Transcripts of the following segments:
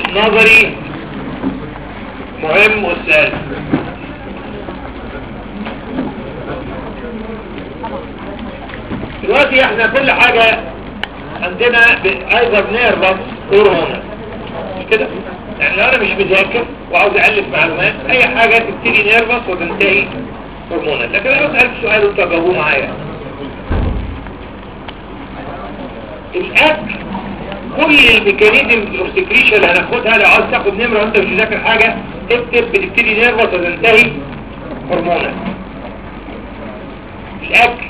نظري مهم والسؤال دلوقتي احنا كل حاجة عندنا ايضا نيرفس هرمونال مش كده يعني لو انا مش مذاكر وعاوز الف معلومات اي حاجة تبتدي نيرفس وتنتهي هرمونال لكن انا اسألك سؤال وانتوا جاوبوه معايا الاكل كل الميكانيزم الاوستيكريشن اللي هناخدها لو عاوز تاخد نمره وانت مش مذاكر حاجه اكتب بتبتدي نيرفس وتنتهي هرمونال الاكل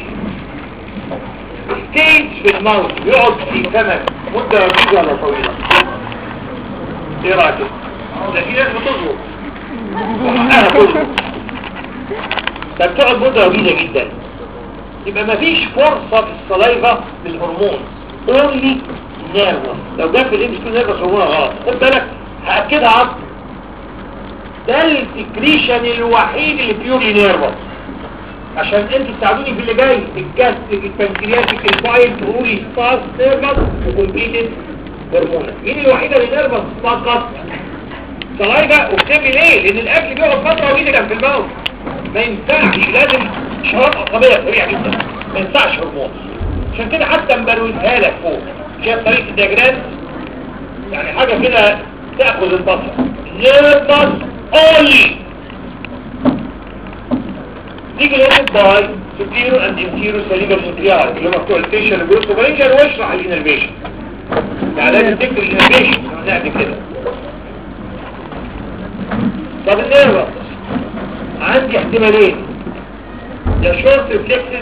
ستيج في الموت يقعد في فمك مده وجيزه ولا طويله ايه رايك ده في ناس بتظبط وحقها تظبط ده بتقعد مده وجيزه جدا يبقى مفيش فرصه في الصلايفه للهرمون اونلي نيرفس لو جاب في الام سكيو نيرفس هرمون غلط خد بالك هاكدها عصر ده السكريشن الوحيد اللي بيوري نيرفس عشان انتوا تساعدوني في اللي جاي الجاستريك البنكرياتيك الفايل تقولوا لي فاست نيرفس وكومبليتد هرمونال مين الوحيده اللي نيرفس فقط صلايفه واكتب لي ليه لان الاكل بيقعد فتره وجيزه كان في الموت ما ينفعش لازم شرط عصبيه سريعه جدا ما ينفعش هرمون عشان كده حتى مبروزها لك فوق شايف طريقه الدياجرام يعني حاجه كده تاخذ البصر نيرفس اونلي تيجي لقيت باي سوبيرو اند انفيرو سليبر نوتريال اللي هم بتوع الفيشل والجروس وبرينجر واشرح الانرفيشن يعني لازم تكتب الانرفيشن نعمل كده طب النيرفس عندي احتمالين يا شورت ريفلكسز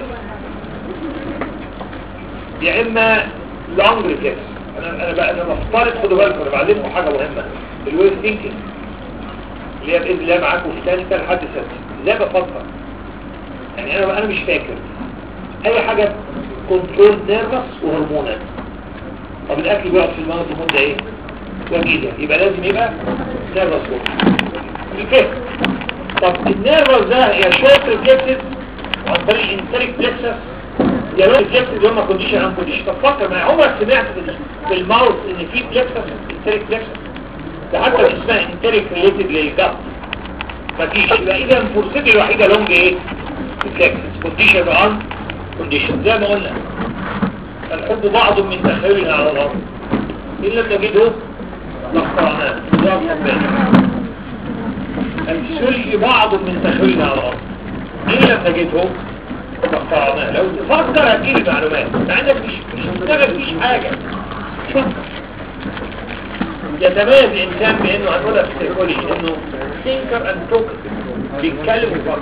يا اما لونج ريفلكس انا انا بقى انا مفترض خدوا بالكم انا بعلمكم حاجه مهمه الويل ثينكينج اللي هي باذن الله معاكم في ثالثه لحد سادسه ازاي بفكر يعني انا انا مش فاكر اي حاجه كنترول نيرفس وهرمونات طب الاكل بيقعد في الموت لمده ايه وجيزه يبقى لازم يبقى نيرفس الفهم طب النيرفس ده يا شورت ريفلكسز عن طريق الانتريك بلكسس يا لو البلكسس اللي هم كونديشن ان كونديشن طب فكر معايا عمرك سمعت في الماوس ان في بلكسس انتريك بلكسس ده حتى اسمها انتريك ريليتد للجت مفيش يبقى اذا فرصتي الوحيده لونج ايه البلكسس كونديشن ان كونديشن زي ما قلنا الحب بعض من تخيلنا على الارض ان لم نجده لاخترناه السلج بعض من تخيلنا على الارض ان لم نجده لاخترناه لو تفكر هتجيب المعلومات مع انك مش مش دماغك مفيش حاجه فكر يتميز الانسان بانه هنقولها في السيكولوجي انه ثينكر اند توك بيتكلم ويفكر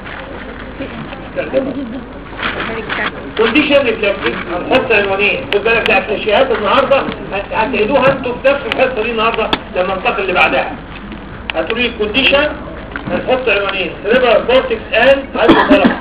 كونديشن ريفلكتيف هنحط عنوانين خد بالك ده افلاشيات النهارده هتعيدوها انتوا في نفس الحصه دي النهارده لما ننتقل اللي بعدها هتقولوا لي الكونديشن هنحط عنوانين سيريبرال كورتكس اند هايبوثالاموس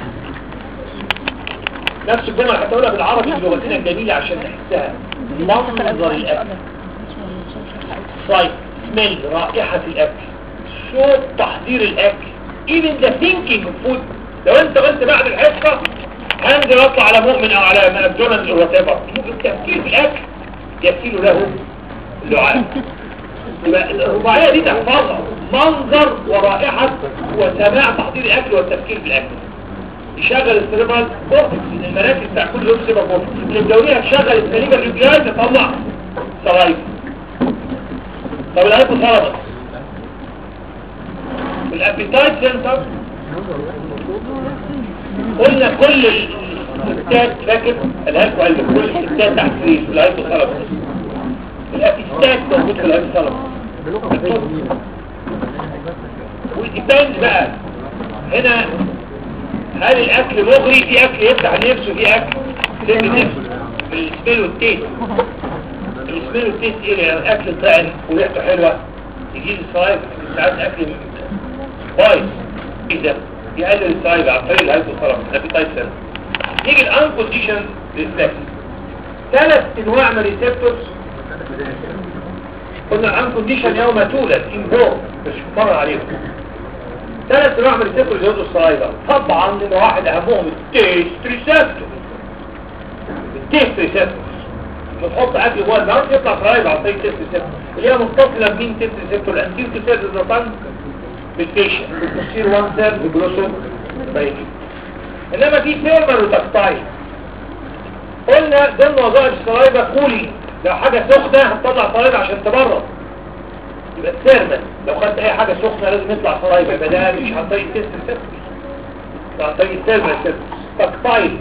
نفس الجمله اللي هتقولها بالعربي بلغتنا الجميله عشان نحسها منظر الاكل صيد سميل رائحه الاكل صوت تحضير الاكل even the thinking of food لو انت قلت بعد الحصه هنزل اطلع على مؤمن او على ماكدونالدز او وات ايفر التفكير في الاكل يسيل له اللعاب يبقى الرباعيه دي تحفظها منظر ورائحه وسماع تحضير الاكل والتفكير في الاكل يشغل السيربرال كورتكس ان المراكز بتاع كل يوم سيربرال كورتكس اللي الدوريه تشغل السليمه الرجلات تطلع سرايف طب الهايبوثالاموس الابيتايت سنتر قلنا كل الستات فاكر الهايبو قلب كل الستات تحت في الهايبوثالاموس الابيتايت موجود في الهايبوثالاموس وديبند بقى هنا هل الاكل مغري في اكل يفتح نفسه في اكل سد نفسه السميل والتيست السميل والتيست ايه يعني الاكل طعن وريحته حلوه يجيب الصايب ساعات اكل بايظ ايه ده يقلل الصايب عن طريق الهايبوثالاموس الابيتايت سيل نيجي الان كونديشن ريفلكس ثلاث انواع من الريسبتورز قلنا الان كونديشن يوم تولد انبور مش مطمن عليهم ثلاث انواع من الريسبتورز يوضوا الصايبه طبعا نمره واحد اهمهم التيست ريسبتور التيست ريسبتور بتحط اكل جوه الماوس يطلع فرايد عن طريق تيست ريسبتور اللي هي متصله بمين تيست ريسبتور الانتير تو سيرد ذا بالفيشن بتصير وان سيرد بجلوسو بايجي انما في ثيرمال وتكتايل قلنا ضمن وظائف السلايفا كولي لو حاجه سخنه هتطلع سلايفا عشان تبرد يبقى الثيرمال لو خدت اي حاجه سخنه لازم يطلع سلايفا يبقى ده مش عن طريق تيست ريسبتور ده عن طريق الثيرمال ريسبتور تكتايل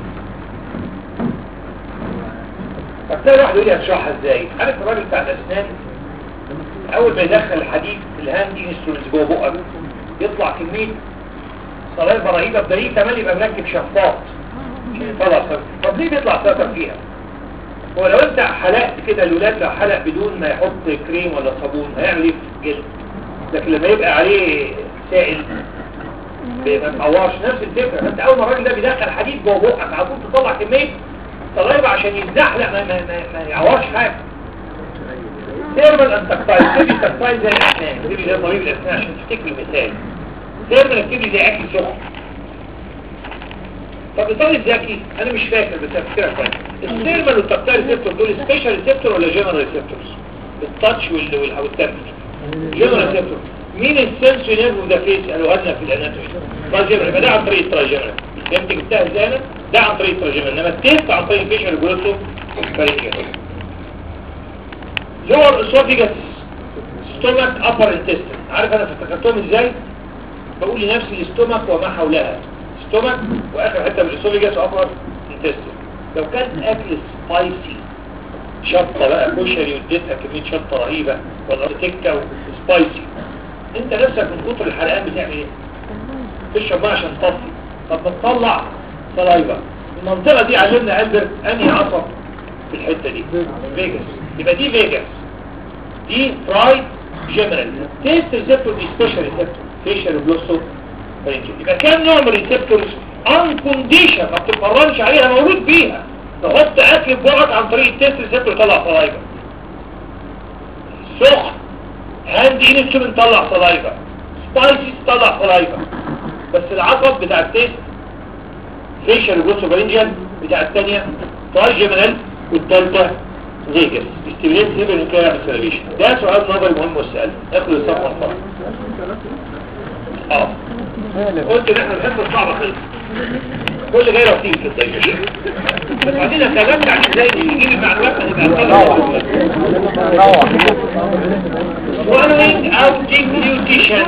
فتلاقي واحد يقول لي هتشرحها ازاي عارف الراجل بتاع الاسنان اول ما يدخل الحديد الهاند انسترومنتس جوه بقك يطلع كميه صلايفه رهيبه بدليل كمان يبقى مركب شفاط عشان يطلع سكر طب ليه بيطلع سكر فيها هو لو انت حلقت كده الولاد لو حلق بدون ما يحط كريم ولا صابون هيعمل ايه في الجلد لكن لما يبقى عليه سائل ما تعورش نفس الفكره انت اول ما الراجل ده بيدخل حديد جوه بقك على طول تطلع كميه صلايفه عشان يتزحلق ما, ما, ما, ما يعورش حاجه ثيرمال اند تكتايل تبي تكتايل زي الاسنان تبي زي طبيب الاسنان عشان تفتكر المثال ثيرمال تبي زي اكل سخن طب الطالب ذكي انا مش فاكر بس هفتكرها كويس الثيرمال والتكتايل ريسبتور دول سبيشال ريسبتور ولا جنرال ريسبتورز التاتش وال والتمس جنرال ريسبتور مين السنسوري نيرف ده فيس قالوا لنا في الاناتومي تراجمر يبقى ده عن طريق التراجمر فهمت جبتها ازاي انا ده عن طريق التراجمر انما التيست عن طريق الفيشر جلوسو فريقيا لور اسوفيجاس ستومك ابر انتستين عارف انا افتكرتهم ازاي بقول لنفسي الاستومك وما حولها ستومك واخر حته من الاسوفيجاس ابر انتستين لو كان اكل سبايسي شطه بقى كشري واديتها كميه شطه رهيبه ولا تكه وسبايسي انت نفسك من كتر الحرقان بتعمل ايه تشرب بقى عشان تطفي طب بتطلع سلايفا المنطقه دي علمنا البرت انهي عصب في الحته دي فيجاس يبقى دي فيجاس دي فرايد جنرال تيست ريسبتور دي سبيشال ريسبتور فيشال بلوسو يبقى كام نوع من الريسبتورز ان كونديشن ما بتتفرجش عليها موجود فيها تحط اكل في بقك عن طريق التيست ريسبتور يطلع سلايفا سخن هاند انسترومنت طلع سلايفا سبايسي طلع سلايفا بس العصب بتاع التيست فيشل وجوسوفارينجيال بتاع الثانية تراجمنال والثالثة فيجاس استبليت هيبر نكاية اكسلريشن ده سؤال نظري مهم والسؤال اخد الصفحة الفرق اه قلت ان احنا الحصة الصعبة خلص كل جاي رصيد في الضيف بس بعدين اتكلمت عن ازاي نجيب المعلومات هنبقى swallowing out deglutition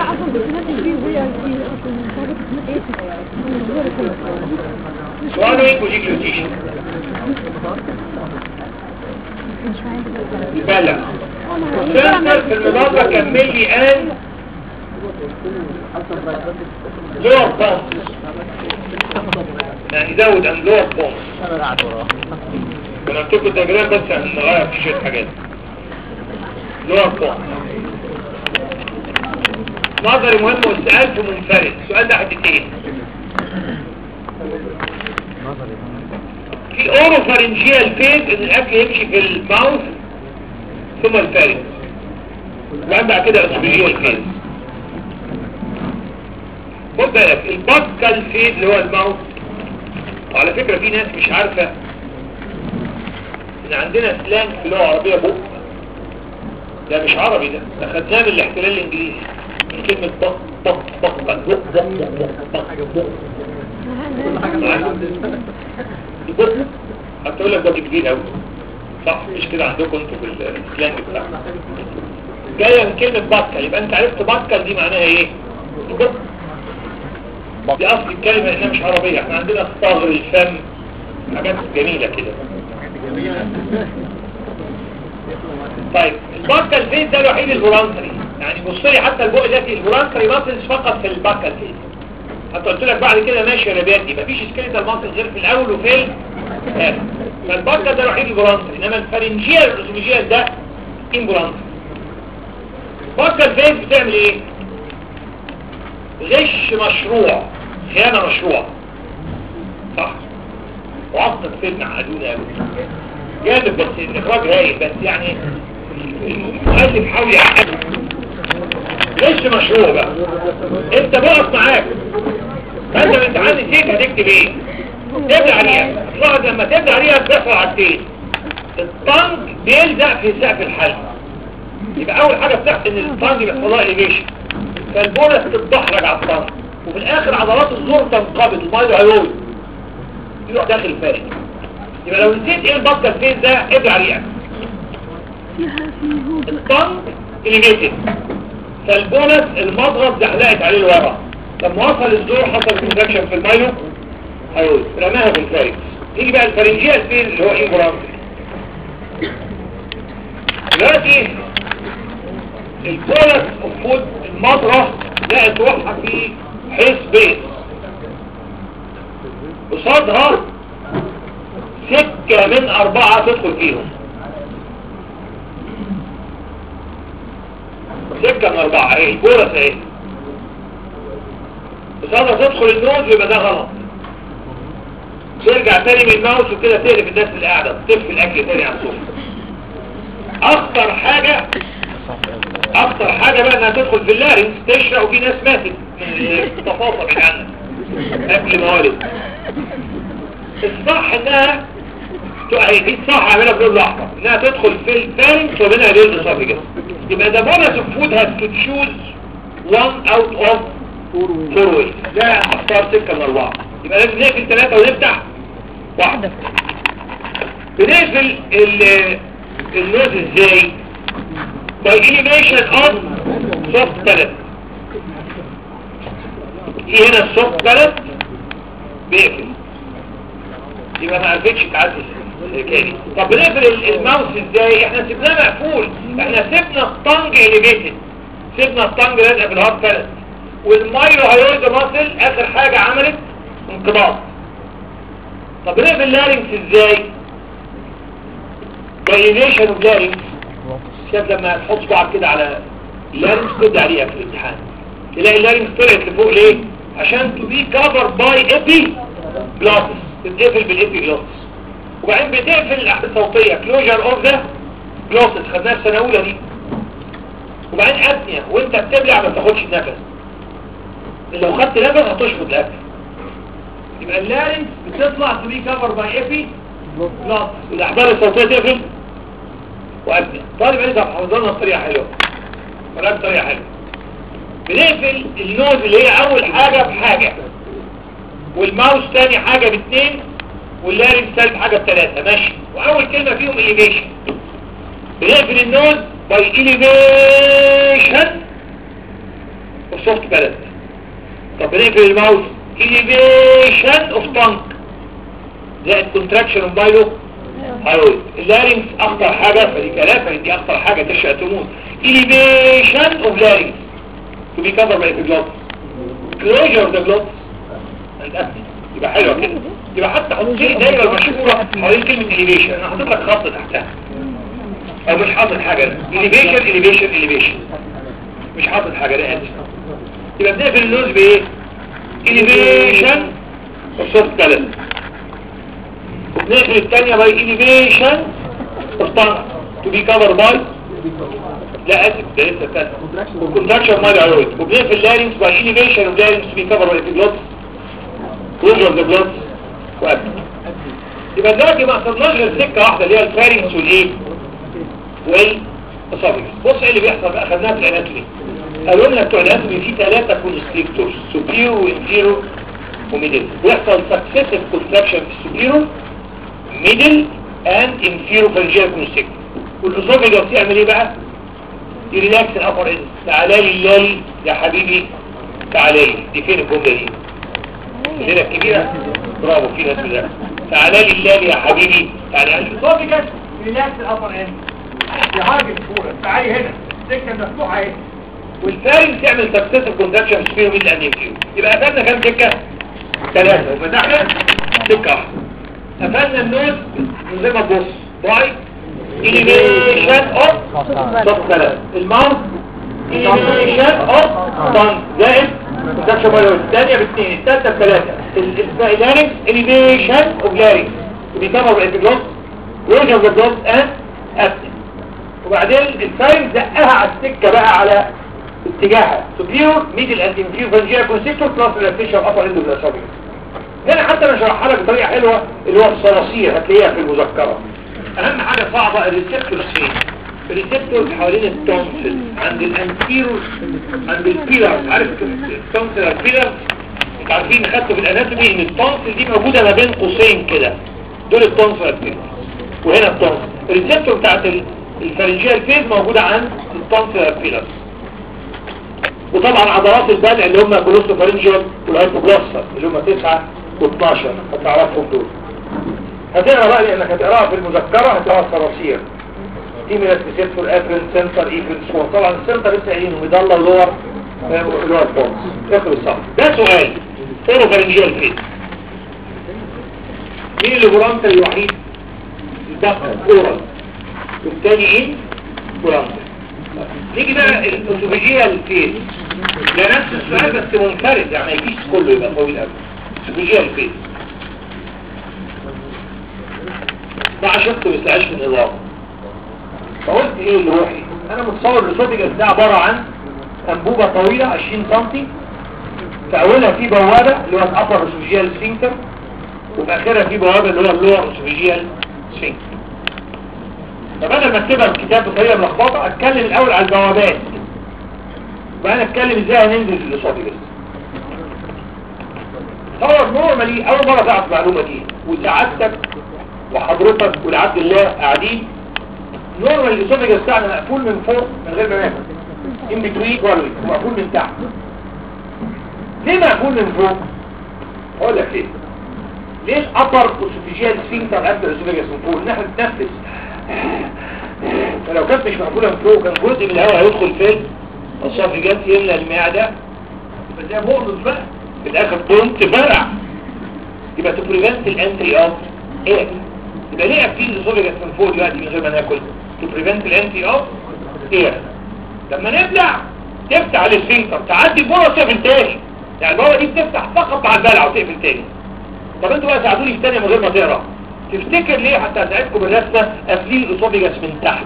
swallowing deglutition بلع سنتر في المضادة كمل لي ان لور بومس يعني زود ان لور بومس انا اكتب التجربة بس عشان نغير في شوية حاجات لور بومس نظري مهم والسؤال في منفرد السؤال ده حدتين في اوروفارنجيال فيز ان الاكل يمشي في الماوث ثم الفارنج وبعد بعد كده اسوفيجيال فيز خد بالك الباسكال فيز اللي هو الماوث وعلى فكرة في ناس مش عارفة ان عندنا سلانج في اللغة العربية بق ده مش عربي ده ده خدناه من الاحتلال الانجليزي من كلمة بق بق بق بق بق بق بق بق بق هتقول لك ده كبير قوي صح مش كده عندكم انتوا في السلانج بتاعكم جايه من كلمه بكل يبقى انت عرفت بكل دي معناها ايه بق دي اصل الكلمه انها مش عربيه احنا عندنا الصاغر الفم حاجات جميله كده طيب البكل فين ده الوحيد الفولانتري يعني بص لي حتى البق ده في الفولانتري ماسلز فقط في البكل فين حتى قلت لك بعد كده ماشي يا ربيات دي مفيش سكيلتال ماسل غير في الاول وفي الاخر فالبكل ده الوحيد الفولانتري انما الفارنجيال والاسوفيجيال ده انفولانتري البكل فين بتعمل ايه غش مشروع خيانه مشروع صح وعقد فيلم عدود قوي جامد بس الاخراج هايل بس يعني المؤلف حاول يعقده ليش مشروع بقى انت بقف معاك فانت من امتحان نسيت هتكتب ايه تبدا عليها تلاحظ لما تبدا عليها بتحصل حاجتين الطنج بيلزق في سقف الحلق يبقى اول حاجه بتحصل ان الطنج بيحصل لها اليفيشن فالبولس تتدحرج على الطنج وفي الاخر عضلات الزور تنقبض المايلو هيرويد يروح داخل الفارق يبقى لو نسيت ايه البطل فين ده ابلع ريقك الطنج اليفيتد فالبولس المضغط زحلقت عليه لورا لما وصل الزور حصل كونتراكشن في المايلو هيرويد رماها في الفارق يجي بقى الفرنجيال فين اللي هو ايه مرام دلوقتي البولس المفروض المضرة لقت روحها في حيث بيت قصادها سكة من أربعة تدخل فيهم سكة من أربعة ايه البولس ايه قصادها تدخل النوز ويبقى ده غلط ترجع تاني من الماوس وكده تقلب الناس اللي قاعدة تطفي الأكل تاني على الصفر أخطر حاجة أخطر حاجة بقى إنها تدخل في اللارنس تشرق وفي ناس ماتت من التفاصيل من عنك قبل موالد الصح إنها هي دي الصح عاملها بلون الأحمر إنها تدخل في الفارنس ومنها ليل صافي كده يبقى ده bonus of food has to choose one out of four ways ده اختار سكة من أربعة يبقى لازم نقفل ثلاثة ونفتح واحدة بنقفل ال- النوز ازاي by elimination of soft palate في هنا السوفت بالانس بيقفل يبقى ما عرفتش تعدي الحكايه دي طب بنقفل ال- الماوس ازاي احنا سيبناه مقفول احنا سيبنا الطنج اليفيتد سيبنا الطنج لازقه في الهارد بالانس والمايرو هيرويد ماسل اخر حاجه عملت انقباض طب بنقفل اللارنكس ازاي بايليشن اوف لارنكس شايف لما تحط صباعك كده على اللارنكس تبدا عليها في الامتحان تلاقي اللارنكس طلعت لفوق ليه عشان تو بي كفر باي ايبي جلاسس تتقفل بالايبي جلاسس وبعدين بتقفل الاحداث الصوتيه كلوجر اوف ذا جلاسس خدناها السنه الاولى دي وبعدين ابنيه وانت بتبلع ما تاخدش نفس لو خدت نفس هتشفط الاكل يبقى اللارنكس بتطلع تو بي كفر باي ايبي جلاسس والاحبال الصوتيه تقفل وابنيه طالب عايز حفظنا بطريقه حلوه ولا بطريقه حلوه بنقفل النوز اللي هي اول حاجة بحاجة والماوس تاني حاجة باثنين واللارنكس ثالث حاجة بثلاثة ماشي واول كلمة فيهم إليفيشن بنقفل النوز باي إليفيشن اوف سوفت بالانس طب بنقفل الماوس إليفيشن اوف تانك زائد كونتراكشن اوف بايلو هايرويد اللارنكس اخطر حاجة فدي ثلاثة دي اخطر حاجة تشعر تموت إليفيشن اوف لارنكس to be covered by the gloves closure of the gloves and apnea يبقى حلوة كده يبقى حتى حط لي دايرة المشهورة حوالين كلمة elevation انا حاطط لك خط تحتها او مش حاطط حاجة elevation elevation elevation مش حاطط حاجة لا اسف يبقى بنقفل النوز بايه elevation of soft balance وبنقفل الثانية by elevation of tongue to be covered by لا اسف ده لسه الثالثة والكونتراكشن مال عروض وبنقفل اللارنكس باي انيفيشن اوف لارنكس بي كفر باي جلوتس كلوجر اوف ذا جلوتس وابن يبقى دلوقتي ما حصلناش غير سكه واحده اللي هي الفارنكس والايه والاسوفيكس بص ايه اللي بيحصل بقى خدناها في الاناتومي قالوا لنا بتوع الاناتومي في ثلاثه كونستريكتورز سوبيرو وانفيرو وميدل بيحصل سكسيسيف كونتراكشن في السوبيرو ميدل اند انفيرو فالجير كونستريكتور والاسوفيكس يعمل ايه بقى يريلاكس الابر اند تعالى لي اللالي يا حبيبي تعالى لي دي فين الجمله دي الليله الكبيره برافو في ناس كده تعالى لي اللالي يا حبيبي تعالى لي صوتي كده ريلاكس الابر اند يا راجل فورا تعالي هنا السكه مفتوحه اهي والفارنج تعمل سكسيسيف كونتراكشن سبيرو ميد اند انفيو يبقى قفلنا كام سكه ثلاثه وفتحنا سكه واحده قفلنا النوز من غير ما تبص باي elevation of soft balance الماوس elevation of tongue زائد كونتراكشن بايلوز الثانية باثنين الثالثة بثلاثة اللارنكس elevation of larynx بيكفر بالانتجلوس closure of the gloss and absent وبعدين الفارنج زقها على السكة بقى على اتجاهها superior middle and inferior pharyngeal constrictor plus relaxation of upper end of the esophagus هنا حتى انا شرحها لك بطريقة حلوة اللي هو الصراصير هتلاقيها في المذكرة اهم حاجة صعبة الريسبتور فين الريسبتور حوالين التونسل عند الانتيرور عند البيلر عارف التونسل البيلر انت عارفين خدته في الاناتومي ان التونسل دي موجودة ما بين قوسين كده دول التونسل البيلر وهنا التونسل الريسبتور بتاعت الفرنجيال فيز موجودة عند التونسل البيلر وطبعا عضلات البلع اللي هم كولوستوفارنجيال والهايبوجلاستر اللي هم 9 و12 هتعرفهم دول هتقرا بقى لانك هتقراها في المذكره هتقراها الصراصير ايميلس ريسبتور افرين سنتر ايفرين سمول طبعا السنتر لسه قايلين مضله لور لور بونز اخر الصف ده سؤال اوروفارنجيال فين مين اللي برانتر الوحيد الدكتور اورال والتاني ايه برانتر نيجي بقى الاسوفيجيال فين ده نفس السؤال بس منفرد يعني ما يجيش كله يبقى طويل قوي اسوفيجيال فين مع شفت ويسعاش في النظام فقلت ايه اللي روحي انا متصور الاسوفيجاس ده عبارة عن انبوبة طويلة 20 سم في اولها في بوابة اللي هو الابر اسوفيجيال سفنكتر وفي اخرها في بوابة اللي هو اللور اسوفيجيال سفنكتر فبدل ما اكتبها الكتاب بطريقه ملخبطه اتكلم الاول على البوابات بقى اتكلم ازاي هننزل في الاسوفيجاس تصور نورمالي اول مره تعرف المعلومه دي وسعادتك وحضرتك والعبد الله قاعدين نورمال الاسوفيجاس بتاعنا مقفول من فوق من غير ما ناكل ان بتوين كوالوي ومقفول من تحت ليه مقفول من فوق اقول لك ليه ليه الابر اسوفيجيال سفنكتر قبل الاسوفيجاس من فوق ان احنا بنتنفس فلو كانت مش مقفولة من فوق كان جزء من الهواء هيدخل فين الصافي يملى المعدة يبقى ده مؤلف بقى في الاخر قمت فرع يبقى تبريفنت الانتري اوف ايه يبقى ليه قافلين الاسوفيجاس من فوق دلوقتي من غير ما ناكل تبريفنت الانتري اوف ايه لما نبلع تفتح الاسفنكتر تعدي البوره وتقفل تاني يعني البوره دي بتفتح فقط مع البلع وتقفل تاني طب انتوا بقى ساعدوني في تانية من غير ما تقرا تفتكر ليه حتى اساعدكم بالرسمه قافلين الاسوفيجاس من تحت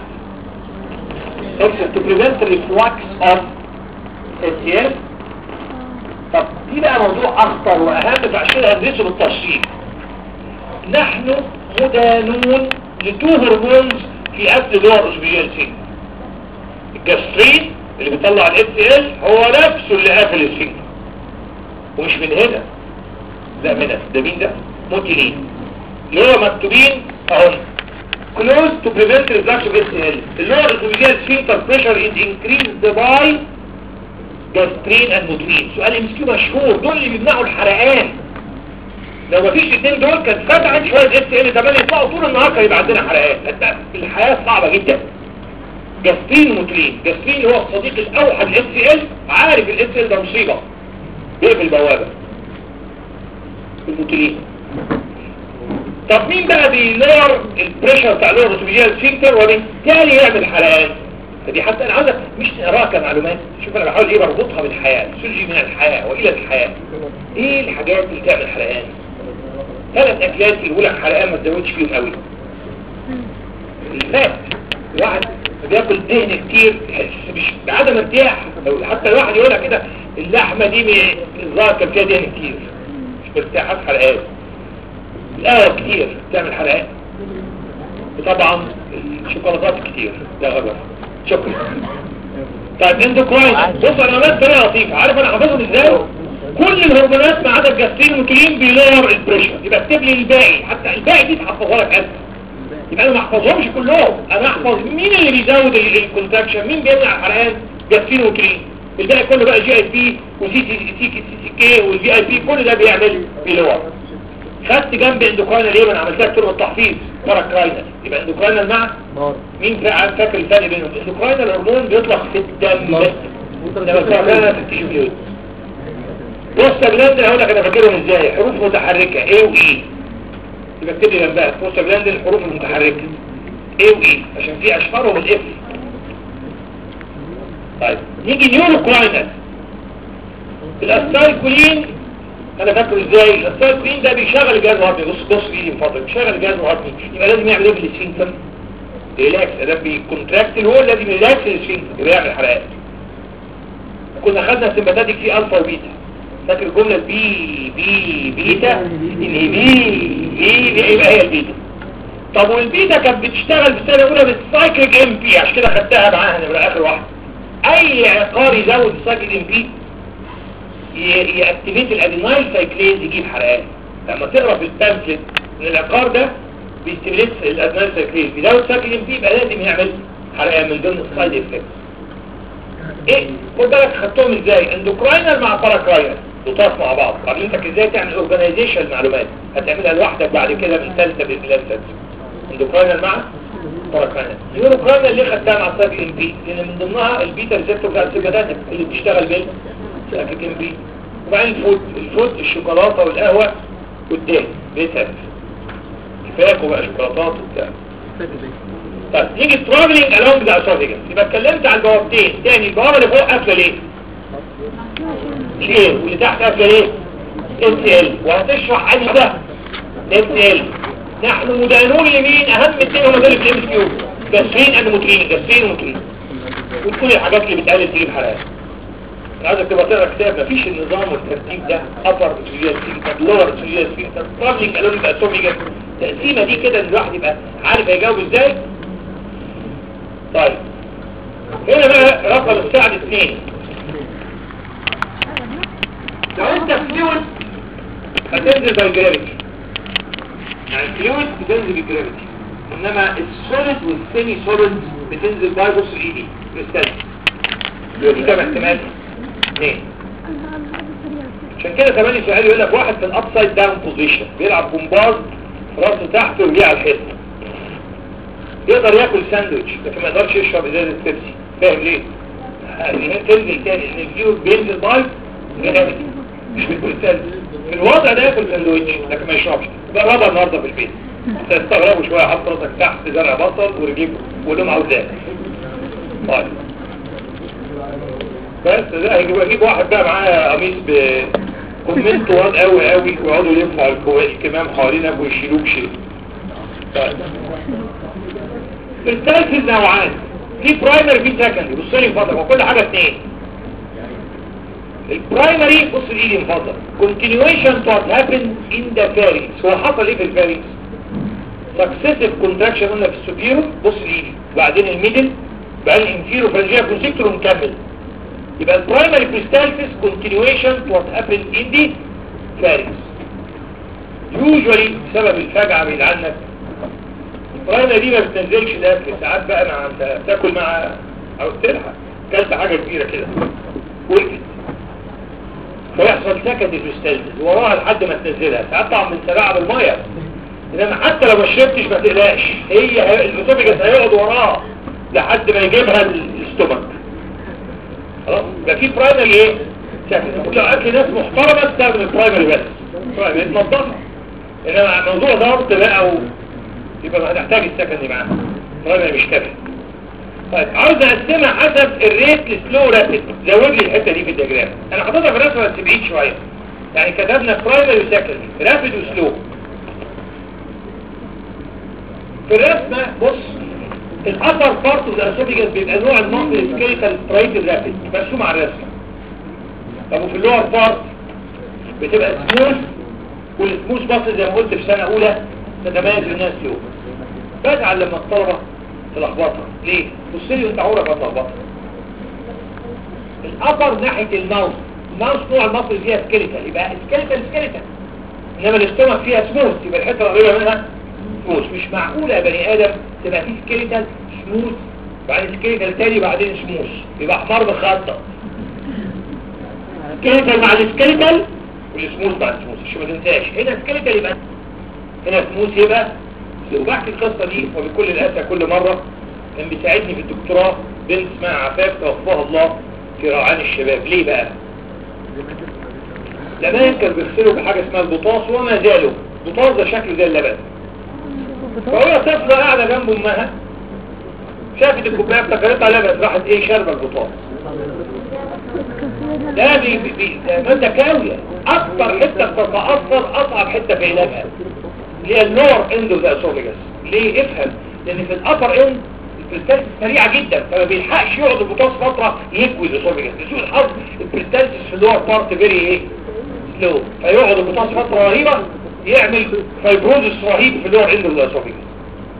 to prevent the reflux of SCS طب دي بقى موضوع اخطر واهم فعشان كده هندرسه بالتفصيل نحن مدانون لتو هرمونز في قتل دور اسبيال سين الجاسترين اللي بيطلع الاس اس هو نفسه اللي قافل السين ومش من هنا لا من هنا ده مين ده موتيلين اللي هو مكتوبين اهو close to prevent reduction of SL اللي هو الاسوفيجيال sphincter pressure is increased by gastrin and motilin سؤال ام كيو مشهور دول اللي بيمنعوا الحرقان لو مفيش الاثنين دول كانت فتحت شويه اس ال 8 يطلعوا طول النهار كان يبقى عندنا حرقان لأن الحياه صعبه جدا جاسترين وموتلين جاسترين هو الصديق الاوحد الاس ال عارف الاس ال ده مصيبه بيقفل البوابه الموتلين طب مين بقى بيلور البريشر بتاع اللور اسوفيجيال سفنكتر وبالتالي يعمل حرقان فدي حتى انا عاوزك مش تقراها كمعلومات شوف انا بحاول ايه بربطها بالحياه سيولوجي من الحياه والى الحياه ايه الحاجات اللي تعمل حرقان ثلاث اكلات يقول لك حرقان ما تزودش فيهم قوي الفات الواحد بياكل دهن كتير يحس مش بعدم ارتياح لو حتى الواحد يقول لك كده اللحمه دي من الظاهر كان فيها دهن كتير مش مرتاح حرقان القهوة كتير تعمل حرقان وطبعا الشوكولاتات كتير ده غلط شكرا طيب اندوكراين بص انا عملت طريقه لطيفه عارف انا حافظهم ازاي كل الهرمونات ما عدا الجاستين والموتولين بيلور البريشر يبقى اكتب لي الباقي حتى الباقي دي تحفظها لك انت يبقى انا ما احفظهمش كلهم انا احفظ مين اللي بيزود الكونتراكشن مين بيمنع الحرقان جاستين وموتولين الباقي كله بقى جي اي بي وسي سي سي سي سي كي والفي اي بي كل ده بيعمل بيلور خدت جنب اندوكراينال ليه انا عملتها طرق التحفيظ باراكراينال يبقى اندوكراينال مع مين فا- فاكر الفرق بينهم الاندوكراينال هرمون بيطلق في الدم ده باراكراينال في التيشو فلويد بوستا جلاندل هقول لك انا فاكرهم ازاي حروف متحركه A و E يبقى اكتب لي جنبها بوستا جلاندل الحروف المتحركه A و E عشان في اشهرهم الاف طيب نيجي نيوروكراينال الاستايكولين انا فاكره ازاي الاستايكولين ده بيشغل الجهاز الهضمي بص بص ايدي من فضلك بيشغل الجهاز الهضمي يبقى لازم يعمل ايه في السفنكتر ريلاكس ده بيكونتراكت هو لازم يريلاكس السفنكتر يبقى يعمل حرقات كنا خدنا سمباتاتيك في الفا وبيتا فاكر الجمله بي بي بيتا اللي بي بي بي يبقى هي البيتا طب والبيتا كانت بتشتغل في السنه الاولى بالسايكليك ام بي عشان كده خدتها معاها نمره اخر واحده اي عقار يزود السايكليك ام بي ياكتيفيت الادينايل سايكليز يجيب حرقان لما تقرا في البامفلت ان العقار ده بيستميليت الادينايل سايكليز بيزود سايكليك ام بي يبقى لازم يعمل حرقان من ضمن السايد افكتس ايه خد بالك خدتهم ازاي اندوكراينال مع باراكراينال لطاف مع بعض علمتك ازاي تعمل اورجانيزيشن المعلومات هتعملها لوحدك بعد كده من ثالثه باذن الله السادسه اندوكراينال مع باراكراينال النيوروكراينال ليه خدتها مع السايكل ام بي لان من ضمنها البيتا ريسبتور بتاع السيجارات اللي بتشتغل بال سايكل ام بي وبعدين الفود الفود الشوكولاته والقهوه والدهن بيتعب كفايه بقى شوكولاتات وبتاع طيب نيجي ترافلينج along ذا اسوفيجس يبقى اتكلمت على البوابتين تاني البوابه اللي فوق قافله ليه؟ ليه واللي تحت قافله ليه؟ اس ال وهتشرح انهي ده؟ اس ال نحن مدانون اليمين اهم اثنين هم دول في الام كيو جاسرين اند موترين جاسرين وموترين وكل الحاجات اللي بتقلل تجيب حرارة انا عايزك تبقى تقرا كتاب مفيش النظام والترتيب ده ابر سيريال سي لور سيريال سي ترافلينج الون يبقى اسوفيجس التقسيمه دي كده ان الواحد يبقى عارف هيجاوب ازاي طيب هنا بقى رقم الساعد اثنين لو انت فلويد هتنزل بالجرافيتي يعني الفلويد بتنزل بالجرافيتي انما السوليد والسيمي سوليد بتنزل بايبوس الايدي كريستال يبقى دي كام احتمال؟ اثنين عشان كده كمان سؤال يقول لك واحد في الابسايد داون بوزيشن بيلعب جمباز راسه تحت ورجليه على الحيط يقدر ياكل ساندوتش لكن ما يقدرش يشرب ازازه بيبسي فاهم ليه؟ يعني تنزل تاني ان الفيوز بينزل بايب جرافيتي مش بالكريستال في الوضع ده ياكل ساندوتش لكن ما يشربش جربها النهارده في البيت تستغربوا شويه حط راسك تحت زرع بصل ورجيب وقول لهم عاوز اكل طيب بس ده هيجيب اجيب واحد بقى معاه قميص بكومنت طوال قوي قوي ويقعدوا يلفوا على الكوال الكمام حوالينك ويشيلوه بشيء طيب الثالث نوعان في برايمري في سكندري بص لي فضل وكل حاجه اثنين البرايمري بص الايدي مفضل continuation to what happened in the pharynx هو حصل ايه في الفارنكس successive contraction قلنا في السوبيرو بص الايدي بعدين الميدل بعدين الانفيرو فرنجيا كونسيكتور ونكمل يبقى البرايمري بريستالسيس continuation to what happened in the pharynx usually بسبب الفجعة بعيد عنك البرايمري دي ما بتنزلش الاكل ساعات بقى مع انت بتاكل مع او تلحق كلت حاجة كبيرة كده وقفت فيحصل سكند بريستالسيس وراها لحد ما تنزلها ساعات طبعا من سبعة بالمية انما حتى لو ما شربتش ما تقلقش هي الاسوفيجاس هيقعد وراها لحد ما يجيبها الاستومك خلاص يبقى في برايمري ايه سكند لو اكل ناس محترمه تستخدم البرايمري بس برايمري تنظفها انما موضوع ضغط بقى و... يبقى هتحتاج السكند معاها برايمري مش كافي طيب عاوز اقسمها حسب الريت السلو رابيد زود لي الحته دي في الدياجرام انا حاططها في الرسمه بس بعيد شويه يعني كتبنا برايمري وسكندري رابيد وسلو في الرسمه بص الابر بارت اوف الاسوفيجاس بيبقى نوع النقل السكيليتال سترايك الرابيد مرسوم على الرسمه طب وفي اللور بارت بتبقى سموث والسموث باص زي ما قلت في سنه اولى تتميز بالناس يوم بزعل لما الطلبه تلخبطها ليه؟ بص لي وانت عمرك هتلخبطها الابر ناحيه الماوس الماوس نوع المصل اللي فيها سكيليتال يبقى سكيليتال سكيليتال انما الاستومك فيها سموث يبقى الحته القريبه منها سموث مش معقوله يا بني ادم تبقى في سكيليتال سموث بعدين سكيليتال تاني بعدين سموث يبقى حمار بخطه سكيليتال مع السكيليتال والسموث مع السموث عشان ما تنساش هنا سكيليتال يبقى هنا سموث يبقى وبحكي القصة دي وبكل الأسى كل مرة كان بيساعدني في الدكتوراه بنت اسمها عفاف توفاها الله في رعان الشباب ليه بقى؟ زمان كانوا بيغسلوا بحاجة اسمها البطاس وما زالوا البطاس ده شكله زي اللبن فهي طفلة قاعدة جنب أمها شافت الكوباية افتكرتها لبن راحت ايه شاربة البطاس ده بي بي بي ده مادة كاوية أكتر حتة بتتأثر أصعب حتة في علاجها اللي هي اللور اند اوف ذا اسوفيجاس ليه افهم لان في الابر اند البريستالسيس سريعه جدا فما بيلحقش يقعد البطاس فتره يكوي الاسوفيجاس لسوء الحظ البريستالسيس في اللور بارت فيري ايه سلو فيقعد البطاس فتره رهيبه يعمل فايبروزس رهيب في اللور اند اوف ذا اسوفيجاس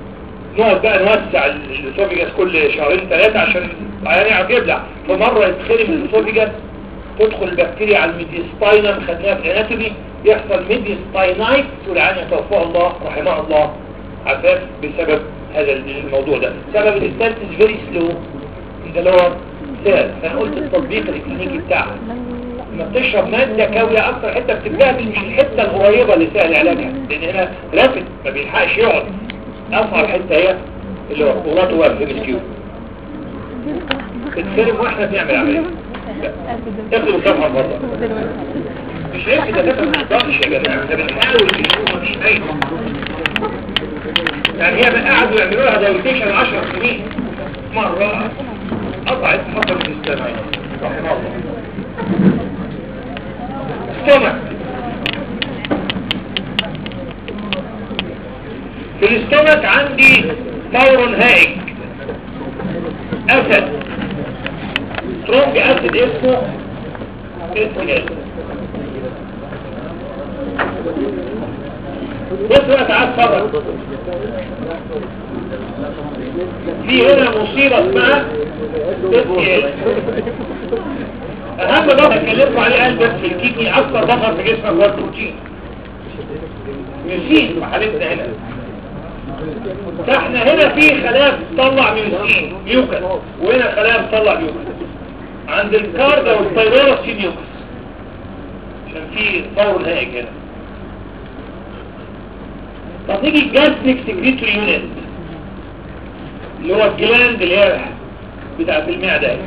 نقعد بقى نوسع الاسوفيجاس كل شهرين ثلاثة عشان العيان يعرف يبلع فمرة يتخرم الاسوفيجاس تدخل البكتيريا على الميديسباينم خدناها في الاناتومي يحصل ميديسباينايت والعيان يتوفاه الله رحمه الله عفاف بسبب هذا الموضوع ده سبب الستالت is very slow in the lower third فانا قلت التطبيق الكلينيكي بتاعها لما بتشرب مادة كاوية اكتر حتة بتتبهدل مش الحتة القريبة اللي سهل علاجها لان هنا رافد ما بيلحقش يقعد اصعب حتة هي اللي هو قراته وقف في الكيو بتسلم واحنا بنعمل عملية تاخدوا صفحة مرة مش هيك ده تاخد ما تقدرش يا جماعة ده بنحاول نشوف مفيش فايدة يعني هي بقى قعدوا يعملوا لها دايليتيشن 10 سنين مرة قطعت حصل الاستماعي رحمه الله استمع في الاستمك عندي فور هائج اسد سترونج اسد اسمه اسكال بص بقى تعال اتفرج في هنا مصيبة اسمها اسكال اهم ضغط اتكلمت عليه قلبك في الكيدني اكثر ضغط في جسمك هو البروتين ميوسين في حالتنا هنا فاحنا هنا في خلايا بتطلع ميوسين ميوكس وهنا خلايا بتطلع ميوكس عند الكاردا والطيرورس في ميوكس عشان في فور هائج هنا طب نيجي الجاستريك سكريتوري يونت اللي هو الجلاند اللي هي بتاعت المعده هنا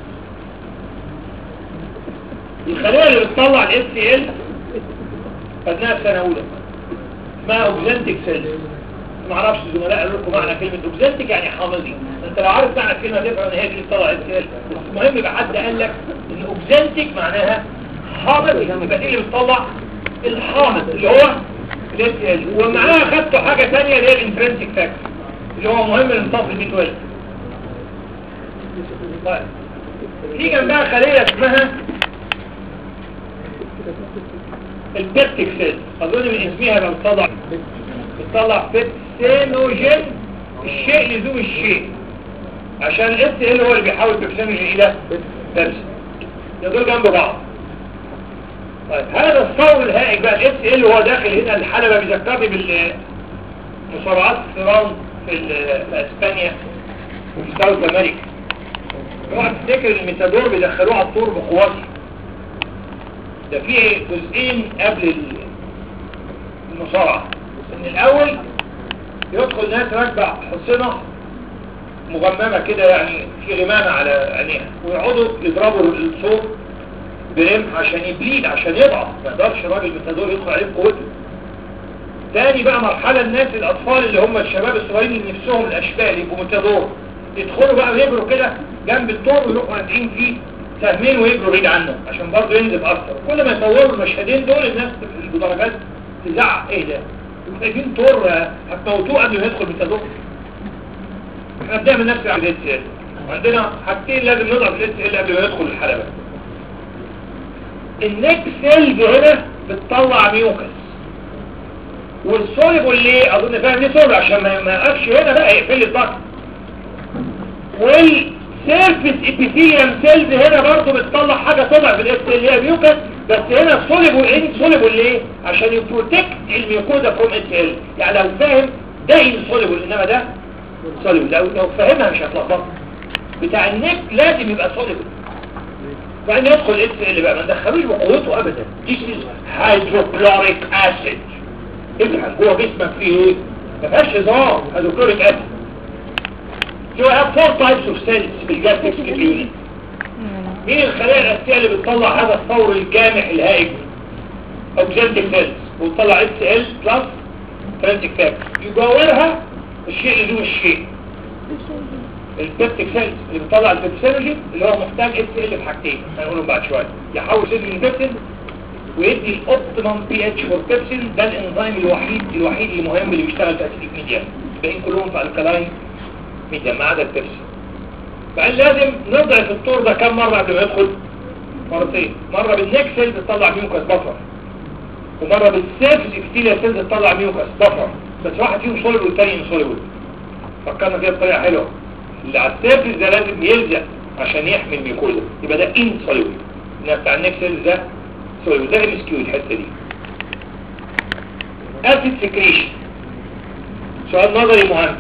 الخلايا اللي بتطلع الاس سي ال خدناها في سنه اولى اسمها اوبزنتيك سيلز ما اعرفش الزملاء قالوا لكم معنى كلمه اوبزنتيك يعني حامضي انت لو عارف معنى الكلمه تفهم ان هي دي اللي بتطلع اس سي ال بس المهم يبقى حد قال لك ان اوبزنتيك معناها حامضي يبقى دي اللي بتطلع الحامض اللي هو الاس سي ال ومعاها خدتوا حاجه ثانيه اللي هي الانترنسيك فاكتور اللي هو مهم لانصاف البي 12 طيب في جنبها خليه اسمها البيبتيك سيل اظن من اسمها لو بتطلع بتطلع بيبسينوجين الشيء لزوم الشيء عشان الاس ال هو اللي بيحول بيبسينوجين الى بيبسي دول جنب بعض طيب هذا الصور الهائج بقى الاس ال هو داخل هنا الحلبة بيذكرني بالمصارعات الثيران في في اسبانيا وفي ساوث امريكا اوعى تفتكر الميتادور بيدخلوه على الطور بقواتي ده فيه جزئين قبل المصارعة ان الاول يدخل ناس راكبة حصنة مغممة كده يعني في غمامة على عينيها ويقعدوا يضربوا الصوت برمح عشان يبليد عشان يضعف ما يقدرش راجل متدور يدخل عليه بقوته تاني بقى مرحلة الناس الاطفال اللي هم الشباب الصغيرين اللي نفسهم الاشبال يبقوا متدور يدخلوا بقى ويجروا كده جنب الطور ويروحوا نازلين فيه سهمين ويجروا بعيد عنه عشان برضه ينزل اكتر كل ما يطوروا المشهدين دول الناس في المدرجات تزعق ايه ده انتوا شايفين طور هتموتوه قبل ما يدخل بالتدور احنا بنعمل نفس على الاس ال وعندنا حاجتين لازم نضرب الاس ال قبل ما يدخل الحلبة النيك سيلز هنا بتطلع ميوكس والسوليبول ليه اظن فاهم ليه سوليبول عشان ما يقفش هنا بقى يقفل لي الضغط وال سيرفيس ابيثيليوم سيلز هنا برضو بتطلع حاجة طبع في الاس اللي هي ميوكس بس هنا سوليبل ان سوليبل ليه عشان يبروتكت الميوكوزا فروم اس ال يعني لو فاهم ده انسوليبل انما ده سوليبل لو لو فاهمها مش هتلخبط بتاع النك لازم يبقى سوليبل وبعدين يدخل اس ال بقى ما ندخلوش بقوته ابدا دي هيدروكلوريك اسيد افهم جوه جسمك فيه ايه ما فيهاش هزار هيدروكلوريك اسيد So I have four types of cells في الجاستريك سكريوني مين الخلايا الأساسية اللي بتطلع هذا الثور الجامح الهائج اوبجنتيك سيلز وتطلع اس ال بلس فرنسيك فاكس يجاورها الشيء لزوم الشيء البيبتيك سيلز اللي بتطلع البيبسينوجين اللي هو محتاج اس ال في حاجتين هنقولهم بعد شويه يحول سيلز من بيبسين ويدي الاوبتيمم بي اتش فور بيبسين ده الانزيم الوحيد الوحيد المهم اللي بيشتغل في اسيديك ميديا الباقيين كلهم في الكلاين ميديا ما عدا البيبسي فقال لازم نضعف الطور ده كم مرة قبل ما يدخل مرتين مرة بالنيك سيلز تطلع ميوكس بفر ومرة بالسيرفس اكستيليا سيلز تطلع ميوكس بفر بس واحد فيهم سوليبل والتاني انسوليبل فكرنا فيها بطريقه حلوه اللي على السيرفيس ده لازم يلزق عشان يحمي الميكوزا يبقى ده انسوليبل انما بتاع النكسل ده سوليبل ده ام اس كيو الحته دي اسيد سكريشن سؤال نظري مهم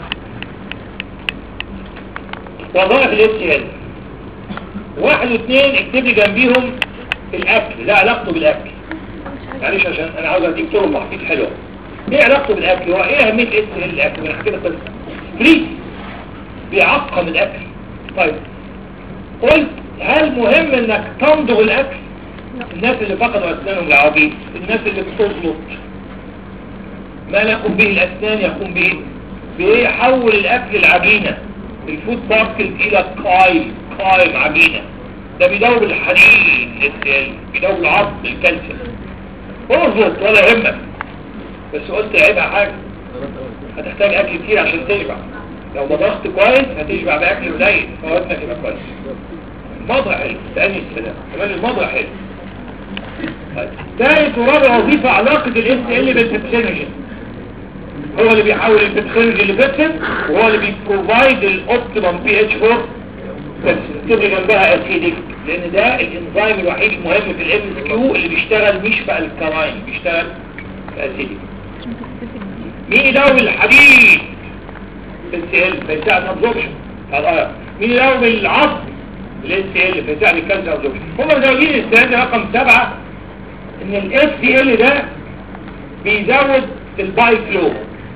وظائف الاس ال واحد واثنين اكتب لي جنبيهم الاكل ده علاقته بالاكل معلش عشان انا عاوز اديك طرق تحقيق حلوه ايه علاقته بالاكل هو ايه اهميه الاس ال الاكل انا كده قصه فري بيعقم الاكل طيب قلت هل مهم انك تمضغ الاكل الناس اللي فقدوا اسنانهم العوجيز الناس اللي بتزلط ما لا يقوم به الاسنان يقوم به بيحول الاكل العجينه الفود باركل الى قايم قايم عجينه ده بيدوب الحديد ال- بيدوب العظم الكالسيوم اربط ولا يهمك بس قلت عيبها حاجه هتحتاج اكل كتير عشان تشبع لو مضغت كويس هتشبع باكل قليل فوزنك يبقى كويس المضغ حلو تاني السلام كمان المضغ حلو طيب. ثالث ورابع وظيفة علاقة الاس ال بالبتسينوجين هو اللي بيحول البتسينوجين لبتسن وهو اللي بيبروفايد الاوبتيمم بي اتش 4 تبقى جنبها اسيدك لان ده الانزيم الوحيد المهم في الام اس كيو اللي بيشتغل مش في الكلاين بيشتغل في اسيدك مين يداوم الحديد اس ال فيساعد ابزوربشن مين يداوم العظم الاس ال فيساعد الكالسيوم ابزوربشن هم مزودين السنه رقم سبعة ان الاس ال ده بيزود الباي فلو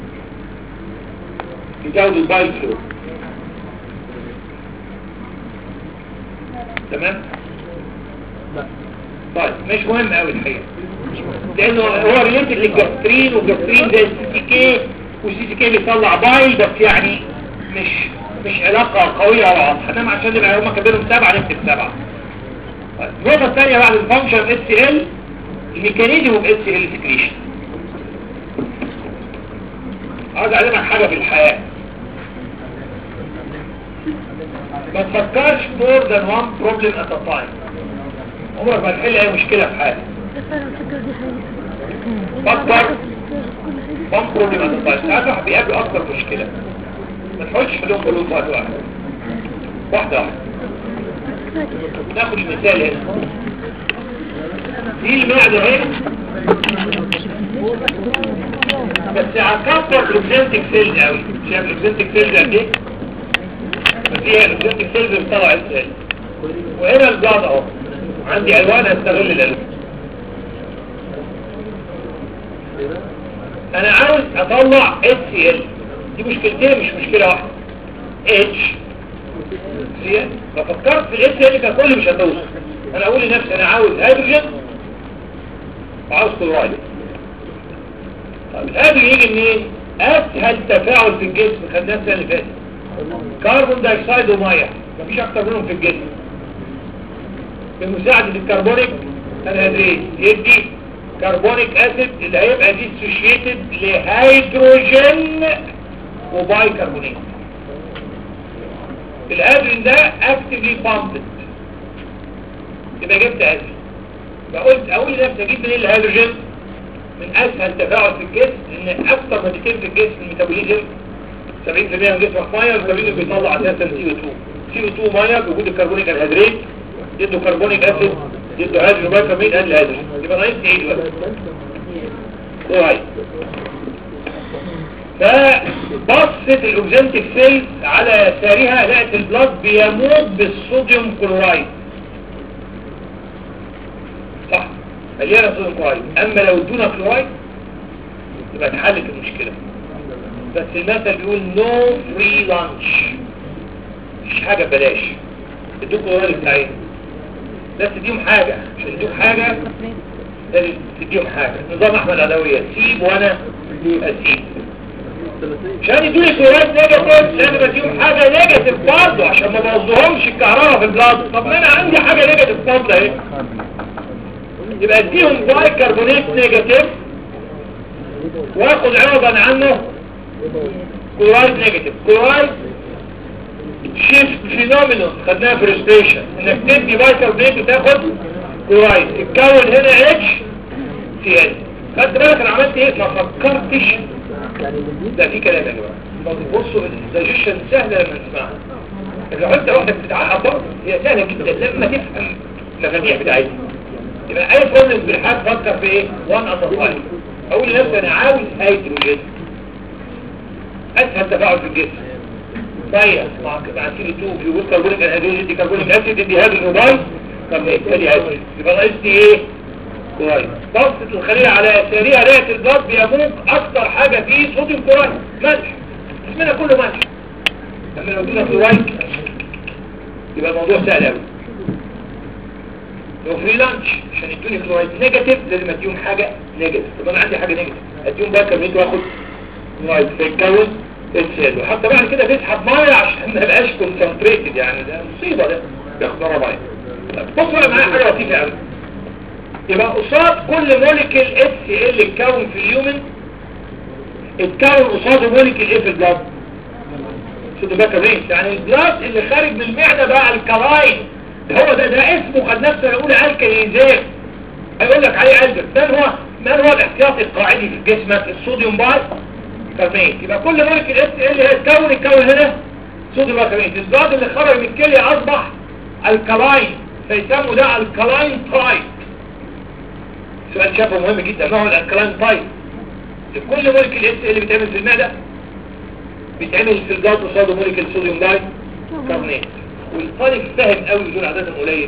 بيزود الباي فلو تمام طيب مش مهم قوي الحقيقه لانه هو ريليتد للجاسترين والجاسترين ده السي سي كي والسي سي كي بيطلع بايل بس يعني مش مش علاقه قويه ولا واضحه انما عشان نبقى هما كاتبينهم سبعه نكتب سبعه طيب، النقطه الثانيه بعد الفانكشن اس ال الميكانيزم اوف اس ال سكريشن عاوز اعلمك حاجه في الحياه ما تفكرش more than one problem at a time عمرك ما تحل اي مشكله في حياتك فكر one problem at a time ساعات واحد بيقابل اكتر مشكله ما تحاولش تحلهم كلهم في وقت واحد واحده واحده ناخد المثال هنا دي المعده اهي بس هتكبر بروبلنتك سيلز قوي شايف البروبلنتك سيلز قد ايه فيها البروبلنتك سيلز بتطلع ازاي وهنا الجاد اهو عندي الوان هستغل الالوان انا عاوز اطلع اتش سي ال دي مشكلتين مش مشكله واحده اتش سي ال لو فكرت في الاتش ال ككل مش هتوصل انا اقول لنفسي انا عاوز هيدروجين وعاوز كلورايد طب الهيدروجين يجي منين اسهل تفاعل في الجسم خدناه السنه اللي فاتت كربون دايوكسيد وميه مفيش اكتر منهم في الجسم بمساعدة الكربونيك انهيدريز يدي كربونيك اسيد اللي هيبقى دي اسوشيتد لهيدروجين وباي كربونيت الهيدروجين ده اكتفلي بامبد يبقى جبت اسيد فقلت اقول لنفسي اجيب منين الهيدروجين من اسهل تفاعل في الجسم ان اكتر مادتين في الجسم الميتابوليزم 70% من جسمك ميه والكربونيك بيطلع اساسا سي او 2 سي او 2 ميه بوجود الكربونيك انهيدريت يدوا كربونيك اسيد يدوا هيدروجين بايكربونيت قال الهيدروجين يبقى ناقص ايه دلوقتي كويس فبصت الاوبجنتيك سيلز على يسارها لقت البلاد بيموت بالصوديوم كلورايد صح مليانه صوديوم كلورايد اما لو ادونا كلورايد يبقى اتحلت المشكله بس المثل بيقول نو فري لانش مفيش حاجه ببلاش ادوك كلورايد بتاعين لازم تديهم حاجه عشان تديهم حاجه لازم تديهم حاجه نظام احمد عدويه سيب وانا اسيب عشان يدوني كلورايد نيجاتيف لازم اديهم حاجه نيجاتيف برضه عشان ما بوظهمش الكهرباء في البلاد طب ما انا عندي حاجه نيجاتيف برضه اهي يبقى اديهم باي كربونات نيجاتيف واخد عوضا عنه كلورايد نيجاتيف كلورايد شيفت فينومينون خدناها في الريسبيشن انك تدي باي كربونات وتاخد كلورايد تتكون هنا اتش سي ال خدت بالك انا عملت ايه ما فكرتش ده في كلام يا جماعه بصوا الدايجيشن سهلة لما تسمعها لو انت واحدة بتتعقد برضه هي سهلة جدا لما تفهم المفاتيح بتاعتها يبقى اي بروبلم بالحاج فكر في ايه؟ وان اتصالي اقول لنفسي انا عاوز هيدروجين اسهل تفاعل في الجسم طيب مع مع سي 2 في وسط كربونيك انهيدروجين دي كربونيك اسيد دي هيدروجين طب ايه تاني اسيد يبقى ناقص دي ايه؟ كويس بسط الخلية على سريع رئة الضغط بيموت اكتر حاجة فيه صوديوم كلورايد ملح اسمنا كله ملح لما لو ادينا كلورايد يبقى الموضوع سهل قوي لو فري لانش عشان يدوني كلورايد نيجاتيف لازم اديهم حاجة نيجاتيف طب انا عندي حاجة نيجاتيف اديهم بقى كميته واخد كلورايد فيتكون اتسال وحتى بعد كده بيسحب ميه عشان ما يبقاش كونسنتريتد يعني ده مصيبة ده بياخد مرة ميه بص بقى معايا حاجة لطيفة قوي يبقى قصاد كل موليكيول اس ال اتكون في اليومن اتكون قصاده موليكيول ايه في البلاد صدق بقى كمان يعني البلاد اللي خارج من المعدة بقى الكلاين هو ده ده اسمه خد نفسه يقول الكاليزات هيقول لك عليه قلبك من هو من هو الاحتياطي القاعدي في جسمك الصوديوم باي كاربونات يبقى كل موليكيول اس ال هيتكون يتكون هنا صوديوم بايكاربونات البلاد اللي خرج من الكليه اصبح الكلاين فيسموا ده الكلاين تايب سؤال شافه مهم جدا ما هو الالكلاين تايب كل مولكيول اس اللي بيتعمل في المعده بيتعمل في الجلد قصاده مولكيول صوديوم داي كاربونات والطالب فاهم قوي دول عدد قليل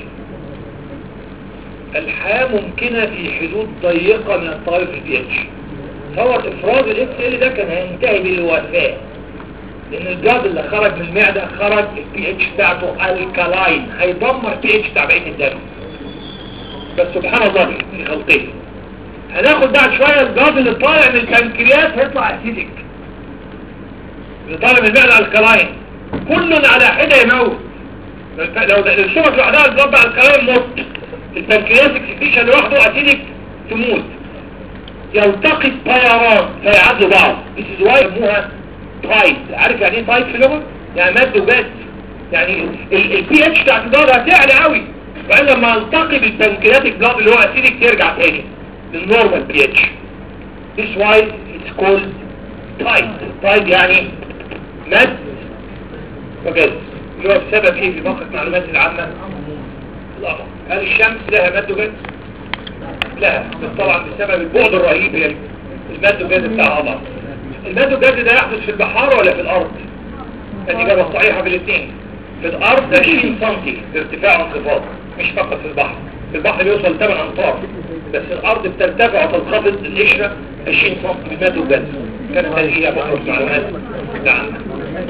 الحياه ممكنه في حدود ضيقه من الطائف البي اتش تصور افراز الاس ال ده كان هينتهي بالوفاه لان الجلد اللي خرج من المعده خرج البي اتش بتاعته الكلاين هيدمر البي اتش بتاع بقيه الدم بس سبحان الله في خلقه هناخد بعد شوية الجاز اللي طالع من البنكرياس هيطلع اسيدك اللي طالع من المعدة الكلاين كل على حدة يموت لو السمك لوحدها الجاز على الكلاين موت البنكرياس اكسكريشن لوحده اسيدك تموت يلتقي الطيران فيعدوا بعض بس ازواي يسموها تايد عارف يعني ايه تايد في اللغة؟ يعني مد وجد يعني البي اتش بتاعت الجاز هتعلى قوي وبعدين لما التقي بالبنكرياتيك بلاد اللي هو اسيدك يرجع تاني للنورمال بي اتش This why it's called tide tide يعني مد وجد اللي هو بسبب ايه في باقة المعلومات العامة القمر هل الشمس لها مد وجد؟ لها بس طبعا بسبب البعد الرهيب هي المد وجد بتاع القمر المد وجد ده يحدث في البحار ولا في الارض؟ الإجابة الصحيحة بالاثنين في الأرض 20 سم في ارتفاع وانخفاض مش فقط في البحر في البحر بيوصل 8 أمتار بس الأرض بترتفع وتنخفض القشرة 20 سم بمات وجد كانت هذه بحر معلومات عامة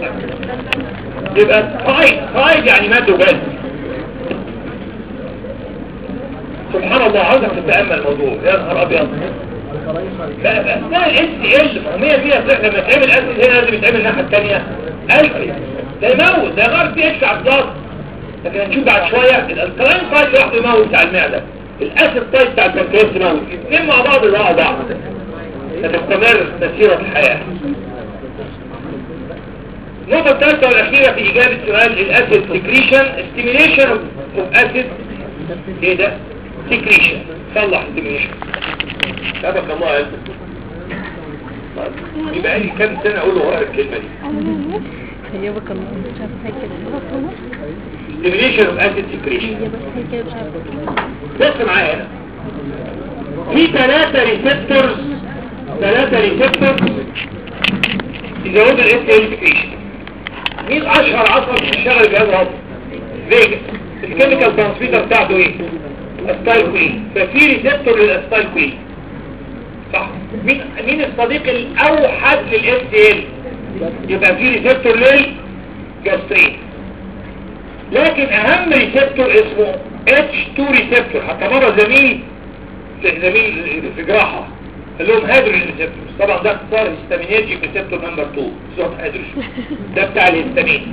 يبقى قايد قايد يعني مات وجد سبحان الله عاوزك تتأمل الموضوع يا نهار أبيض لا بقى الاس ال فهمية فيها لما تعمل اسيد هنا لازم يتعمل الناحية الثانية الفري ده يموت ده غير بي اتش على الضغط لكن هنشوف بعد شوية الالكلاين تايب لوحده يموت بتاع المعدة الاسيد تايب بتاع البنكرياس يموت الاثنين مع بعض يضيعوا بعض ستستمر مسيرة الحياة النقطة الثالثة والأخيرة في إجابة سؤال الأسيد سكريشن ستيميليشن اوف أسيد إيه ده؟ سكريشن صلح ستيميليشن سبق الله يا طيب يبقى لي كام سنة أقول له وراء الكلمة دي هي بقى مش عارفه هي كده stimulation of acid secretion هي بس هي كده مش عارفه بص معايا هنا في ثلاثة ريسبتورز ثلاثة ريسبتورز يزودوا الاس ال سكريشن مين اشهر عصر بيشتغل الجهاز الهضمي فيجاس الكيميكال ترانسميتر بتاعته ايه استايل كوين ففي ريسبتور للاستايل كوين صح مين مين الصديق الاوحد للاس ال يبقى في ريسبتور للجاسترين لكن اهم ريسبتور اسمه H2 ريسبتور حتى مرة زميل زميل في جراحة قال لهم هيدروجين ريسبتور طبعا ده اختصار هيستامينيرجيك ريسبتور نمبر 2 صوت هيدروجين ده بتاع الهيستامين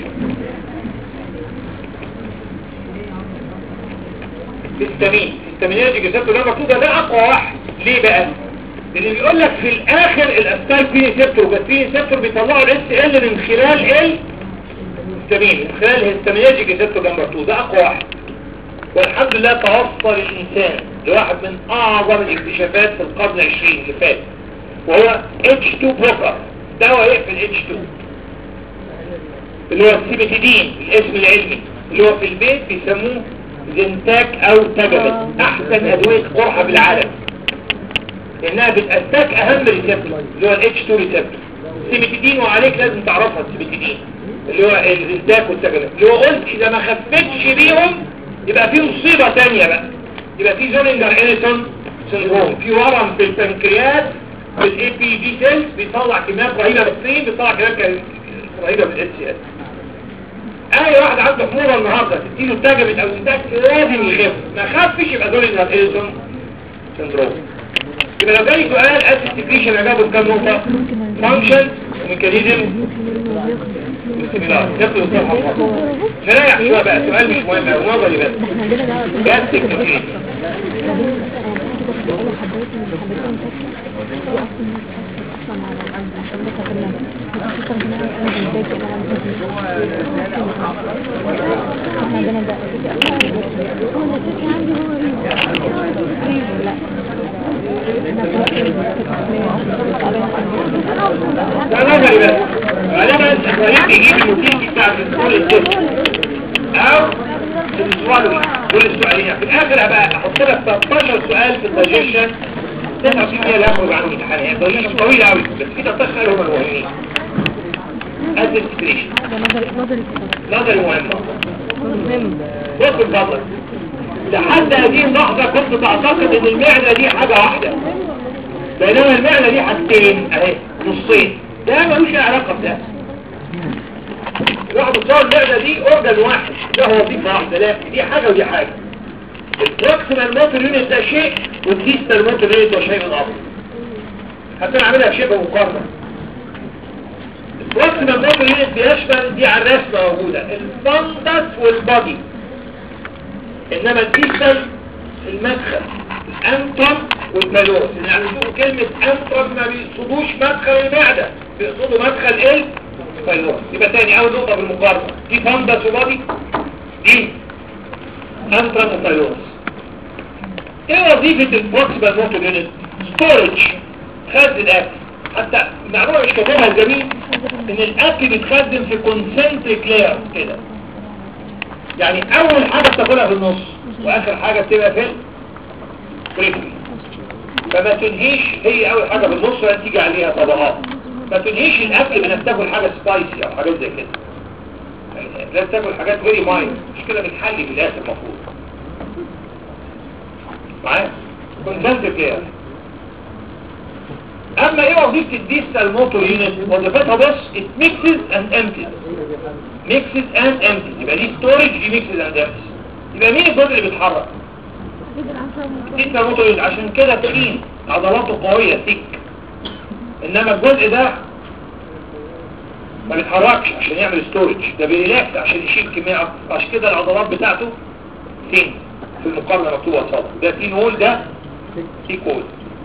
هيستامين هيستامينيرجيك ريسبتور نمبر 2 ده ده اقوى واحد ليه بقى؟ لان بيقول لك في الاخر الاستايل في ريسبتور بس في ريسبتور بيطلعوا الاس ال من خلال ال هيستامين من خلال الهيستامينيرجيك ريسبتور نمبر 2 ده اقوى واحد والحمد لله توصل الانسان لواحد من اعظم الاكتشافات في القرن العشرين اللي فات وهو H2 بلوكر دواء يقفل اتش 2 اللي هو السيبتيدين الاسم العلمي اللي هو في البيت بيسموه زنتاك او تجبل احسن ادوية قرحة بالعالم لانها بتأتاك اهم ريسبتور اللي هو الاتش 2 ريسبتور السيبتيدين وعليك لازم تعرفها السيبتيدين اللي هو الزنتاك والتجبل اللي هو قلت اذا ما خفتش بيهم يبقى في مصيبة تانية بقى يبقى في زولينجر إليسون سندروم في ورم في البنكرياس بالاي بي دي سيلز بيطلع كميات رهيبه من الصين بيطلع كميات رهيبه من الاس سي اس اي واحد عنده حموضه النهارده تديله تجربه او انتاج لازم يخف ما خفش يبقى زولينجر إليسون سندروم يبقى لو جالي سؤال اسيد سكريشن اجابه بكام نقطه فانكشن وميكانيزم واستمرار ياخد الصفحه فقط نريح شويه بقى سؤال مش مهم أوي، نظري بس جاستك كتير ده نظري بس غالبا الطريق بيجيب الموتيل بتاع الدكتور الجسم او السؤال كل السؤالين في الاخر هبقى احط لك 13 سؤال في الدايجيشن 99% لا يخرج عن الامتحان هي الدايجيشن طويله قوي بس في 13 سؤال هم المهمين ادي سكريشن نظري مهم بص الفضل لحد هذه اللحظة كنت تعتقد ان المعدة دي حاجة واحدة بينما المعدة دي حاجتين اهي نصين ده ملوش أي علاقة بده الواحد بتصور المعدة دي اورجن واحد ده هو وظيفة واحدة لا دي حاجة ودي حاجة البروكسيمال موتور يونت ده شيء والديستال موتور يونت ده شيء اخر حتى نعملها بشبه مقارنة البروكسيمال موتور يونت بيشمل دي على الرسمة موجودة الفندس والبادي انما الديستال المدخل الانترم والمالوس يعني يقولوا كلمة انترم ما بيقصدوش مدخل المعدة بيقصدوا مدخل ايه المالوس يبقى تاني اول نقطة بالمقارنة دي فندس وبادي دي انترم ومالوس ايه وظيفة البروكسيمال موتور يونت ستورج خزن الاكل حتى المعلومة مش كاتبها الجميل ان الاكل بيتخزن في كونسنتريك لاير كده يعني اول حاجة بتاكلها في النص واخر حاجة بتبقى في البريفري فما تنهيش هي اول حاجة في النص ولا تيجي عليها طبقات ما تنهيش الاكل بانك تاكل حاجة سبايسي او حاجات زي كده يعني لازم تاكل حاجات فيري ماين مش كده بتحلي في الاخر المفروض معايا كونسنتريك لاير اما ايه وظيفة الديستال موتور يونت وظيفتها بس it mixes and empties mixes and empties يبقى دي storage دي mixes and empties يبقى مين الجزء اللي بيتحرك الديستال موتور يونت عشان كده تخين عضلاته قوية ثيك انما الجزء ده ما بيتحركش عشان يعمل ستورج ده بيريلاكس عشان يشيل كمية اكتر عشان كده العضلات بتاعته ثين في المقارنة مكتوبة قصادها ده ثين هول ده ثيك هول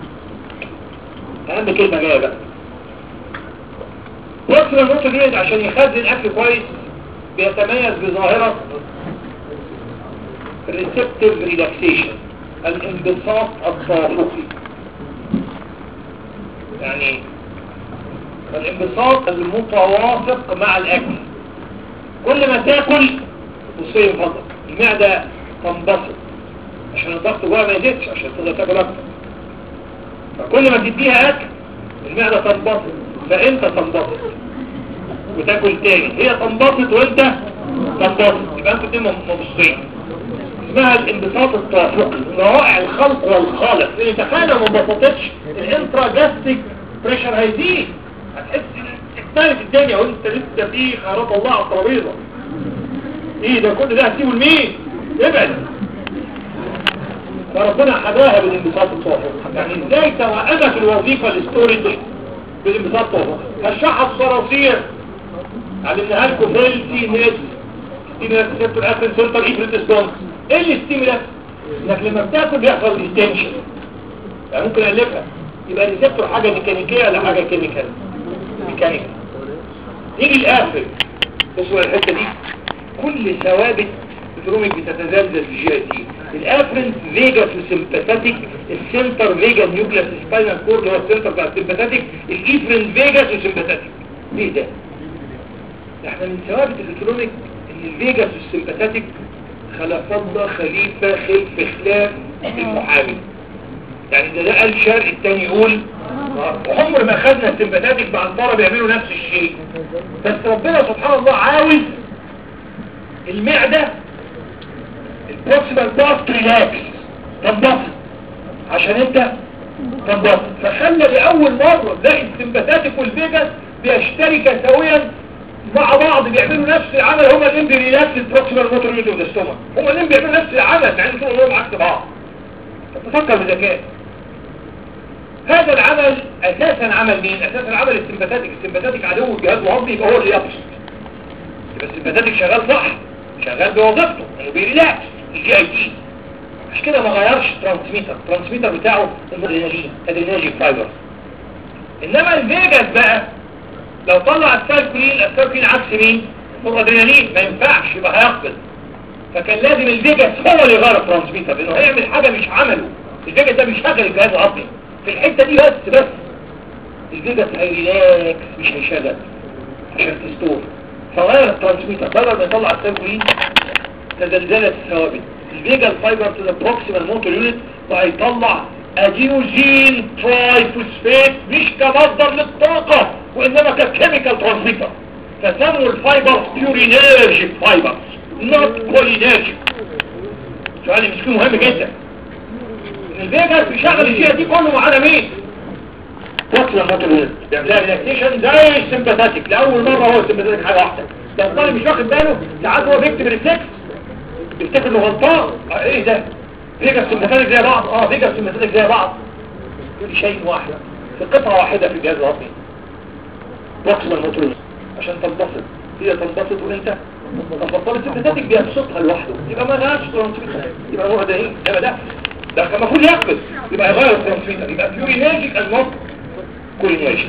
اهم كلمة جاية بقى وقت الموت الجيد عشان يخزن اكل كويس بيتميز بظاهرة receptive relaxation الانبساط التوافقي يعني الانبساط المتوافق مع الاكل كل ما تاكل وصيه فضل المعدة تنبسط عشان الضغط جواها ما يزيدش عشان تقدر تاكل اكتر فكل ما تديها اكل المعدة تنبسط فانت تنبسط وتاكل تاني هي تنبسط وانت تنبسط يبقى انتوا اتنين مبسوطين اسمها الانبساط التوافقي روائع الخلق والخالق لان تخيل لو ما انبسطتش الانترا جاستيك بريشر هيزيد هتحس اختلف الدنيا وانت لسه في خيرات الله على الترابيزه ايه ده كل ده هتسيبه لمين ابعد فربنا حداها بالانبساط التوافقي يعني ازاي توأمت الوظيفه الاستوريج بالانبساط التوافقي هشرحها بصراصير علمناها لكم في التي نت ستيمولاس ريسبتور اكرين سنتر ايفرت ريسبونس ايه الاستيمولاس انك لما بتاكل بيحصل ديستنشن يعني ممكن الفها يبقى الريسبتور حاجه ميكانيكيه ولا حاجه كيميكال ميكانيكال نيجي الاخر بصوا الحته دي كل ثوابت اوتونوميك بتتزلزل في جي اي تي الافرنت فيجاس وسمباثيك السنتر فيجا نيوكليس سباينال كورد هو السنتر بتاع السمباثيك الايفرنت فيجاس وسمباثيك ليه ده احنا من ثوابت الاوتونوميك ان الفيجاس والسمباثيك خلفضة خليفة خلف خلاف المحامي يعني ده ده قال شرق التاني يقول وعمر ما خدنا السمباتاتيك مع الفاره بيعملوا نفس الشيء بس ربنا سبحان الله عاوز المعدة البروكسيمال بارت ريلاكس تنبسط عشان انت تنبسط فخلى لأول مرة تلاقي السمباتاتيك والفيجاس بيشتركا سويا مع بعض بيعملوا نفس العمل هما اللي بيريلاكس البروكسيمال موتور يونت والاستومك هما اللي بيعملوا نفس العمل مع ان كلهم عكس بعض تفكر بذكاء هذا العمل اساسا عمل مين اساسا عمل السمباتاتيك السمباتاتيك عدو الجهاز الهضمي يبقى هو اللي يبسط يبقى السمباتاتيك شغال صح شغال بوظيفته انه بيريلاكس الجي اي تي مش كده ما غيرش الترانسميتر الترانسميتر بتاعه الادرينالين ادرينالين فايبر انما الفيجاس بقى لو طلع السالكولين السالكولين عكس مين هو ادرينالين ما ينفعش يبقى هيقبل فكان لازم الفيجاس هو اللي يغير الترانسميتر لانه هيعمل حاجه مش عمله الفيجاس ده بيشغل الجهاز الهضمي في الحته دي بس بس الفيجاس هيريلاكس مش هيشغل عشان تستور فغير الترانسميتر بدل ما يطلع السالكولين تزلزلت الثوابت الفيجال فايبر تو ذا بروكسيمال موتور يونت وهيطلع ادينوزين ترايفوسفيت مش كمصدر للطاقة وانما ككيميكال ترانسميتر فسموا الفايبرز بيورينيرجيك فايبرز نوت كولينيرجيك سؤال مش مهم جدا الفيجاس بيشغل الشيء دي كله على مين بروكسيمال موتور يونت بيعملها ريلاكسيشن زي السمباثيك لاول مره هو السمباثيك حاجه واحده لو الطالب مش واخد باله ساعات هو بيكتب ريفلكس بيفتكر انه غلطان آه، ايه ده فيجاس سمباثيك زي بعض اه فيجاس سمباثيك زي بعض كل شيء واحد في قطعه واحده في الجهاز الهضمي بروكسيمال موتور يونت عشان تنبسط هي تنبسط وانت تنبسط السمباثيك بيبسطها لوحده يبقى ما لهاش ترانسميتر يبقى هو ده ايه ده ده ده كان المفروض يقبل يبقى يغير الترانسميتر يبقى بيورينيرجيك از نوت كولينيرجيك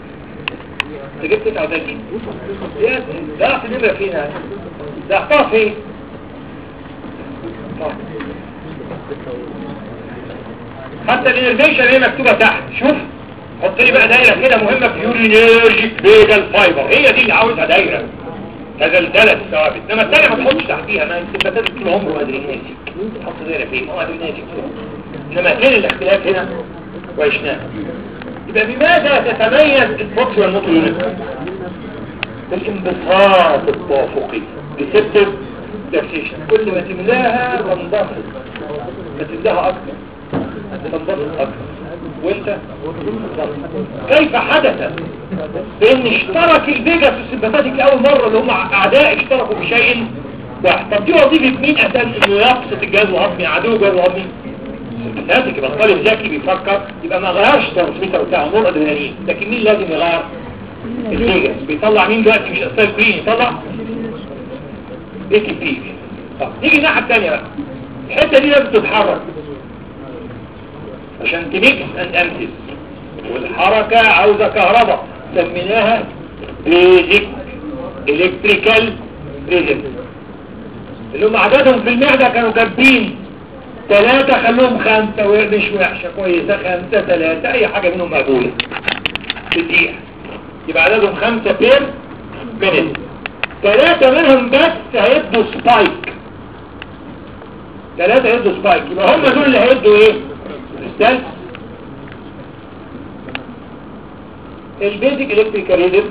انت جبت تسعة وتلاتين يا ضعف نمرة فينا ضعفها فين طيب. حتى الانرفيشن هي مكتوبة تحت شوف حط لي بقى دايرة كده مهمة في يورينيرجيك فيجال فايبر هي دي اللي عاوزها دايرة تزلزلت ثوابت انما الثانية ما تحطش تحتيها ما انت بتدرس طول عمره ادريناجيك تحط دايرة فين هو ادريناجيك انما فين الاختلاف هنا وعشناه يبقى بماذا تتميز البروكسيمال موتور يونت بالانبساط التوافقي بسبب تفسيشن كل ما تملاها تنبسط ما تملاها اكتر تنبسط اكتر وانت كيف حدث بان اشترك الفيجاس والسمباتيك اول مرة اللي هم اعداء اشتركوا في شيء واحد طب دي وظيفة مين اساسا انه يبسط الجهاز الهضمي عدو الجهاز الهضمي لازم يبقى الطالب ذكي بيفكر يبقى ما غيرش الترانسميتر بتاعه نور ادرينالين لكن مين لازم يغير الفيجاس بيطلع مين دلوقتي مش اسال كلين يطلع اي تي بي طب نيجي الناحيه الثانيه بقى الحته دي لازم تتحرك عشان تميكس اند امسس والحركه عاوزه كهرباء سميناها بيزك الكتريكال ريزم اللي هم عددهم في المعده كانوا كاتبين ثلاثة خلوهم خمسة ومش وحشة كويسة خمسة ثلاثة أي حاجة منهم مقبولة في الدقيقة يبقى عددهم خمسة بير مينت ثلاثة منهم بس هيدوا سبايك ثلاثة هيدوا سبايك يبقى هم دول اللي هيدوا ايه؟ كريستال البيزك الكتريكال ريزم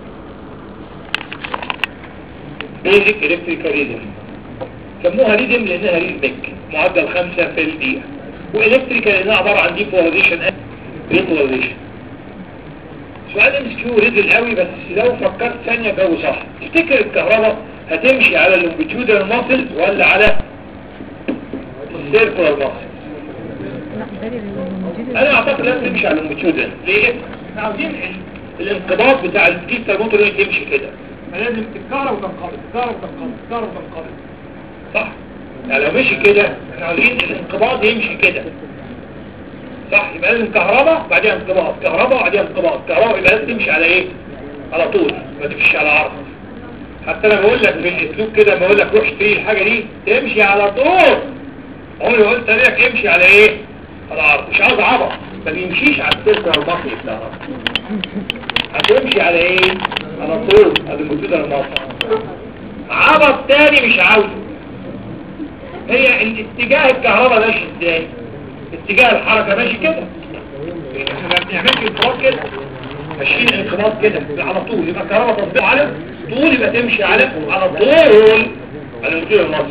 بيزك الكتريكال ريزم سموها ريزم لانها ريزمك معدل خمسة في الدقيقة والكتريكال لانها عبارة عن ديبولاريزيشن ريبولاريزيشن سؤال مسكيو ريزل قوي بس لو فكرت ثانية جو صح تفتكر الكهرباء هتمشي على اللونجيتيودال ماسل ولا على السيركولار ماسل لا ده اللي موجود انا اعتقد لازم تمشي على اللونجيتيودال ليه؟ احنا عاوزين ال- الانقباض بتاع الكيسة موتور يمشي كده فلازم تتكهرب وتنقبض تتكهرب وتنقبض تتكهرب وتنقبض صح؟ يعني لو مشي كده احنا عاوزين الانقباض يمشي كده صح يبقى لازم كهرباء بعدين انقباض كهرباء بعدين انقباض كهرباء يبقى لازم تمشي على ايه على طول ما تمشيش على عرض حتى انا بقول لك بالاسلوب كده لما اقول لك روح اشتري الحاجه دي تمشي على طول عمري ما قلت لك امشي على ايه على عرض مش عاوز عبط ما بيمشيش على السلك المصري بتاعها هتمشي على ايه على طول على المنتدى المصري عبط تاني مش عاوزه هي الاتجاه الكهرباء ماشي ازاي اتجاه الحركه ماشي كده احنا ما بنعملش انقراض كده ماشيين انقراض كده على طول يبقى الكهرباء تطبيق على طول يبقى تمشي على على طول على المنتدى المصري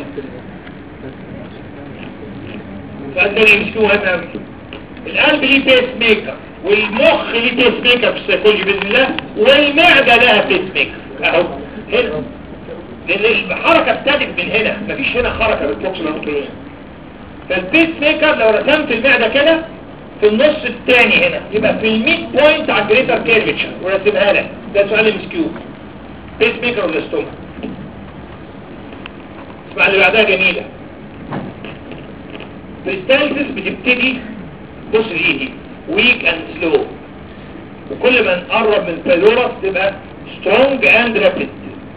سؤال تاني يمسكوه مهم قوي القلب ليه بيس ميكر والمخ ليه بيس ميكر في السيكولوجي باذن الله والمعده لها بيس ميكر اهو هنا لان الحركه ابتدت من هنا مفيش هنا حركه بالبوكس الموتوريه فالبيس ميكر لو رسمت المعده كده في النص الثاني هنا يبقى في الميد بوينت على الجريتر كيرفتشر ورسمها لك ده سؤال مسكيو بيس ميكر ولا ستومك اسمع اللي بعدها جميله الستالسس بتبتدي بص ايدي ويك اند سلو وكل ما نقرب من البيلورس تبقى سترونج اند رابيد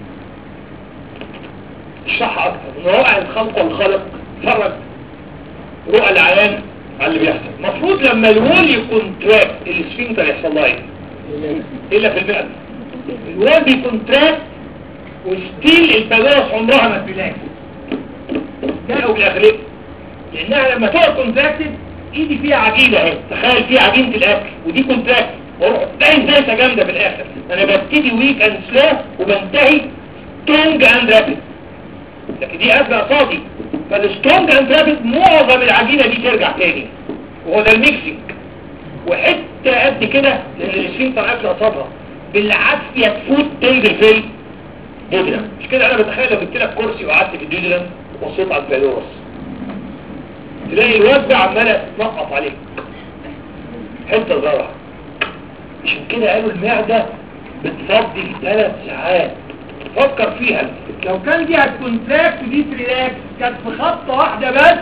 اشرحها اكتر من رائع الخلق والخلق فرج رؤى العيان على اللي بيحصل المفروض لما الوول يكونتراكت السفنكتر يحصل لها ايه الا في المعده الوول بيكونتراكت وستيل البيلورس عمرها ما تلاقي ده او الاغلب لانها لما تقعد كونتراكتد ايدي فيها عجينه اهي تخيل فيها عجينه الاكل ودي كونتراكت واروح باين زيتها جامده في الاخر انا ببتدي ويك اند سلو وبنتهي سترونج اند رابيد لكن دي قبل قصادي فالسترونج اند رابيد معظم العجينه دي ترجع تاني وهو ده الميكسنج وحته قد كده لان السفنكتر قبل قصادها بالعافيه تفوت تنزل في الدودرم مش كده انا بتخيل لو جبت لك كرسي وقعدت في الدودرم وبصيت على البيلورس تلاقي الواد ده عماله تنقط عليك حته صغيره عشان كده قالوا المعده بتفضي في ثلاث ساعات فكر فيها لو كان دي هتكونتراكت ودي تريلاكس كانت في خطه واحده بس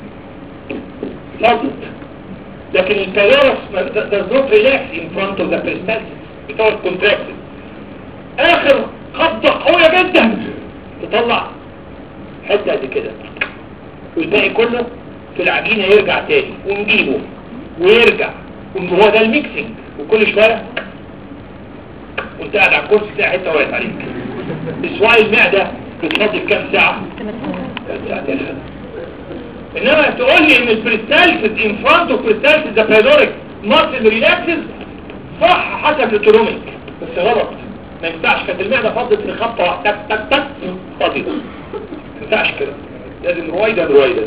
فضت لكن البيلورس does not relax in front of the peristalsis بتقعد contracted اخر خبطه قويه جدا تطلع حته قد كده والباقي كله في العجينة يرجع تاني ونجيبه ويرجع وهو ده الميكسنج وكل شوية وانت قاعد على الكرسي تلاقي حتة وقعت عليك اسواء المعدة بتفضل كام ساعة؟ كام ساعة تلحد انما تقول لي ان البريستالسز ان فرونت اوف بريستالسز ده بايدوريك ماسل ريلاكسز صح حسب الاوتونوميك بس غلط ما ينفعش كانت المعدة فضت في خبطة واحدة تك تك تك فاضية ما ينفعش كده لازم رويدا رويدا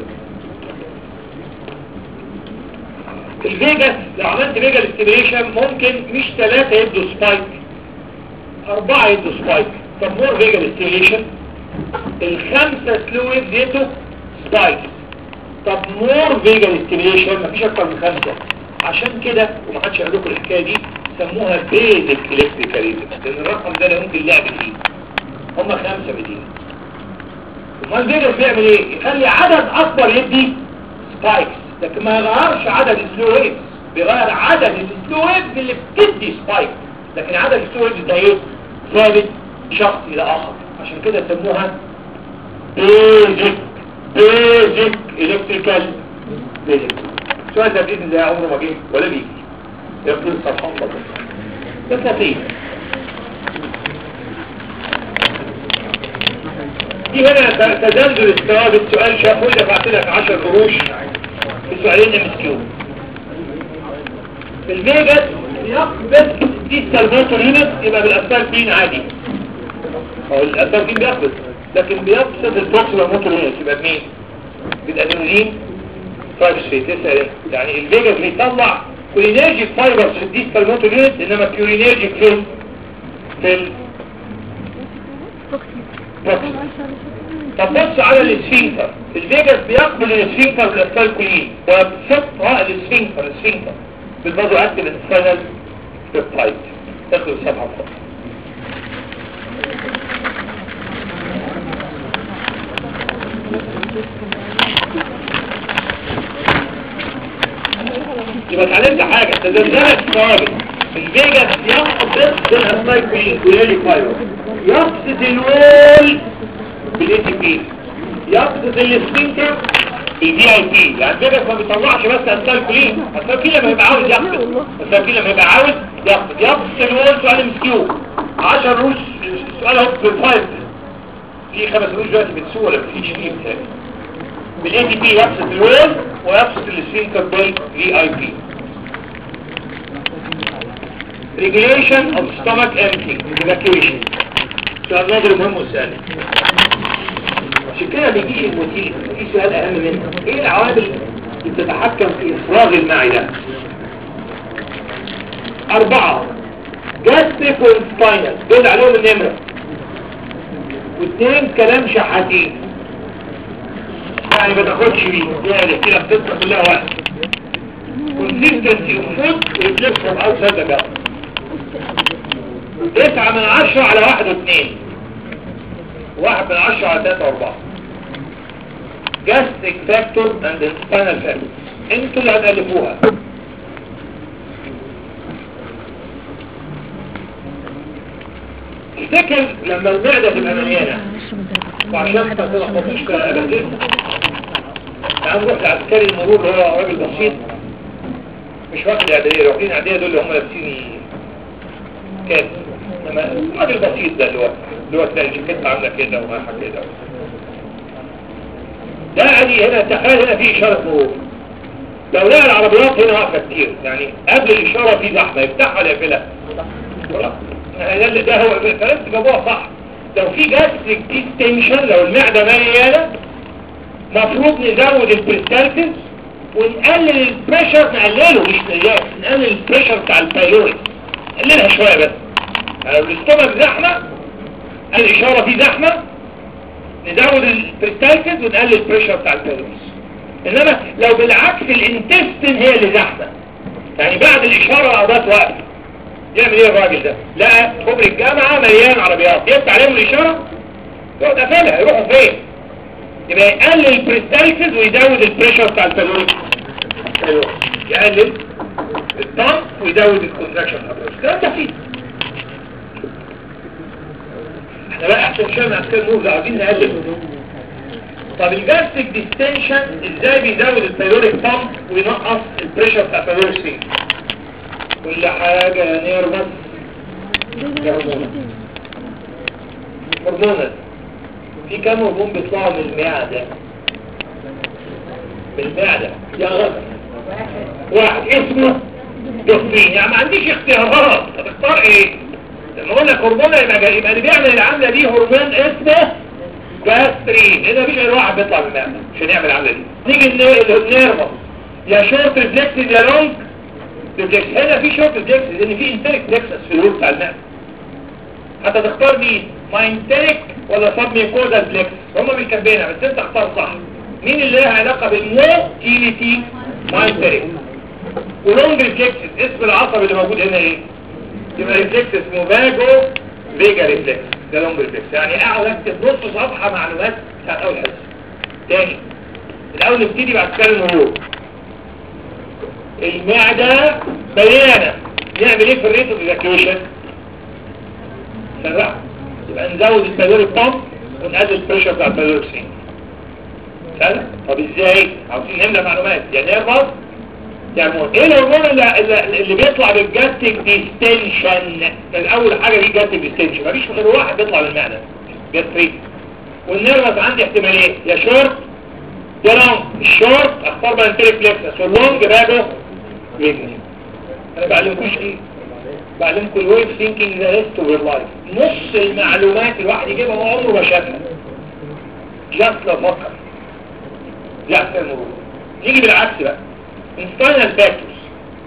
الفيجاس لو عملت فيجا ستيميليشن ممكن مش ثلاثة يدوا سبايك أربعة يدوا سبايك طب مور فيجا ستيميليشن الخمسة سلو ويفز يدوا سبايك طب مور فيجا ستيميليشن مفيش أكتر من خمسة عشان كده ومحدش قال لكم الحكاية دي سموها بيزك الكتريكاليزم لأن الرقم ده لا يمكن لعب فيه هم خمسة بدين امال فيجاس بيعمل ايه؟ يخلي عدد أكبر يدي سبايكس لكن ما يغيرش عدد السلو ويفز بيغير عدد السلو ويفز اللي بتدي سبايك لكن عدد السلو ويفز ده ايه ثابت شخص الى اخر عشان كده سموها بيزك بيزك الكتريكال بيزك السؤال ده باذن الله عمره ما جه ولا بيجي يقول سبحان الله بس لطيف دي هنا تزلزل الثوابت سؤال شافوي دفعت لك 10 قروش في سؤالين ام اس كيو الفيجاس يقبض دي السلفاتور يونت يبقى بالاسفلتين عادي او الاسفلتين بيقبض لكن بيقصد البروكسيمال موتور يونت يبقى بمين بالادرينالين فايبس فيت لسه يعني الفيجاس بيطلع كولينيرجيك فايبرز في الديستال موتور يونت انما كيورينيرجيك فين في ال طب بص على الاسفنكتر الفيجاس بيقبل الاسفنكتر بالاسفلكولين ويبسطها الاسفنكتر الاسفنكتر بالبازو اكتب الفانل بيبتايد تاخد الصفحه فوق يبقى اتعلمت حاجة تزلزلت ثوابت الفيجاس ينقض ضد الاسفلكولين كولينيرجيك فايبر يقصد الوول بالاي تي بي يقصد السفنكتر بالدي اي بي يعني كده ما بيطلعش بس اسال كلين اسال كلين لما يبقى عاوز يقصد اسال كلين لما يبقى عاوز يقصد يقصد الوول سؤال ام كيو 10 روش سؤال اهو في الفايف في خمس روش دلوقتي بتسوق ولا مفيش فيه بتاعي بالاي تي بي يقصد الوول ويقصد السفنكتر بالدي اي بي regulation of stomach emptying evacuation سؤال نظري مهم وسهل عشان كده بيجيش الموتيل في سؤال اهم منه ايه العوامل اللي بتتحكم في افراغ المعدة اربعة جاستريك والسباينال دول عليهم النمرة واثنين كلام شحاتين يعني ما تاخدش بيه يعني كده بتطلع كلها واحد consistency of food reflects from outside the gut تسعة من عشرة على واحد واثنين واحد من عشرة على ثلاثة واربعة gastric factor and the spinal factor انتوا اللي هتألفوها افتكر لما المعدة تبقى مليانة وعشان ما تلخبطوش كأبدين تعال نروح لعسكري المرور اللي هو راجل بسيط مش واخد اعدادية واخدين اعدادية دول اللي هم لابسين كاب لما الراجل بسيط ده اللي هو اللي هو تلاقي الجاكيت عامله كده ورايحه كده ده ادي هنا تخيل هنا في اشاره مرور لو لقى العربيات هنا واقفه كتير يعني قبل الاشاره في زحمه يفتحها ولا يقفلها ده اللي ده هو فلازم جابوها صح لو في جاستريك ديستنشن لو المعده مليانه مفروض نزود البريستالسيس ونقلل البريشر نقلله مش نقلله نقلل البريشر بتاع البايلوري نقللها شويه بس يعني لو الاستومك زحمه الاشاره فيه زحمه نزود البريستالسيس ونقلل البريشر بتاع البايلوري انما لو بالعكس الانتستين هي اللي زحمه يعني بعد الاشاره العضلات واقفه يعمل ايه الراجل ده لا كوبري الجامعه مليان عربيات يفتح عليهم الاشاره يقعد قافلها يروحوا فين يبقى يقلل البريستالسيس ويزود البريشر بتاع البالون يقلل الضغط ويزود الكونتراكشن الكلام ده فيه احنا بقى احسن شويه من عسكري النور ده عايزين نقلل طب الجاستيك ديستنشن ازاي بيزود البالوريك بامب وينقص البريشر بتاع البالوريك سين كل حاجه نيرفس هرمونات هرمونات في كام هرمون بيطلعوا من المعدة من المعدة يا غلط واحد اسمه دوفين يعني ما عنديش اختيارات هتختار ايه لما اقول لك هرمون يبقى جاي يبقى اللي بيعمل العملة دي هرمون اسمه باسترين هنا مفيش غير واحد بيطلع من المعدة عشان يعمل العملة دي نيجي النيرفس يا شورت ريفلكس يا لونج ريفلكس هنا في شورت ريفلكس لان في انتريك نكسس في الورد بتاع المعدة حتى تختار مين ماينتريك ولا سب ميكوزا فليكس هما بيكبينها بس انت اختار صح مين اللي لها علاقة بالموتيليتي ماينتريك ولونج ريفلكس اسم العصب اللي موجود هنا ايه يبقى ريفلكس اسمه فاجو فيجا ريفلكس ده لونج ريفلكس يعني اقعد اكتب نص صفحة معلومات بتاعت اول حصة تاني الاول نبتدي بعد كده المرور المعدة مليانة نعمل ايه في الريت اوف ايفاكيوشن سرعة يبقى نزود البالوريك بامب ونقلل البريشر بتاع البالوريك سين سهل طب ازاي عاوزين نملى معلومات يعني نيرفس يعني ايه الهرمون اللي, اللي, اللي بيطلع بالجاستيك ديستنشن اول حاجه دي جاستيك ديستنشن مفيش غير واحد بيطلع من المعده جاستريك والنيرفس عندي احتمالين يا شورت يا لونج الشورت اختار بانتريك فليكسس واللونج باجو ويجنس انا بعلمكوش ايه بعلمكم الويف ثينكينج ذا ريست اوف لايف نص المعلومات الواحد يجيبها هو عمره ما شافها جاست لو فكر جاست المرور نيجي بالعكس بقى انستاينال فاكتورز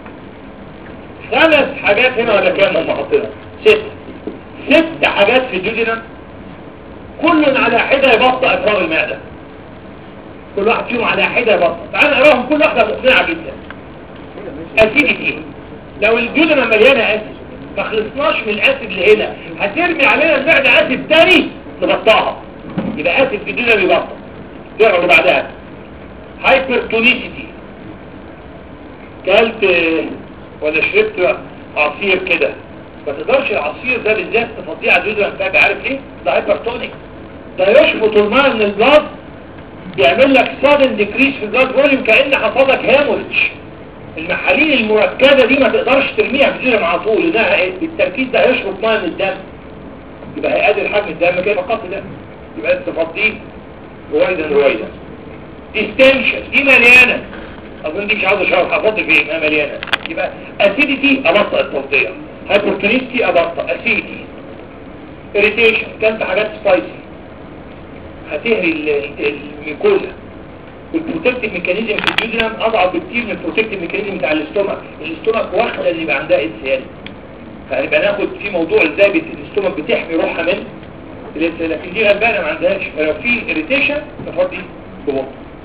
خمس حاجات هنا ولا كام هم حاطينها ست ست حاجات في الجوجينا كل على حدة يبطئ افراغ المعدة كل واحد فيهم على حدة يبطئ تعال نقراهم كل واحدة مقنعة جدا اسيديتي لو الجدنة مليانة اسيد ما خلصناش من الاسيد اللي هنا هترمي علينا المعدة اسيد تاني نبطئها يبقى اسيد في الجدنة بيبطئ تقرا اللي بعدها هايبرتونيسيتي كلت ولا شربت عصير كده ما تقدرش العصير ده بالذات تفضيه على الجدران فاهم عارف ليه؟ ده هايبرتونيك ده يشفط الماء من البلاد يعمل لك sudden decrease في البلاد فوليوم كأن حصل لك هيموريدج المحاليل المركزة دي ما تقدرش ترميها في الجدران على طول لانها إيه؟ التركيز ده هيشفط ماء من الدم يبقى هيقلل حجم الدم كده فقط ده يبقى انت تفضيه رويدا رويدا ديستنشن دي مليانة اظن دي مش عاوز اشرح افضل في ما مليانة يبقى اسيديتي ابطأ التفضية هايبرتونيستي ابطأ اسيديتي اريتيشن كانت حاجات سبايسي هتهري ال- ال- الميكوزا والبروتكتيف ميكانيزم في الجدران اضعف بكتير من البروتكتيف ميكانيزم بتاع الاستومك الاستومك واخده اللي يبقى عندها انسيان فهنبقى ناخد في موضوع ازاي بت- الاستومك بتحمي روحها من الانسيان لكن دي غلبانه ما عندهاش فلو في اريتيشن تفضي ببطء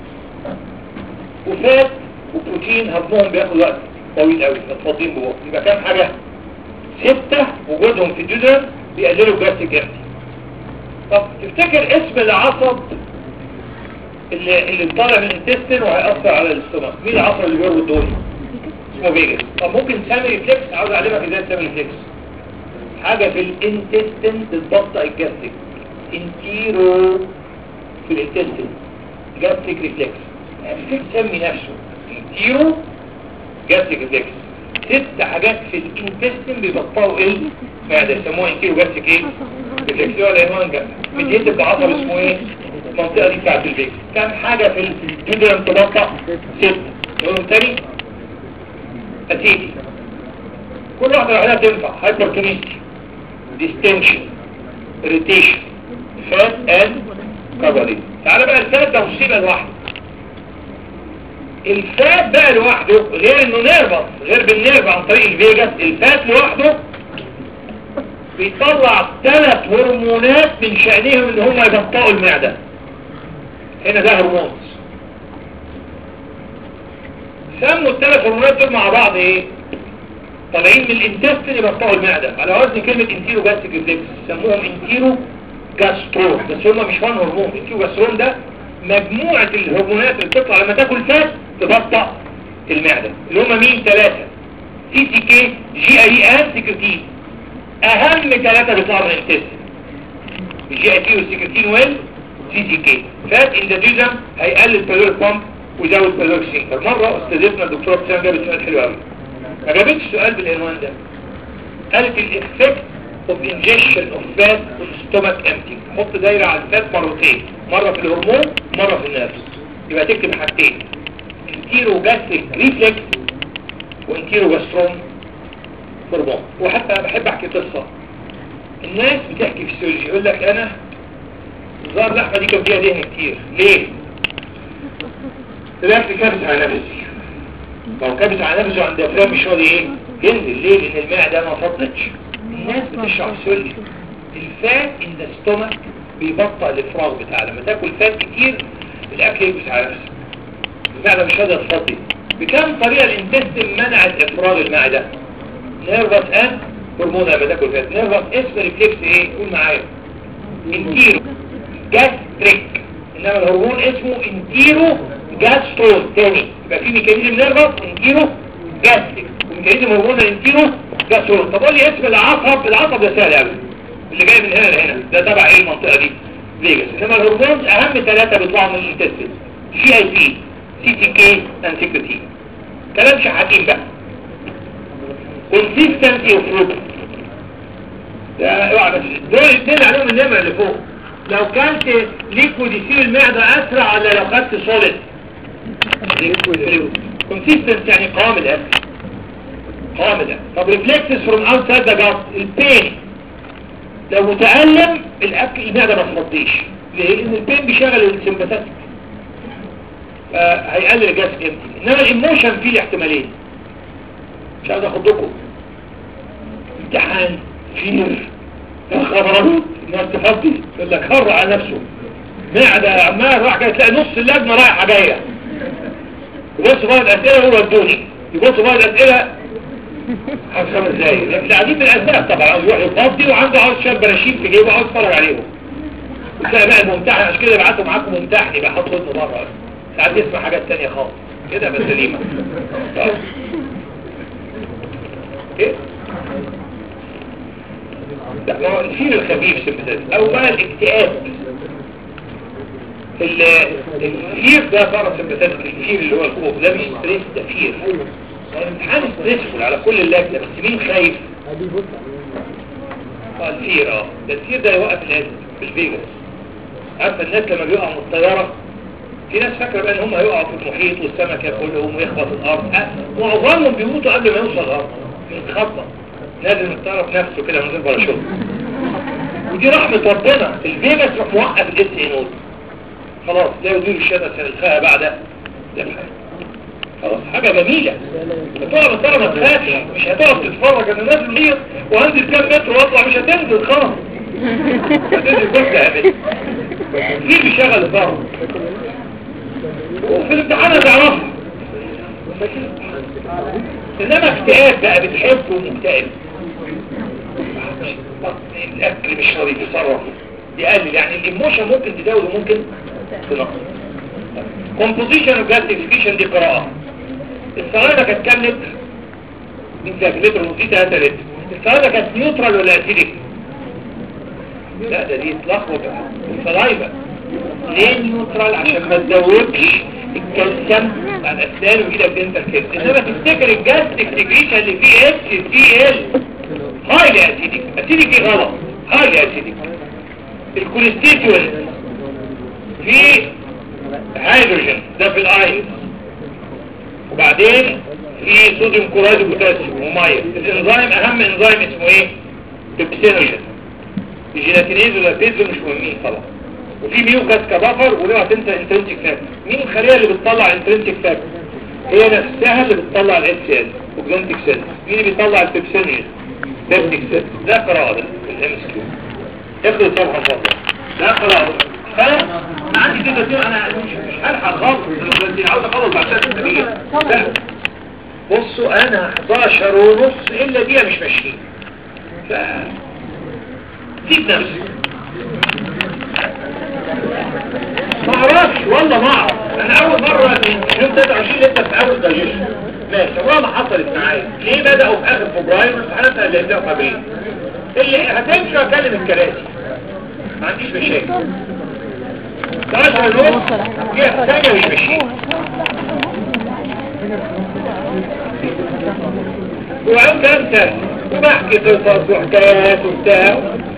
وفات وبروتين هضمهم بياخد وقت طويل قوي فتفضيهم ببطء يبقى كام حاجه ستة وجودهم في الجدران بيقللوا الجاستيك امتي طب تفتكر اسم العصب اللي اللي طالع من الانتستين وهيأثر على الاستومك مين العصب اللي بيربط دول اسمه فيجاس طب ممكن سامي ريفلكس عاوز اعلمك ازاي سامي ريفلكس حاجة في الانتستين بتبطئ الجاستيك انتيرو في الانتستين جاستيك ريفلكس ريفلكس سمي نفسه انتيرو جاستيك ريفلكس ست حاجات في الانتستين بيبطئوا ايه معدة يسموها انتيرو جاستيك ايه ريفلكس ولا عنوان جنب بتهد بعصب اسمه ايه المنطقة دي بتاعت البيك كم حاجة في الجدران تبطأ ست نقولهم تاني أسيدي كل واحدة لوحدها تنفع هايبرتونيستي ديستنشن irritation فات and كفري تعالى بقى الفات ده مصيبة لوحده الفات بقى لوحده غير انه نيرفس غير بالنيرف عن طريق الفيجاس الفات لوحده بيطلع ثلاث هرمونات من شأنهم ان هم يبطئوا المعدة هنا ده هرمون سموا الثلاث هرمونات دول مع بعض ايه طالعين من الانتستين يبطئوا المعدة على وزن كلمة انتيرو جاستيك ريفلكس سموهم انتيرو جاسترون بس هم مش وان هرمون انتيرو جاسترون ده مجموعة الهرمونات اللي بتطلع لما تاكل فات تبطئ المعدة اللي هم مين ثلاثة سي سي كي جي اي ان سكرتين اهم ثلاثة بيطلعوا من الانتستين الجي اي تي والسكرتين وال سي سي كي فات انداديزم هيقلل بالوريك بامب ويزود بالوريك سينكر مرة استاذتنا الدكتورة بتسان جابت سؤال حلو قوي ما جابتش سؤال بالعنوان ده قالت الافكت of ingestion of fat on stomach empty حط دايرة على الفات مرتين مرة في الهرمون مرة في النفس يبقى تكتب حاجتين انتيرو جاستريك ريفلكس وانتيرو جاسترون هرمون وحتى بحب احكي قصة الناس بتحكي في السيولوجي يقول لك انا ظهر اللحمة دي كان فيها دهن كتير ليه؟ طلعت كابس على نفسي لو كابس على نفسه عند افلام مش راضي ايه؟ ينزل ليه؟ لان المعدة ما فضتش الناس بتشرح سيولوجي الفات ان ذا ستومك بيبطئ الافراغ بتاع لما تاكل فات كتير الاكل يكبس على نفسه المعدة مش قادرة تفضي بكم طريقة الانتستين منعت افراغ المعدة نيرفس ان هرمون لما تاكل فات نيرفس اسم ريفلكس ايه قول معايا انتيرو جاستريك انما الهرمون اسمه انتيرو جاسترون تاني يبقى في ميكانيزم نيرفس انتيرو جاستريك وميكانيزم هرمون انتيرو جاسترون طب قول لي اسم العصب العصب ده سهل قوي اللي جاي من هنا لهنا ده تبع ايه المنطقه دي فيجاس انما الهرمون اهم ثلاثه بيطلعوا من الانتستين جي اي بي سي تي كي اند سكرتين كلام شحاتين بقى consistency of fruit ده اوعى بس دول الاثنين عليهم النمر اللي فوق لو كانت ليكويد يسيب المعدة اسرع ولا لو خدت سوليد كونسيستنس يعني قوام الاكل قوام الاكل طب ريفلكسز فروم اوتسايد ذا جات البين لو متألم الاكل المعدة ما تفضيش ليه؟ لان البين بيشغل السمباثيك فهيقلل الجاس امتي انما الايموشن فيه الاحتمالين مش عايز اخدكم امتحان فير يا خبرات الناس تفضي يقول لك هر على نفسه معدة عمال راح جاي تلاقي نص اللجنة رايحة جاية يبصوا بقى الأسئلة هو ودوني يبصوا بقى الأسئلة خمس خمس دقايق لكن قاعدين بالأسباب طبعا عاوز يروح يفضي وعنده عاوز شاب براشيم في جيبه عاوز يتفرج عليهم وتلاقي بقى الممتحن عشان كده يبعتوا معاكم ممتحن يبقى حاطط ودنه بره ساعات يسمع حاجات تانية خالص كده بس سليمة طيب. ايه لا ما هو الفيل الخفيف سمباتيك او بقى الاكتئاب ال- الفير ده بره سمباتيك الفير اللي هو الخوف ده مش ستريس ده فير الامتحان ستريسفول على كل اللجنه بس مين خايف؟ اه الفير اه ده الفير ده يوقف القلب في الفيجاس عارفه الناس لما بيقعوا من الطياره في ناس فاكره بقى ان هم هيقعوا في المحيط والسمك ياكلهم ويخبط الارض أه، معظمهم بيموتوا قبل ما يوصل الارض يتخبط نازل من الطرف نفسه كده من غير باراشوت ودي رحمه ربنا الفيجاس يروح موقف الاس اي نود خلاص لا يدير الشمس الخاء بعد الحياه خلاص حاجه جميله هتقعد الطرف ما تخافش مش هتقعد تتفرج انا نازل ليه وهنزل كام متر واطلع مش هتنزل خلاص هتنزل كل ده مين بيشغل الضرب وفي الامتحان هتعرفها انما اكتئاب بقى بتحب ومكتئب الاكل مش راضي يتصرف يقلل يعني الايموشن ممكن تزود وممكن تنقص كومبوزيشن وجاستيفيكيشن دي قراءه الصلاده كانت كام لتر؟ من كام لتر ودي 3 لتر الصلاده كانت نيوترال ولا اسيدك؟ لا ده دي تلخبط الصلايبه ليه نيوترال عشان ما تزودش الكالسيوم على الاسنان وايدك انت كده انما تفتكر الجاستيك سكريشن اللي فيه اتش سي ال هايلي اسيدك اسيدك ايه غلط هايلي اسيدك الكوليستيتول في هيدروجين ده في الايس وبعدين في صوديوم كلورايد وبوتاسيوم وميه الانزيم اهم انزيم اسمه ايه بيبسينوجين الجيلاتينيز واللابيز مش مهمين طبعا وفي ميوكاس كبفر ولو تنسى انترنسيك فاكتور مين الخليه اللي بتطلع انترنسيك فاكتور هي نفسها اللي بتطلع الاس سيل وجلانتيك سيل مين اللي بيطلع البيبسينوجين بيبتيك سيل ده قراءه ده في الام اس كيو اخد صفحه فاضيه ده قراءه فاهم ما عندي كده كتير انا مش مش هلحق خالص انا عاوز اخلص بعد ساعه التمرين لا بصوا انا 11 ونص الا دقيقه مش ماشيين ف سيب نفسك ما اعرفش والله ما اعرف انا اول مرة من يوم 23 لسه في اول دايجيشن ماشي والله ما حصلت معايا ليه بدأوا في اخر فبراير والامتحانات اللي هتبدأوا في ابريل اللي هتمشي واكلم الكراسي ما عنديش مشاكل 11 ونص فيها ثانية مش ماشيين وعم كام سنة وبحكي قصص وحكايات وبتاع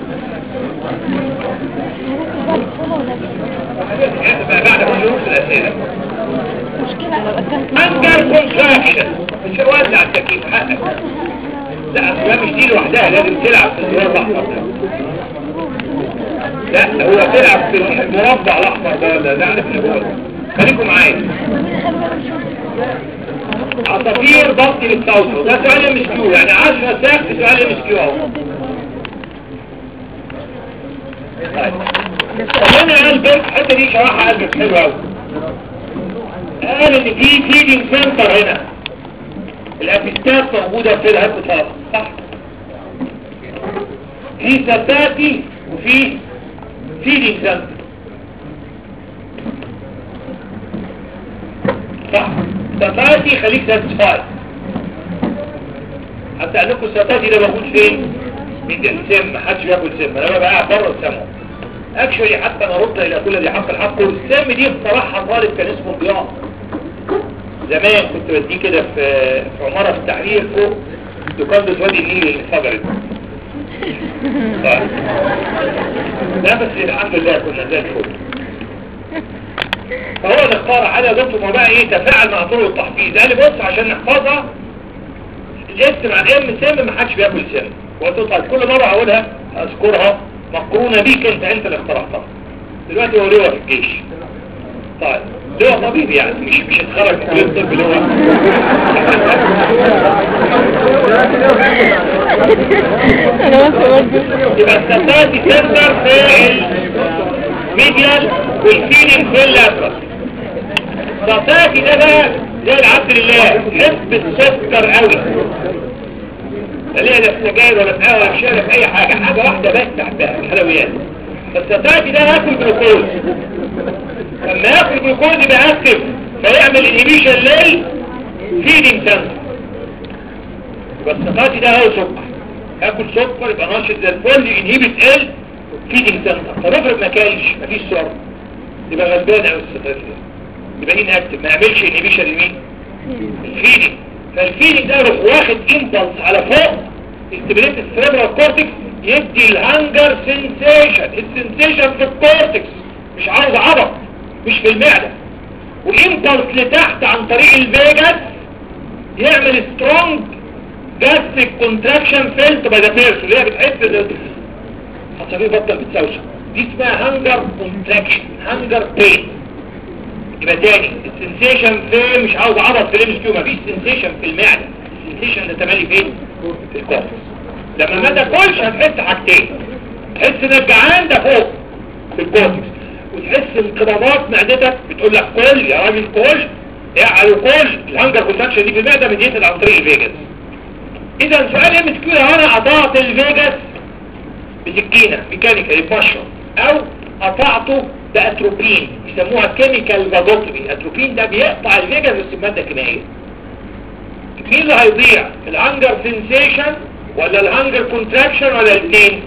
بقى بعد ما نشوف الأسئلة مشكلة لو أكلت أنجر كونتراكشن مش وزع التكييف حقك لا أصلا مش دي لوحدها لازم تلعب في الزرار الأحمر ده لا هو تلعب في المربع الأحمر ده ولا ده عارف اللي هو خليكم معايا عصافير ضغط للتوصل ده سؤال ام اس كيو يعني 10 ساعات في سؤال ام اس كيو اهو طيب انا قال بس الحته دي شرحها قلبك حلو قوي قال ان في فيدنج سنتر هنا الابستات موجوده في الهب صح صح في سباتي وفي فيدنج سنتر صح سباتي خليك ساتسفاي حتى قال لكم السباتي ده موجود فين من السم محدش بياكل سم انا بقى قاعد بره السم اكشولي حتى نرد الى كل ذي حق الحق والسم دي اخترعها طالب كان اسمه ضياء زمان كنت بديه كده في في عماره في التحرير فوق دكان وادي النيل اللي انفجرت طيب. لا بس الحمد لله كنا زي الفل فهو اللي اختار حاجه دكتور ما بقى ايه تفاعل مع طرق التحفيز قال لي بص عشان نحفظها الاسم مع الام سم ما حدش بياكل سم وقلت له طيب كل مره هقولها اذكرها مقرونه بيك انت انت اللي اخترعتها دلوقتي هو لواء في الجيش طيب لواء طبيب يعني مش مش اتخرج من كليه الطب لواء أنا بس برضه يبقى السباتي سنتر في الميديال والفيلينج في اللاترال السباتي ده بقى زي العبد لله حب السكر قوي لا ليه لا في سجاير ولا في قهوه ولا في شاي ولا في اي حاجه حاجه واحده بس تحتها الحلويات فالسباتي ده هاكل جلوكوز لما ياكل جلوكوز يبقى اكتف فيعمل انهبيشن لل فيدنج سنتر يبقى السباتي ده هو سكر اكل سكر يبقى ناشط زي الفل ينهبت ال فيدنج سنتر طب افرض ما كانش مفيش سكر يبقى غلبان قوي الستات يبقى مين اكتب ما يعملش انهبيشن لمين الفيدنج فالفيدنج ده يروح واخد امبلس على فوق استبريت السيربرال كورتكس يدي الهانجر سنسيشن السنسيشن في الكورتكس مش عاوز عبط مش في المعدة وامبلس لتحت عن طريق الفيجاس يعمل سترونج جاستريك كونتراكشن فيلت باي ذا بيرسون اللي هي بتحس حصليه بطل بتسوسه دي اسمها هانجر كونتراكشن هانجر بين يبقى تاني السنسيشن فين مش عاوز عبط في الامس كيو مفيش سنسيشن في المعدة السنسيشن ده تمالي فين في الكورتكس لما ما تاكلش هتحس حاجتين تحس انك جعان ده فوق في الكورتكس وتحس انقباضات معدتك بتقول لك كل يا راجل كل يعني كل الهانجر كونتراكشن دي في المعده بتيجي عن طريق الفيجاس اذا سؤال ام اس كيو لو انا قطعت الفيجاس بسكينه ميكانيكال بشر او قطعته باتروبين يسموها كيميكال فازوتومي اتروبين ده بيقطع الفيجاس بس بماده كيميائيه مين اللي هيضيع الهانجر سنسيشن ولا الهانجر كونتراكشن ولا الاثنين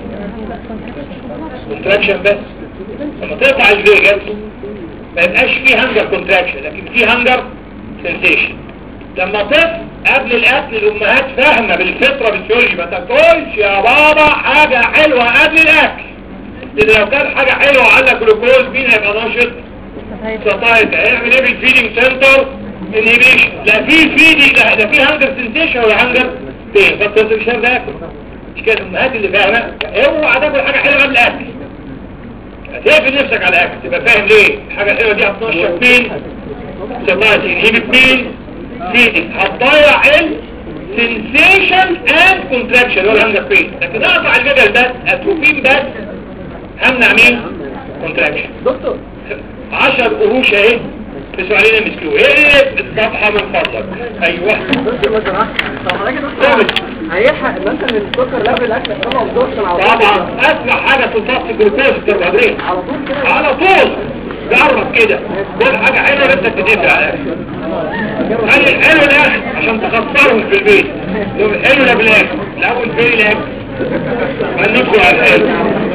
كونتراكشن بس لما تقطع الفيجاس ما يبقاش فيه هانجر كونتراكشن لكن فيه هانجر سنسيشن لما طفل قبل الاكل الامهات فاهمه بالفطره بالفيولوجي ما تاكلش يا بابا حاجه حلوه قبل الاكل لان لو كان حاجه حلوه وعلى جلوكوز مين هيبقى ناشط سطايت هيعمل ايه بالفيدنج سنتر انهبيشن لا في فيدنج لا ده في هانجر سنسيشن ولا هانجر فين بس انت مش هتاكل مش كده الامهات اللي فاهمه اوعى تاكل حاجه حلوه قبل الاكل هتقفل نفسك على الاكل تبقى فاهم ليه الحاجه الحلوه دي هتنشط فين سطايت انهبت مين فيدنج هتضيع ال sensation and contraction ولا هانجر فين لكن اقطع الجدل بس اتروفين بس همنع مين contraction دكتور 10 قروش اهي في سؤالين مسكوه ايه الصفحة من فضلك ايوه دكتور ما سمحت طب حضرتك يا دكتور هيلحق مثلا السكر لابل الاكل طبعا ابزوربشن على طول طبعا اسمع حاجة تنطق الجلوكوز الكربوهيدرات على طول كده على طول جرب كده كل حاجة حلوة انت تدفع على الاكل خلي الحلو الاكل عشان تخسرهم في البيت لو الحلو لا بالاكل الاول فين الاكل هنبقوا على الحلو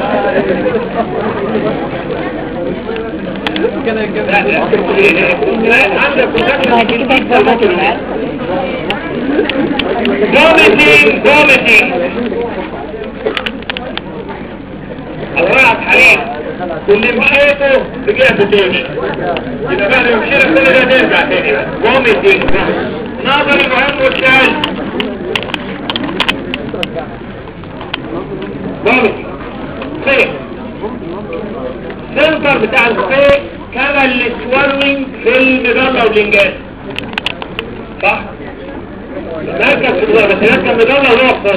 كده كده لا لا لا عندك بعد كده الضغط العالي vomiting vomiting أوراق حريق واللي مشيته رجعت تاني يبقى بعد ما مشينا كل ده نرجع تاني بقى vomiting نظري مهم والثالث vomiting فين سنتر بتاع الفيك كما السوالوينج في المجلة واللنجان صح؟ مركز في الوقت بس يركب مجلة ويوصل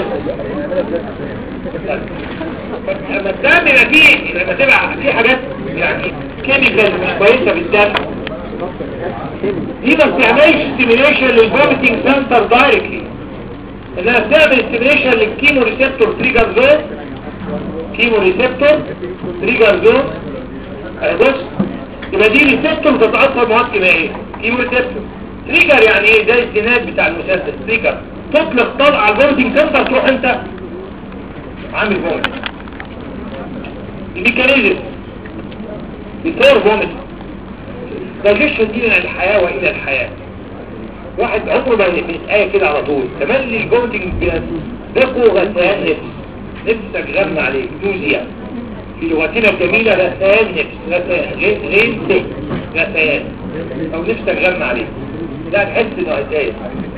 لما الدم يبقى فيه لما تبقى في حاجات يعني كيميكال مش كويسة في الدم دي ما بتعملش ستيميليشن للفوميتنج سنتر دايركتلي انها بتعمل ستيميليشن للكيمو ريسبتور تريجر زون كيمو ريسبتور تريجر زون اهي بص يبقى دي ريسبتور بتتأثر مواد كيميائية كيمو ريسبتور تريجر يعني ايه ده الزناد بتاع المسدس تريجر تطلق طلق على الفوميتنج سنتر تروح انت عامل فوميت الميكانيزم بيصور فوميت دايجيشن دي من الحياة والى الحياة واحد عمره ما بيتآية كده على طول تملي الفوميتنج بيقوا غثيان نفس نفسك غم عليه جوزيا في لغتنا الجميلة غثيان نفس غثيان غير غير سي غثيان او نفسك غم عليه لا تحس انه هتضايق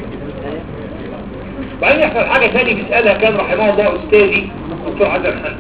وبعدين يحصل حاجة تاني بيسألها كان رحمه الله أستاذي دكتور حسن حمدي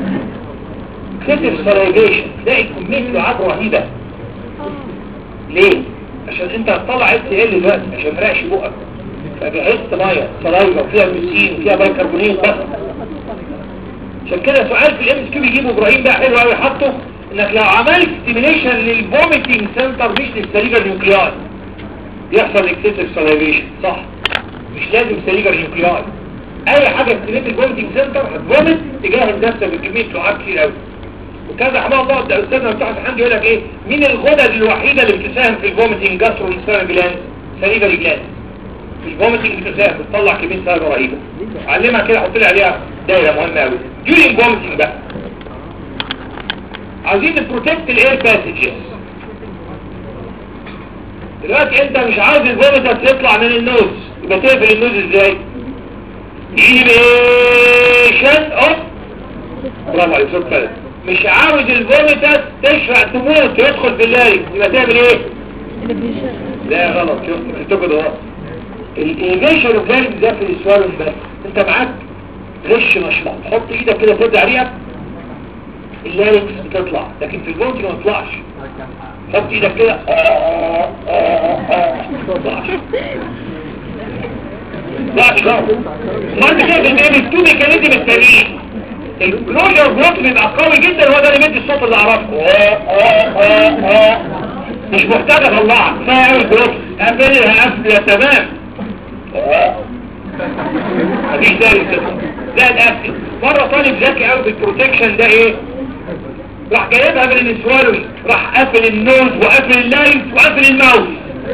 كتب سلايفيشن تلاقي كمية لعاب رهيبة ليه؟ عشان انت هتطلع اس ال دلوقتي عشان مرقش بقك فبيحس ميه سلايفا وفيها بيسين وفيها بيكربونات بس عشان كده سؤال في الام اس كيو بيجيبه ابراهيم بقى حلو قوي حاطه انك لو عملت ستيميليشن للفوميتنج سنتر مش للسليفر نيوكلياي يحصل اكسسيف سلايفيشن صح مش لازم سليفر نيوكلياي اي حاجه ستيميليت الفوميتنج سنتر هتفومت تجاهز نفسك بكميه لعاب كتير قوي وكذا حمام الله ده استاذنا بتاع الحمد يقول لك ايه مين الغدد الوحيده اللي بتساهم في الفوميتنج جاسترو انسترال جلاند سليفري جلاند الفوميتنج بتساعد بتطلع كميه سائل رهيبه علمها كده حط لي عليها دايره مهمه قوي during vomiting بقى عايزين نبروتكت الاير باسجز دلوقتي انت مش عايز الفوميتس يطلع من النوز يبقى تقفل النوز ازاي inhibition اوف برافو عليك صوت فلت مش عاوز الفوميتس تشرع تموت يدخل في اللاري يبقى تعمل ايه اللي بيشرب لا غلط شفت كتبه ده غلط الايميشن اوف لاري ده في السوالف بس انت معاك غش مشروع تحط ايدك كده تبدا عليها اللاريكس بتطلع لكن في الفوميتنج ما تطلعش حط ايدك كده آه، آه، آه، ما تطلعش لا مش غلط ما انت كده بتعمل تو ميكانيزم التانيين الكلوجر بلوك بيبقى قوي جدا هو ده اللي بيدي الصوت اللي اعرفه مش محتاج اطلعها كفايه قوي البلوك قافلها قافله تمام مفيش داعي كده لا القفل مره طالب ذكي قوي بالبروتكشن ده ايه راح جايبها من السوالوي راح قافل النوز وقافل اللارنكس وقافل الماوس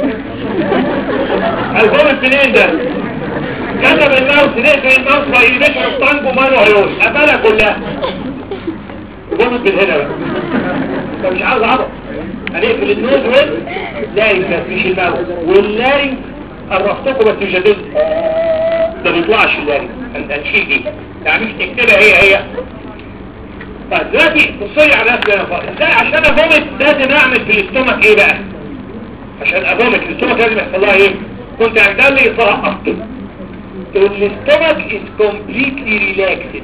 هيقوم منين ده كتب الماوس نقفل الماوس ويمشي الطنج وماله هيقول قفلها كلها قومت من هنا بقى انت مش عاوز عبط هنقفل النوز واللارنكس بس مش الماوس واللارنكس قرفتكم بس مش هتنزل ده بيطلعش اللارنكس هنشيل دي يعني مش تكتبها هي هي طيب دلوقتي بصي على نفسي انا فاضي ازاي عشان افومت لازم اعمل في الاستومك ايه بقى عشان افومت الاستومك لازم يحصل لها ايه كنت عندها لي صراحه الاستومك is completely relaxed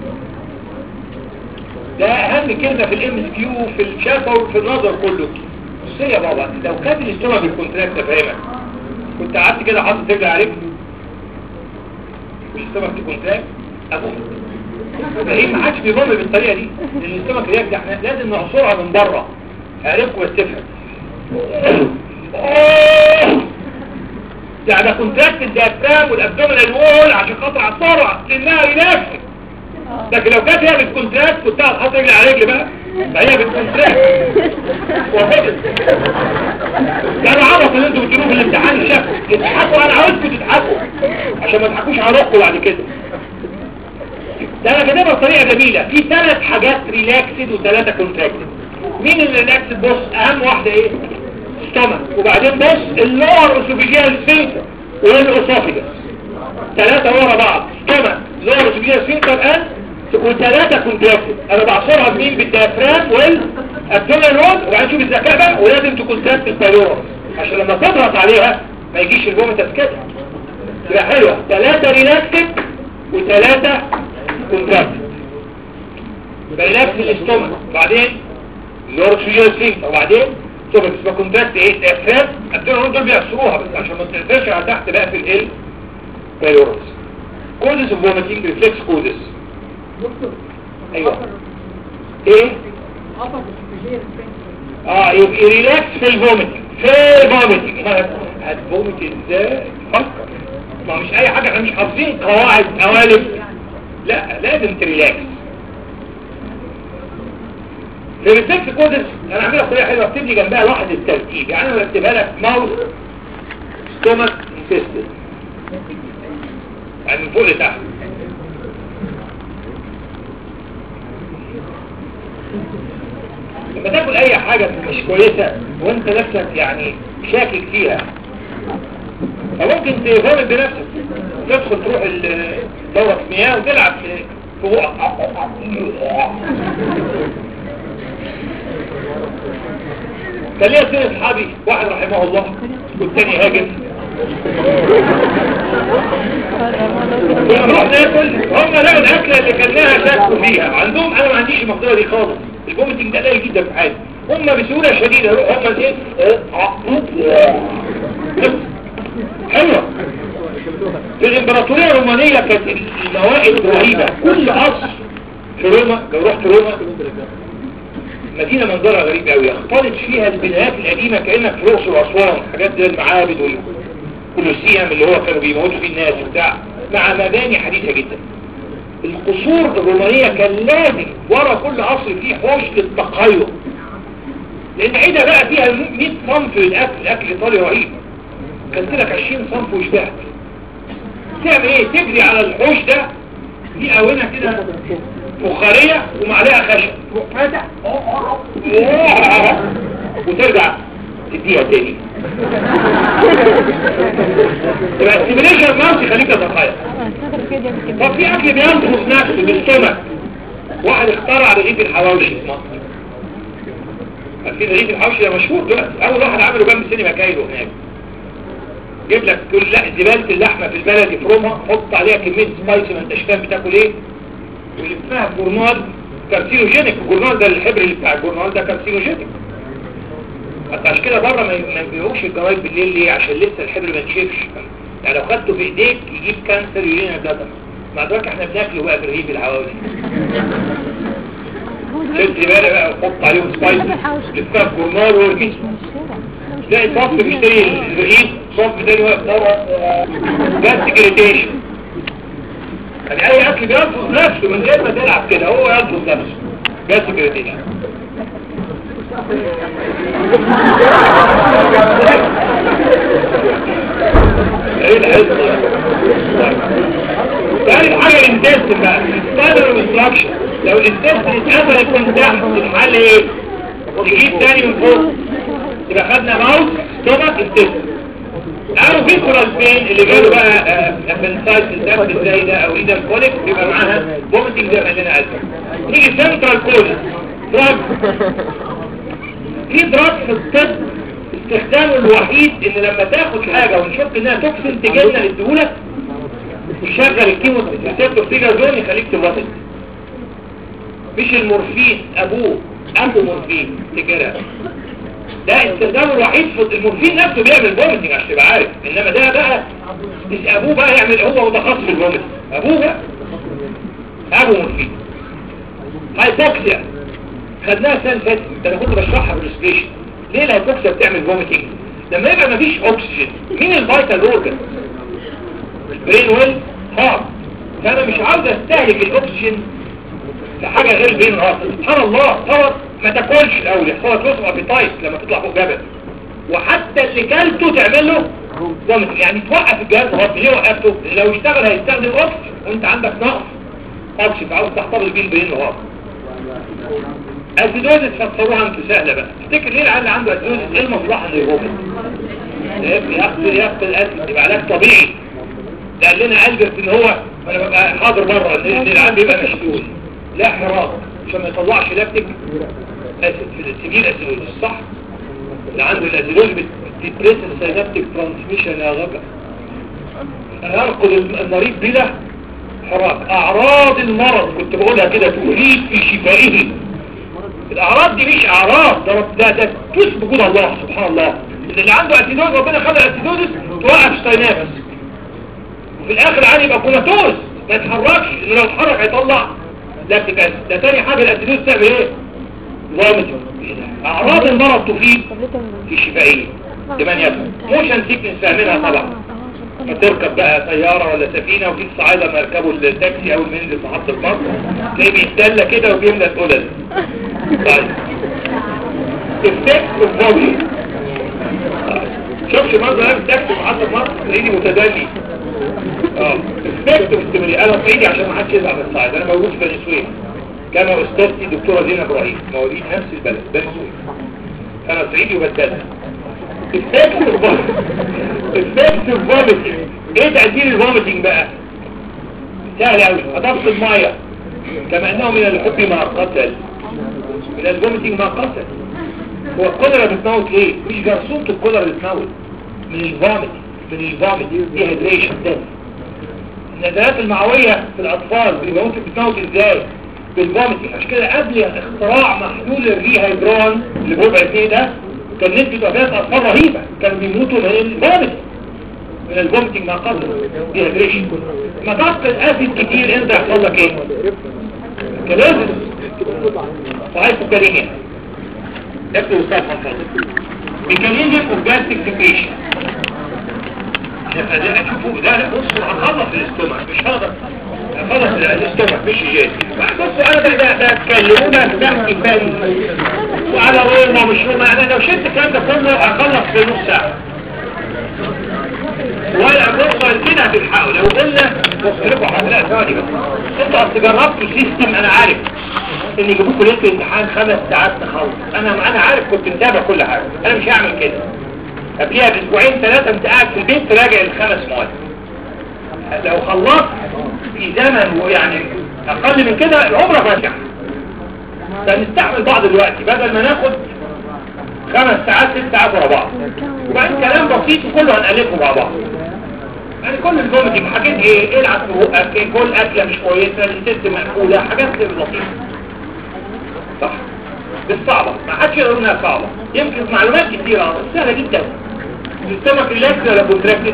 ده اهم كلمه في الام اس كيو في الشفا وفي النظر كله بصي يا بابا لو كانت الاستومك الكونتراكت افهمك كنت قعدت كده حاطط رجل عليك والاستومك الكونتراكت افومت فايه ما حدش بيمر بالطريقه دي لان السمك رياكت احنا لازم نعصرها من بره عرفكم بس تفهم ده ده كونتراكت الديافرام والابدومينال وول عشان خاطر اعصرها لانها ريلاكس لكن لو كانت هي بالكونتراكت كنت هتحط رجلي على رجلي بقى فهي بالكونتراكت وفضل ده انا عبط اللي انتوا بتقولوه في الامتحان الشكل تضحكوا انا عاوزكم تضحكوا عشان ما تضحكوش على روحكم بعد كده ده انا كاتبها بطريقه جميله في ثلاث حاجات ريلاكسد وثلاثه كونتراكتد مين اللي ريلاكسد بص اهم واحده ايه ستومك وبعدين بص اللور اسوفيجيال سفنكتر والاسوفيجاس ثلاثه ورا بعض ستومك لور اسوفيجيال سفنكتر ان وثلاثه كونتراكتد انا بعصرها بمين بالديافرام والابدومينال رود وبعدين شوف الذكاء بقى ولازم تكونتراكت البايلورس عشان لما تضغط عليها ما يجيش الفوميتاس كده تبقى حلوه ثلاثه ريلاكسد وثلاثه كونتراكت يبقى ريلاكس الاستومك وبعدين اللوركسيجيال سفنكتر وبعدين سوبر اسمها كونتراكت ايه الافات الدول دول بيأثروها بس عشان ما تنفعش على تحت بقى في ال بايورس كوزس اوف فوميتنج ريفلكس كوزس دكتور ايوه ايه قطع الاسوفيجيال سفنكتر اه يبقى ريلاكس في الفوميتنج في الفوميتنج هتفومت ازاي فكر ما مش اي حاجه احنا مش حافظين قواعد قوالب لا لازم تريلاكس في الريفلكس كودس انا عاملها بطريقه حلوه اكتب لي جنبها لاحظ الترتيب يعني انا برتبها لك ماوس ستومك انتستين يعني من فوق لتحت لما تاكل اي حاجه مش كويسه وانت نفسك يعني شاكك فيها فممكن تفهم بنفسك تدخل تروح ال- دورة مياه وتلعب في في بقك. كان ليا اثنين اصحابي واحد رحمه الله والثاني هاجم كنا نروح ناكل هم لقوا الاكله اللي كلناها شكوا فيها عندهم انا ما عنديش المقدره دي خالص الفوميتنج ده قليل جدا في حياتي هم بسهوله شديده هم ايه حلوه في الامبراطوريه الرومانيه كانت الموائد رهيبه كل قصر في روما لو رحت روما مدينة منظرها غريب قوي يختلط فيها البنايات القديمة كأنك في الأقصر وأسوان حاجات زي المعابد والكولوسيوم اللي هو كانوا بيموتوا فيه الناس وبتاع مع مباني حديثة جدا القصور الرومانية كان لازم ورا كل قصر فيه حوش للتقيم لأن عيدة بقى فيها 100 صنف للأكل الأكل الإيطالي رهيب كلت لك 20 صنف وشبعت تعمل ايه تجري على الحوش ده دي اونه كده فخاريه ومعلقه خشب تروح فاتح وترجع تديها تاني يبقى السيميليشن ماوس يخليك تتخيل طب في اكل بينقص نفسه بالسمك واحد اخترع رغيف الحواوشي في مصر عارفين رغيف الحواوشي ده مشهور دلوقتي اول واحد عمله جنب سينما كايرو هناك جيب لك كل زباله اللحمه في البلد يفرمها حط عليها كميه سبايسي ما انتش فاهم بتاكل ايه ولفها في جورنال كارسينوجينيك الجورنال ده الحبر اللي بتاع الجورنال ده كارسينوجينيك حتى عشان كده بره ما ما يبيعوش الجرايد بالليل ليه عشان لسه الحبر ما نشفش يعني لو خدته في ايديك يجيب كانسر يورينا جدر مع ذلك احنا بناكله بقى برغيف الحواوشي شد بالك بقى وحط عليهم سبايسي لفها في جورنال وركيس تلاقي صف بيشتري الرغيف صف تاني واقف بره جاست جريتيشن يعني اي اكل بيرفض نفسه من غير ما تلعب كده هو يرفض نفسه جاست جريتيشن ايه الحصه ثالث حاجه الانتست بقى ستاندر انستراكشن لو الانتست اتقفل يكون تحت الحل ايه تجيب تاني من فوق يبقى خدنا ماوس ستومك انتست او فيكوراس بين اللي جاله بقى ابنسايت الدفت ازاي ده او ايدم كوليك بيبقى معاها فوميتنج زي ما قلنا عايزين نيجي سنترال كوليك دراج في دراج في الطب استخدامه الوحيد ان لما تاخد حاجة ونشك انها توكسين تجينا نديهولك يشغل الكيمو ريسبتور فيجا زون يخليك تبطل مش المورفين ابوه ابو مورفين تجرى ده استخدامه الوحيد في المورفين نفسه بيعمل فوميتنج عشان تبقى عارف انما ده بقى مش ابوه بقى يعمل هو متخصص في الفوميتنج ابوه بقى ابو مورفين هايبوكسيا خدناها السنه اللي فاتت ده انا كنت بشرحها في السبيشن ليه الهايبوكسيا بتعمل فوميتنج لما يبقى مفيش اكسجين مين الفيتال اورجن البرين ويل هارت فانا مش عاوز استهلك الاكسجين في حاجه غير البرين هارت سبحان الله طبعا ما تاكلش الاول يحصل لك لوس ابيتايت لما تطلع فوق جبل وحتى اللي كلته تعمل له فوميتنج يعني توقف الجهاز الهضمي ليه وقفته لو اشتغل هيستخدم اكسجين وانت عندك نقص اكسجين فعاوز تحتفظ بيه البرين هارت الزدوزة تفسروها انتوا سهلة بقى تفتكر ليه العيال اللي عنده الزدوزة ايه المصلحة اللي يغومت يقتل يقتل الاسد يبقى علاج طبيعي ده قال لنا قلبك ان هو انا ببقى حاضر بره ان العيال بيبقى مشدود لا حراق عشان ما يطلعش لاكتك اسد في السبيل اسيدوز صح اللي عنده الاسيدوز بتبريس السينابتيك ترانسميشن يا غبا يرقد المريض بلا حراق اعراض المرض كنت بقولها كده تريد في شفائه الاعراض دي مش اعراض ده ده ده تثبت وجود الله سبحان الله اللي عنده اسيدوز ربنا خلق اسيدوز توقف ستاينابس وفي الاخر عادي يبقى كوماتوز ما يتحركش لان لو اتحرك هيطلع لاكتيك اسيد ده تاني حاجه الاسيدوز تعمل ايه فوميتنج اعراض المرض تفيد في الشفائيه لمن يفهم موشن سيكنس فاهمينها طبعا تركب بقى طيارة ولا سفينة وفي الصعايدة ما يركبوا التاكسي او المنزل في محطة مصر تلاقيه بيتدلى كده وبيملى القلل طيب افكت الفوبي شوفش منظر انا التاكسي في محطة مصر ايدي متدلي اه افكت استمري انا صعيدي عشان ما حدش يزعل من الصعيد انا موجود في بني سويف كما استاذتي دكتورة زينة ابراهيم مواليد نفس البلد بني سويف انا صعيدي وبدلها افكت الفوبي افكت الفوميتنج ايه تأثير الفوميتنج بقى سهل قوي اضفت المية كما انه من الحب ما قتل من الفوميتنج ما قتل هو القدرة بتموت ليه مش جرثومة القدرة بتموت من الفوميتنج من الفوميتنج دي هيدريشن ده النزلات المعوية في الاطفال بيبقى ممكن بتموت ازاي بالفوميتنج عشان كده قبل اختراع محلول الريهيدرون اللي بربع جنيه ده كان نسبة وفاة أطفال رهيبة كانوا بيموتوا من الفوميتنج من الفوميتنج ما قبل ديهيدريشن ما تفقد اسيد كتير انت يحصل لك ايه كلازم وهايبوكاليميا اكتب الصفحه الفاضله ميكانيزم اوف جاستيك سكريشن شوفوا لا لا بصوا هخلص الاستومك مش هقدر هخلص الاستومك مش جاي بصوا انا ده ده اتكلمونا تحت فن وعلى روما مش روما انا لو شلت الكلام ده كله هخلص في نص ساعه هتلحقوا لو قلنا بص لكم هتلاقي ثواني بس انتوا اصل جربتوا سيستم انا عارف ان يجيبوكوا ليله الامتحان خمس ساعات تخلص انا انا عارف كنت متابع كل حاجه انا مش هعمل كده قبليها باسبوعين ثلاثه انت قاعد في البيت تراجع الخمس مواد لو خلصت في زمن ويعني اقل من كده العمر فاتح فنستعمل بعض دلوقتي بدل ما ناخد خمس ساعات ست ساعات ورا بعض وبعدين كلام بسيط وكله هنألفه مع بعض يعني كل الجمل دي حاجات ايه العب في بقك إيه، كل اكله مش كويسه الست مقفوله حاجات لطيفه صح مش صعبه ما حدش يقول انها صعبه يمكن معلومات كتيره بس سهله جدا سيستمك ريلاكس ولا كونتراكتد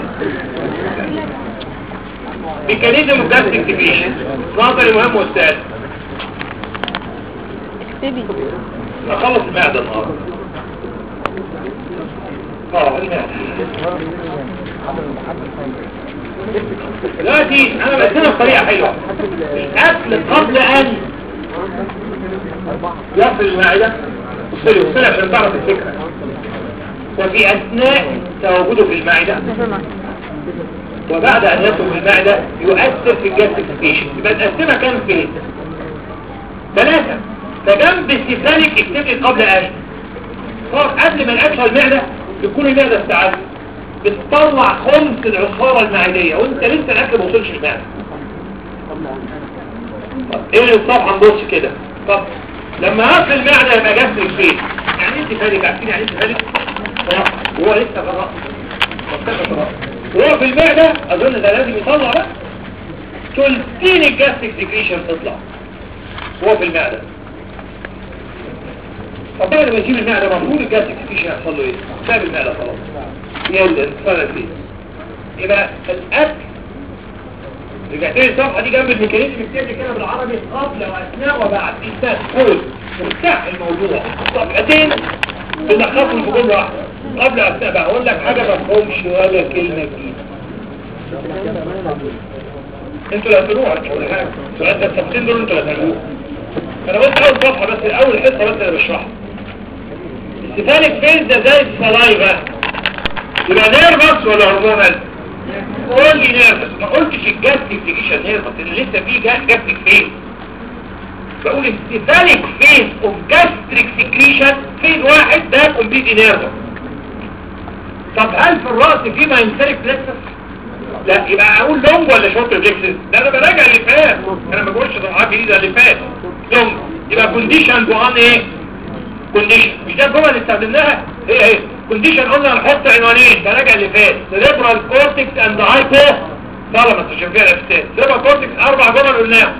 ميكانيزم اوف جاست اكتيفيشن نظري مهم واستاذ اكتبي اخلص المعده النهارده اه المعده دلوقتي انا بقسمها بطريقه حلوه الاكل قبل ان يصل المعده وصل وصل عشان تعرف الفكره وفي اثناء تواجده في المعده وبعد ان يصل في المعده يؤثر في الجاستيفيكيشن يبقى نقسمها كام فين ثلاثه فجنب السيفاليك اكتبت قبل ان صار قبل ما نقفل المعده يكون المعده استعدت بتطلع خمس العصارة المعدية وانت لسه الاكل ما وصلش المعدة طب ايه الصفحة نبص كده طب لما اصل المعدة يبقى جسرك فين يعني انت فالك عارفين يعني انت فالك هو لسه في الرأس مفتاح في الرأس وهو في المعدة اظن ده لازم يطلع بقى ثلثين الجاستيك سكريشن تطلع وهو في المعدة طب بعد ما يجيب المعدة المفروض الجاستيك سكريشن يحصل له ايه؟ ساب المعدة خلاص يلا انتفرد فيه يبقى الاكل رجعت لي الصفحه دي جنب الميكانيزم بتكتب كده بالعربي قبل واثناء وبعد انتهى كل مرتاح الموضوع صفحتين بنلخصهم في جمله واحده قبل واثناء بقى اقول لك حاجه ما تفهمش ولا كلمه جديده انتوا اللي هتقولوها مش ولا حاجه سؤال التفصيل دول انتوا اللي هتقولوها انا بس اول صفحه بس اول حصه بس اللي بشرحها استفالك فين ده زي الصلايفه يبقى نيرفس ولا هرمونال قول لي نيرفس ما قلتش الجاستيك تيجيشن نيرفس اللي لسه فيه جاستيك فين بقول استفالك فيز اوف جاستريك سكريشن فين واحد ده كومبليتي نيرفس طب هل في الراس في ما ينسلك بلكسس لا يبقى اقول لونج ولا شورت بلكسس ده انا براجع اللي فات انا ما بقولش طبعا جديده اللي فات لونج يبقى كونديشن وان ايه كونديشن مش ده الجمل اللي استخدمناها هي هي كونديشن قلنا هنحط عنوانين براجع اللي فات سيريبرال كورتكس اند هايبو ثالاموس عشان فيها الافستات سيريبرال كورتكس اربع جمل قلناهم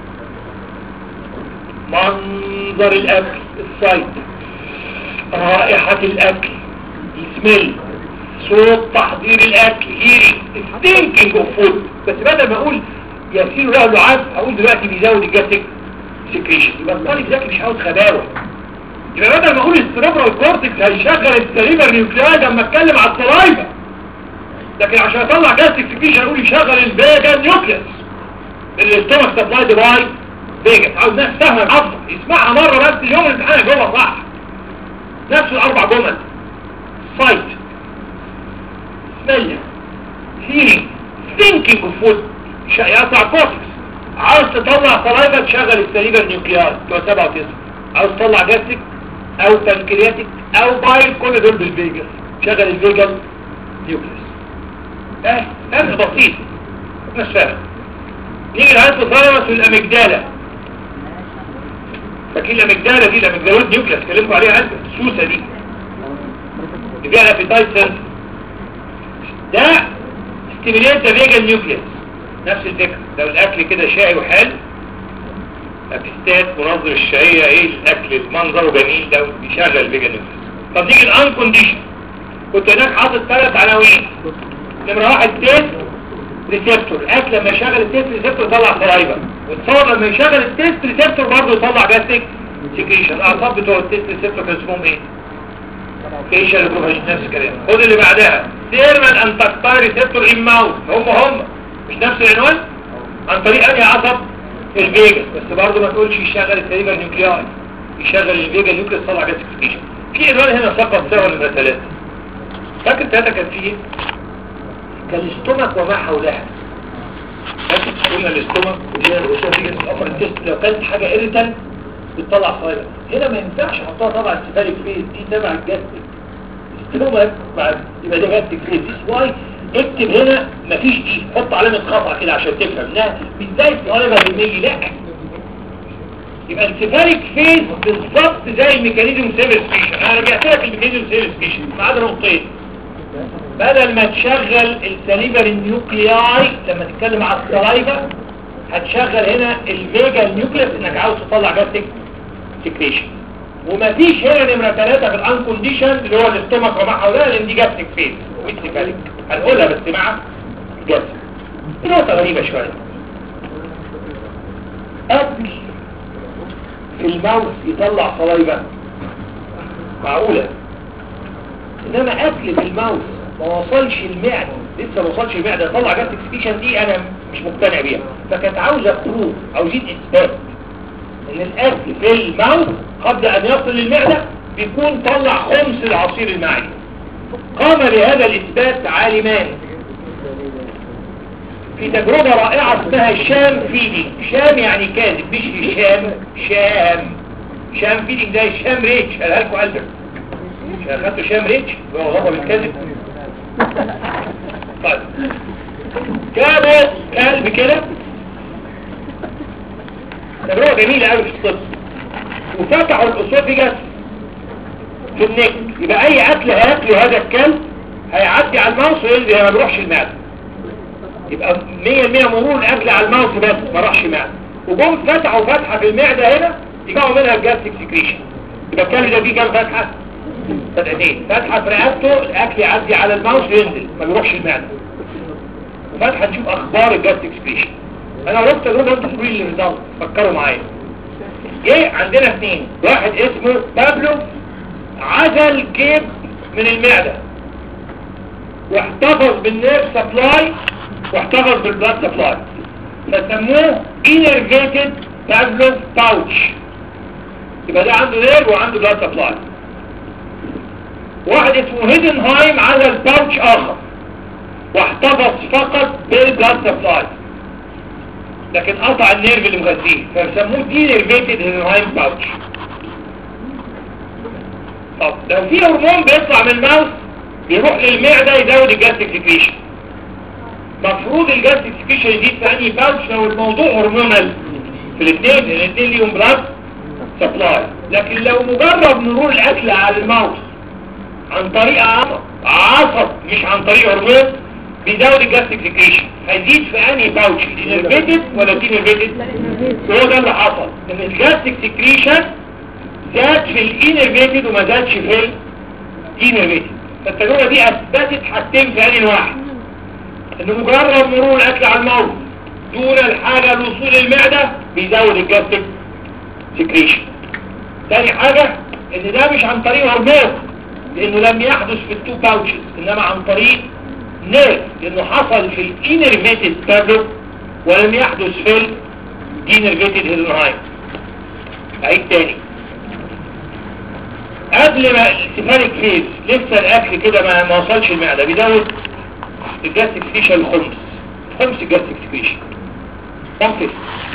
منظر الاكل الصيد رائحة الاكل السميل صوت تحضير الاكل هيري ثينكينج اوف فود بس بدل ما اقول يسير له لعاب اقول دلوقتي بيزود الجاستيك سكريشن يبقى الطالب ذكي مش عاوز خباوه يبقى بدل ما اقول السيريبرال كورتكس هيشغل السليبر نيوكلياي لما اتكلم على السلايفا لكن عشان اطلع جاستيك سكريشن اقول يشغل الفيجا نيوكليس الاستومك سبلاي ديفايس فيجا عاوز ناس فاهمه الحفظ يسمعها مره بس اليوم الامتحان جوه صح نفس الاربع جمل سايت سميل هيرينج ثينكينج اوف فود يقطع كورتكس عاوز تطلع سلايفا تشغل السليبر نيوكليار بتوع 7 و 9 عاوز تطلع جاستيك او بانكرياتيك او بايل كل دول بالفيجاس شغل الفيجاس نيوكليس اه فرق بسيط مش فاهم نيجي الهايبوثالاموس والاميجدالا فاكرين الاميجدالا دي الاميجدالويد نيوكليس اتكلموا عليها انت السوسه دي اللي فيها الابيتايت سنس ده ستيميليت ذا فيجن نيوكليس نفس الفكره لو الاكل كده شائع وحلو ابيستات منظر الشهية ايه الاكل المنظر جميل ده بيشغل الفيجن نيوكليس طب نيجي الان كونديشن كنت هناك حاطط ثلاث عناوين نمرة واحد تيست ريسبتور الاكل لما يشغل التيست ريسبتور يطلع سلايفا والصور لما يشغل التيست ريسبتور برضه يطلع جاستيك سكريشن الاعصاب بتوع التيست ريسبتور كان اسمهم ايه فيشل بروفيشن نفس الكلام خد اللي بعدها سيرمال ان تكتاي ريسبتور ان ماوث هم هم مش نفس العنوان عن طريق انهي عصب الفيجا بس برضه ما تقولش يشغل السيريبر نيوكلياي يشغل الفيجا نيوكليس يطلع جاستيك سكريشن في عنوان هنا سقط سوا ولا ثلاثه فاكر ثلاثه كان فيه كالاستومك وما حولها بس قلنا الاستومك ودي الاسوفيجس الابر التست لو كانت حاجه اريتال بتطلع فايبر هنا ما ينفعش احطها طبعا سيفاليك فيز دي تبع الجاستيك استومك بعد يبقى ده جاستيك فيز دي واي اكتب هنا مفيش دي حط علامه خطا كده عشان تفهم انها مش زي الفايبر بالميلي لا يبقى السيفاليك فيز بالظبط زي الميكانيزم سيل سبيشن انا رجعت لك الميكانيزم سيل سبيشن ما عدا نقطتين بدل ما تشغل السليفر النيوكلياي لما تتكلم على السلايفا هتشغل هنا الميجا النيوكليس انك عاوز تطلع جاستيك سكريشن ومفيش هنا نمرة ثلاثة في الان كونديشن اللي هو الاستومك وما حولها لان دي جاستيك فيز والسيفاليك هنقولها بس مع جاستيك دي نقطة غريبة شوية أكل في الماوس يطلع صلايبة معقولة انما اكل في الماوس ما وصلش المعدة لسه ما وصلش المعدة يطلع جاستيك سكريشن دي انا مش مقتنع بيها فكانت عاوزة بروف عاوزين اثبات ان الاكل في الماوس قبل ان يصل للمعدة بيكون طلع خمس العصير المعدي قام بهذا الاثبات عالمان في تجربة رائعة اسمها شام فيدينج شام يعني كاذب مش شام شام شام فيدينج ده شام ريتش قالها لكم ألبرت مش اخدتوا شام ريتش هو غضب الكذب طيب جابوا كلب كده تجربة جميلة قوي في الطب وفتحوا الاسوفيجاس في النك يبقى اي اكل هياكله هذا الكلب هيعدي على الماوس وينزل ما بيروحش المعده يبقى 100% مرور الاكل على الماوس بس ما راحش معده وجم فتحوا فتحه في المعده هنا يجمعوا منها الجاستيك سكريشن يبقى الكلب ده فيه كام فتحه فتحتين فتحه في رقبته الاكل يعدي على الماوس وينزل ما بيروحش المعده وفتحه نشوف اخبار الجاستيك سكريشن انا قلت تجربه انتوا تقولوا لي الريزلت فكروا معايا جه عندنا اثنين واحد اسمه بابلو عزل جيب من المعده واحتفظ بالنيرف سبلاي واحتفظ بالبلاد سبلاي فسموه innervated Pavlov pouch يبقى ده عنده نيرف وعنده بلاد سبلاي واحد اسمه هيدنهايم عزل باوتش اخر واحتفظ فقط بالبلاد سبلاي لكن قطع النيرف اللي مغذيه فسموه innervated هيدنهايم باوتش طب لو في هرمون بيطلع من الماوس بيروح للمعدة يزود الجاستيك سكريشن مفروض الجاستيك سكريشن يزيد في انهي باوتش لو الموضوع هرمونال في الاثنين الاثنين ليهم بلاد سبلاي لكن لو مجرد مرور الاكل على الماوس عن طريق عصب عصب مش عن طريق هرمون بيزود الجاستيك سكريشن هيزيد في انهي باوتش انرفيتد ولا دينرفيتد هو ده اللي حصل ان الجاستيك سكريشن زاد في الانرفيتد وما زادش في الدينرفيتد فالتجربة دي اثبتت حاجتين في ان واحد ان مجرد مرور الاكل على الموت دون الحاجة لوصول المعدة بيزود الجاستيك سكريشن تاني حاجة ان ده مش عن طريق هرمون لانه لم يحدث في التو باوتشز انما عن طريق نيرف لانه حصل في الانرفيتد بابلو ولم يحدث في الانرفيتد هيدنهايم عيد تاني قبل ما السفارك فيز لسه الاكل كده ما ما وصلش المعده بيزود الجاستيك سكريشن الخمس خمس الجاستيك سكريشن خمس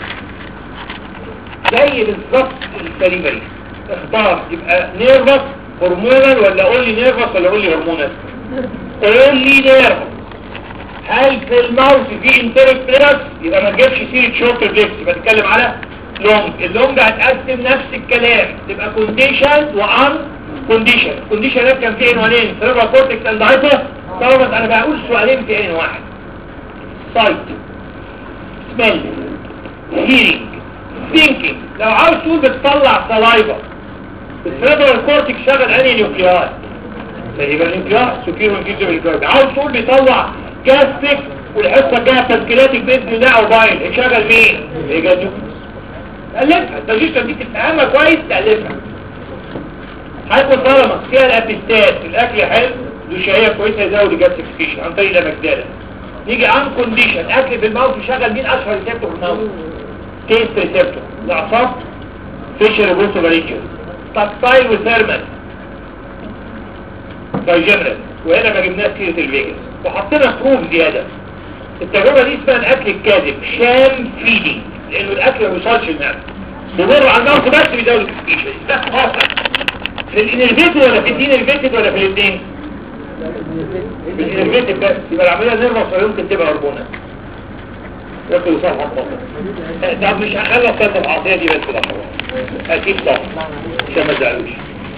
زي بالظبط السليفري اختار يبقى نيرفس هرمونال ولا قول لي نيرفس ولا قول لي هرمونال قول لي نيرفس هل في الماوس في انتريك بلس يبقى ما تجيبش سيرة شورت ريفلكس يبقى تتكلم على لونج اللونج هتقسم نفس الكلام تبقى كونديشن وان كونديشن كونديشن ده كان فيه عنوانين سيرفر كورتكس اند هايبر طبعا انا بقول سؤالين في عين واحد سايت سميل هيرينج ثينكينج لو عاوز تقول بتطلع سلايفا السيرفر كورتكس شغل انهي نيوكليار يبقى النيوكليار سوبيرو انفيزيبل نيوكليار عاوز تقول بيطلع جاستيك والحصه الجايه تسكيلاتيك باذن الله وباين يشغل مين؟ يجازوك تألفها التجيشة دي تفهمها كويس تألفها هيكون طالما فيها الابستات الاكل حلو الشهية كويسة يزود الجاستيك سكيشن عن طريق الامجدالة نيجي عن كونديشن اكل في الماوس يشغل مين اشهر ريسبتور في الماوس تيست ريسبتور الاعصاب فيشر وبوسو فالينجر تاكتايل وثيرمال دايجنرال وهنا ما جبناش سيره الفيجاس وحطينا بروف زياده التجربه دي اسمها الاكل الكاذب شام فيدنج لانه الاكل ما بيوصلش المعده بيمر على الموت بس بيزود الكسكيشن ده خاصه في الانرفيتد ولا في الدينرفيتد ولا في الاثنين في الانرفيتد بس يبقى العمليه نرفع ولا يمكن تبقى هرمونات ياكل صح خاطر طب مش هخلص الصدمه العصبيه دي بس في الاخر اكيد صح عشان ما تزعلوش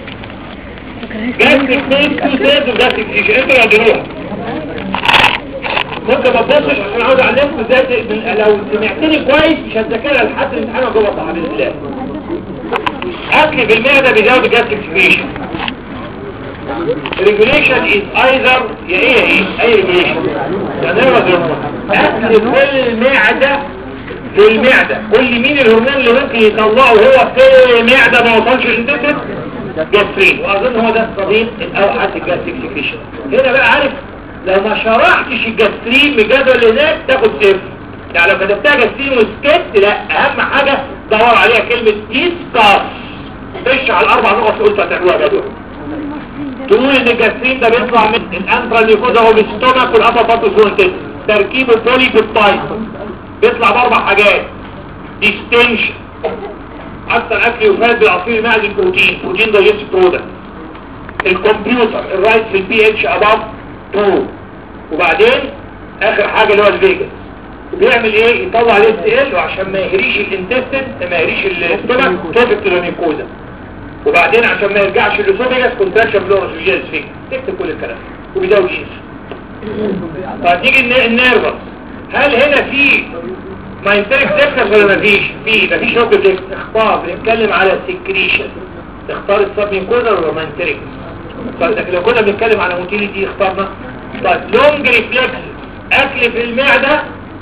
جاستك نيم تو سيد وجاستك فيش انتوا اللي هتجيبوها ممكن ما تبصش عشان عاوز اعلمكم ازاي ت- من- لو سمعتني كويس مش هتذاكرها لحد الامتحان جوه صح باذن الله اكل بالمعده بيزود الجاستك فيش regulation is either يا ايه يا ايه اي regulation يعني ايه مظلوم اكل في المعدة في المعدة كل مين الهرمون اللي ممكن يطلعه هو في المعدة ما وصلش للدكتور جاسترين واظن هو ده الصديق الاوحد الجاستريك سكريشن هنا بقى عارف لو ما شرحتش الجاسترين بجدول اللي هناك تاخد صفر يعني لو كتبتها جاسترين وسكت لا اهم حاجة دور عليها كلمة ديسكاس خش على الاربع نقط اللي قلت هتعملوها جدول تقول ان الجاسترين ده بيطلع من الانترا نيكوزا وبالستومك والابا باتوسونتس تركيبه بولي بيبتايد بيطلع باربع حاجات ديستنشن اكثر اكل يفاد بالعصير المعدي البروتين بروتين ده يس برودكت الكمبيوتر الرايت في البي اتش اباف 2 وبعدين اخر حاجه اللي هو الفيجاس بيعمل ايه يطلع الاس ال وعشان ما يهريش الانتستين ما يهريش الاستومك توفيك النيكوزا وبعدين عشان ما يرجعش للاسوفيجاس كونتراكشن فلورس فيك تكتب كل الكلام وبيزود ايش فتيجي الن- النيرفس هل هنا في ماينتريك تكتس ولا مفيش في مفيش اوبجكت اختار بنتكلم على سكريشن تختار السبمينكوزر ولا ماينتريك طيب لكن لو كنا بنتكلم على موتيليتي اخترنا طيب لونج ريفلكس اكل في المعده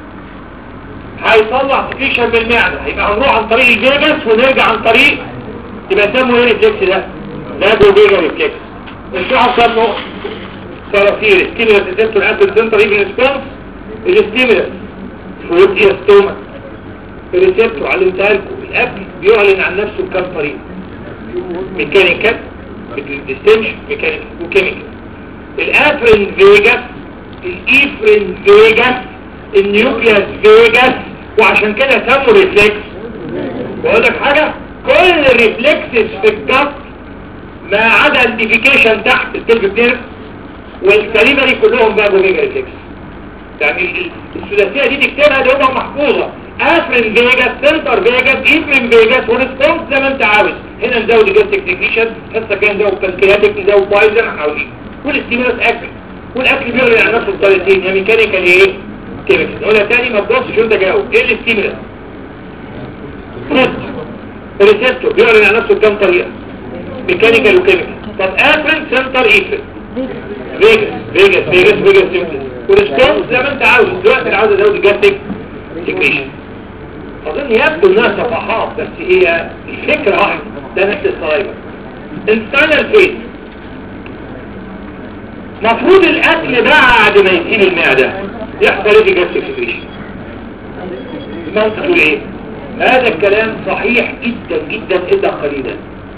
هيطلع سكريشن بالمعده هيبقى هنروح عن طريق الفيجاس ونرجع عن طريق يبقى سموا ايه ريفلكس ده ده فيجا ريفلكس الشعب سموا صراصير ستيمولس ريسبتور انتر سنتر ايفن ريسبونس الستيمولس فروت ستوما الريسبتور علمتها لكم الاكل بيعلن عن نفسه بكام طريقه ميكانيكال الديستنشن ميكانيكال وكيميكال الافرين فيجاس الايفرين فيجاس النيوكليوس فيجاس وعشان كده سموا ريفلكس بقول لك حاجه كل الريفلكسز في الجسم ما عدا الديفيكيشن تحت البلفيك نيرف والكاليبري كلهم بقى فيجا ريفلكس يعني ال- الثلاثيه دي تكتبها دي هم محفوظه افرين فيجاس سنتر فيجاس ايفرين فيجاس وريسبونس زي ما انت عاوز هنا نزود الجاستيك تكنيشن حتى كان نزود بانكرياتيك نزود بايزن حواليه والستيمولس اكل والاكل بيغلي على نفسه بطريقتين يا ميكانيكال ايه كيميكال نقولها تاني ما تبصش وانت جاوب ايه الستيمولس فروت الريسبتور بيعلن عن نفسه بكام طريقه ميكانيكال وكيميكال طب افرين سنتر ايفرين فيجاس فيجاس فيجاس فيجاس سيمبلس وريسبونس زي ما انت عاوز دلوقتي انا عاوز ازود الجاستيك سيكريشن اظن يبدو انها صفحات بس هي الفكره واحده ده نفس الصلايبه انستاينال فيز مفروض الاكل بعد ما يسيب المعده يحصل ايه في جاستيك سيكريشن المنطق يقول ايه هذا الكلام صحيح جدا جدا الا قليلا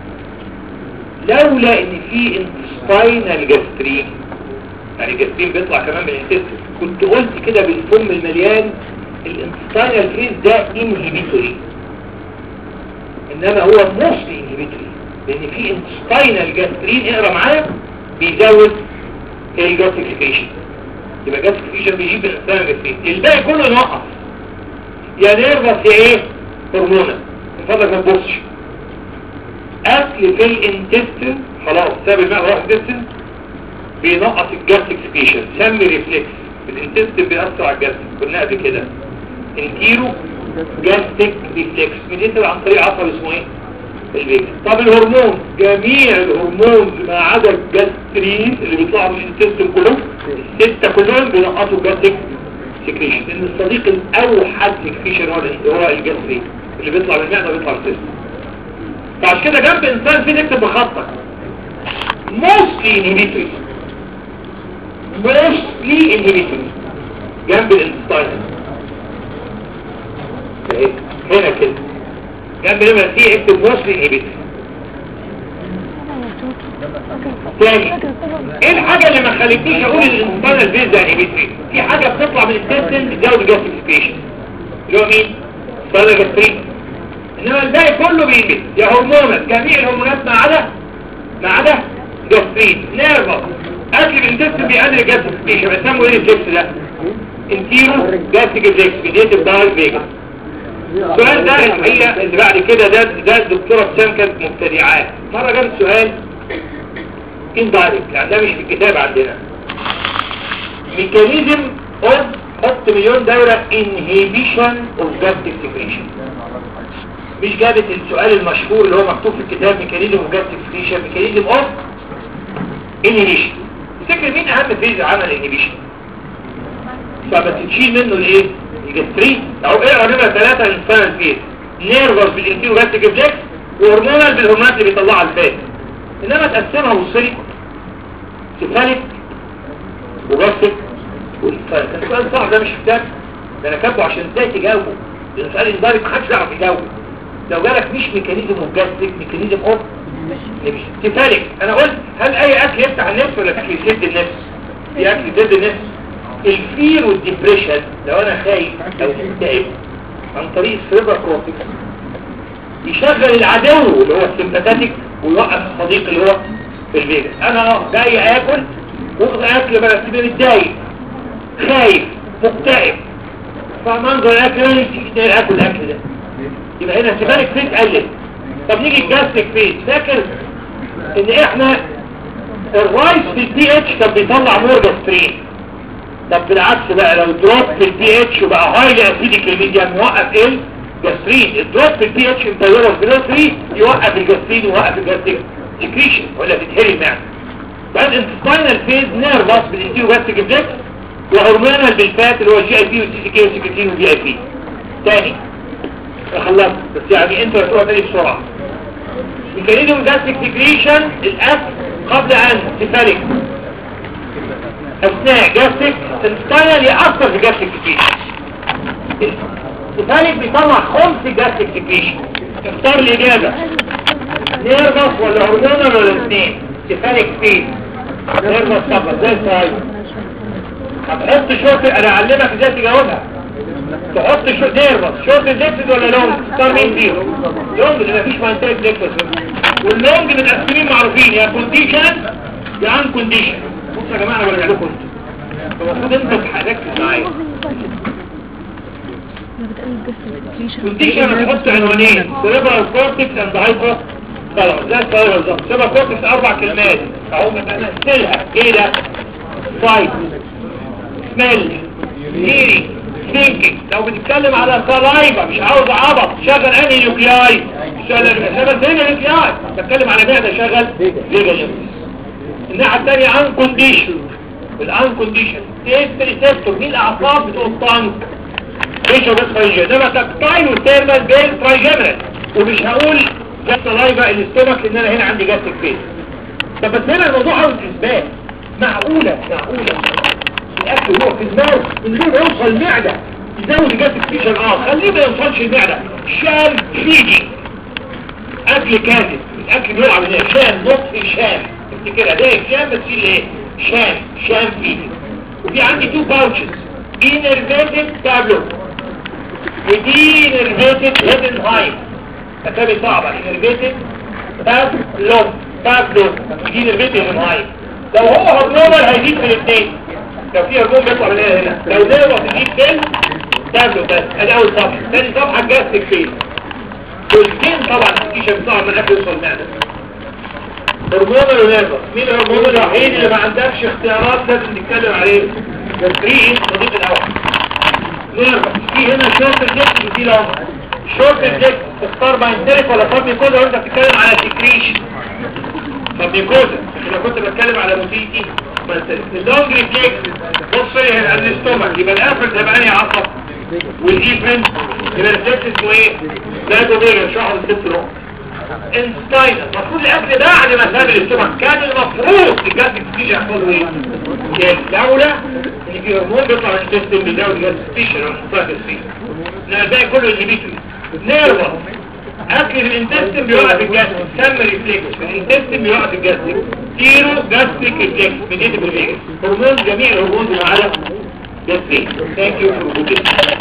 لولا ان في انتسباينال جاسترين يعني الجاسترين بيطلع كمان من الانتست كنت قلت كده بالفم المليان الانتسباينال فيز ده انهبيتوري انما هو موستلي انهبيتوري لان في انتسباينال جاسترين اقرا معايا بيزود الجاستيفيكيشن يبقى جاستيفيكيشن بيجيب الانسان جاسترين الباقي كله نقص يا نيرفس يا ايه هرمونال من فضلك ما تبصش اكل في الانتستين خلاص ساب الماء راح الانتستين بينقص الجاستيك سكيشن سمي ريفلكس الانتستين بيأثر على الجاستيك قلنا قبل كده انتيرو جاستيك ريفلكس بينتقل عن طريق عصب اسمه ايه الفيجا طب الهرمون جميع الهرمون ما عدا الجاسترين اللي بيطلعوا من الانتستين كلهم الستة كلهم بينقصوا الجاستيك سكريشن لان الصديق الاوحد سكريشن هو ال- هو الجاسترين اللي بيطلع من المعده بيطلع من الانتستين فعشان كده جنب انسان في تكتب بخطك mostly inhibitory mostly inhibitory جنب الانستاين اهي هنا كده جنب لما سي اكتب mostly inhibitory تاني ايه الحاجة اللي ما خلتنيش اقول الانسان فيز ده انهبيتري في حاجة بتطلع من الانتستين بتزود الجاستيفيكيشن اللي هو مين؟ سالجاسترين انما الباقي كله بينبت يا هرمونات جميع الهرمونات ما عدا ما عدا جاسترين نيرفس اكل الانتستين بيقلل الجاستيفيكيشن بيسموه ايه الفليكس ده؟ انتيرو جاستيك فليكس بديتيف دايل فيجا السؤال ده الحقيقة اللي بعد كده ده ده الدكتورة سام كانت مبتدعاه مرة جاب سؤال اندايركت يعني ده مش في الكتاب عندنا ميكانيزم اوف حط مليون دورة inhibition of gastric secretion مش جابت السؤال المشهور اللي هو مكتوب في الكتاب ميكانيزم اوف gastric secretion ميكانيزم اوف inhibition تفتكر مين اهم فيز عمل inhibition فبس تشيل منه الايه الجسترين او اقرا نمره ثلاثة للسنة الفيز نيرفس بالانتيو جاستيك فليكس وهرمونال بالهرمونات اللي بيطلعها الفات انما تقسمها وصلي سيفاليك وجاستيك والفات كان السؤال صعب ده مش كتاب ده انا كاتبه عشان ازاي تجاوبه لان سؤال انذاري محدش يعرف يجاوبه لو جالك مش ميكانيزم اوف جاستيك ميكانيزم اوف سيفاليك انا قلت هل اي اكل يفتح النفس ولا اكل يسد النفس في اكل يسد النفس الفير والديبريشن لو انا خايف او مكتئب عن طريق السيرفر كورتكس يشغل العدو اللي هو السمباتيك ويوقف الصديق اللي هو في الفيجاس انا اه جاي اكل واخد اكل بس متضايق خايف مكتئب فمنظر الاكل انا نفسي اكل الاكل ده يبقى هنا سيبالك فيت قلت طب نيجي الجاستيك فيت فاكر ان احنا الرايس في البي اتش كان بيطلع مور جاسترين طب بالعكس بقى لو دروب في البي اتش وبقى هايلي اسيديك الميديا موقف ايه جاسترين الدروب في البي اتش مطيره في 3 يوقف الجاسترين ويوقف الجاستريك سكريشن ولا تتهري المعده بعد انتستاينال فيز نيرفس بالانتيرو جاستريك فليكس وهرمونال بالفات اللي هو الجي اي بي والسي سي كي والسكرتين والبي اي بي تاني خلصت بس يعني انت هتقول تاني بسرعه ميكانيزم جاستريك سكريشن الاكل قبل ان تفرق اثناء جاستريك انستاينال يأثر في جاستريك سكريشن الثالث بيطلع خمس جاستريك سكريشن اختار الإجابة نيرفس ولا هرمونال ولا الاثنين كفالك فين نيرفس طبعا زي السايد هتحط شورت انا اعلمك ازاي تجاوبها تحط شورت نيرفس شورت ليكسد ولا لونج اختار مين فيهم لونج اللي مفيش مانتاج ليكسد واللونج متقسمين معروفين يا كونديشن يا ان كونديشن بصوا يا جماعه انا برجع لكم انتوا المفروض انت تركز معايا كونديشن هتحط عنوانين سيريبرال كورتكس اند هايبر خلاص ده الصغير بالظبط سيريبرال كورتكس اربع كلمات اهو مثلها ايه ده سايت سميل هيري ثينكينج لو بنتكلم على سلايفا مش عاوز عبط شغل انهي نيوكلياي شغل شغل فيجا نيوكلياي بتكلم على معده شغل فيجا نيوكلياي الناحيه الثانيه ان كونديشن الان كونديشن تيست ريسبتور مين الاعصاب بتوع الطنك ايش هو بس فايجي انما تكتايل والتيرمال بين ترايجنرال ومش هقول جاست لايفا الاستومك لان انا هنا عندي جاستك فين طب بس هنا الموضوع عاوز اثبات معقولة معقولة الاكل هو في دماغه من غير ما يوصل المعدة يزود الجاستك فيشن اه خليه ما يوصلش المعدة شام فيدي اكل كاذب الاكل بيقع من هنا شام نطفي شام افتكرها ده شام بس في ايه شام شام فيدي وفي عندي تو باوتشز innervated تابلو ودي innervated hidden هايم أسامي صعبة innervated تابلو تابلو ودي innervated hidden هايم لو هو هرمونال هيزيد في الاثنين لو في هرمون بيطلع من هنا هنا لو نيرو تزيد فين تابلو بس ادي اول صفحة ثاني صفحة جاستك فين والاثنين طبعا التيشن صعب من قبل يوصل معنا هرمونال ونيرفس مين الهرمون الوحيد اللي ما عندكش اختيارات لازم نتكلم عليه جسرين صديق الاول نيرفس في هنا شورت الجسم وفي لون شورت الجسم تختار باينتريك ولا فابي كوزا وانت بتتكلم على سكريشن فابي كوزا لو كنت بتكلم على موسيقي اللونج ريفليكس بص هنا على الاستومك يبقى الافرد هيبقى انهي عصب والايفن يبقى الريفلكس اسمه ايه؟ لا دوبيرا شهر الست نقط انستاين المفروض الاكل ده بعد ما ساب الاستومك كان المفروض الجهاز تيجي يحصل ايه الدولة ان في هرمون بيطلع من السيستم بيزود الجهاز ستيشن او مصاف السيستم انما الباقي كله اللي بيتو نيرفس اكل الانتستين بيقع في الجاستريك سم ريفلكس الانتستين بيقع في الجاستريك سيرو جاستريك ريفلكس من ايد الفيجاس هرمون جميع الهرمون ما عدا جاستريك ثانك يو فور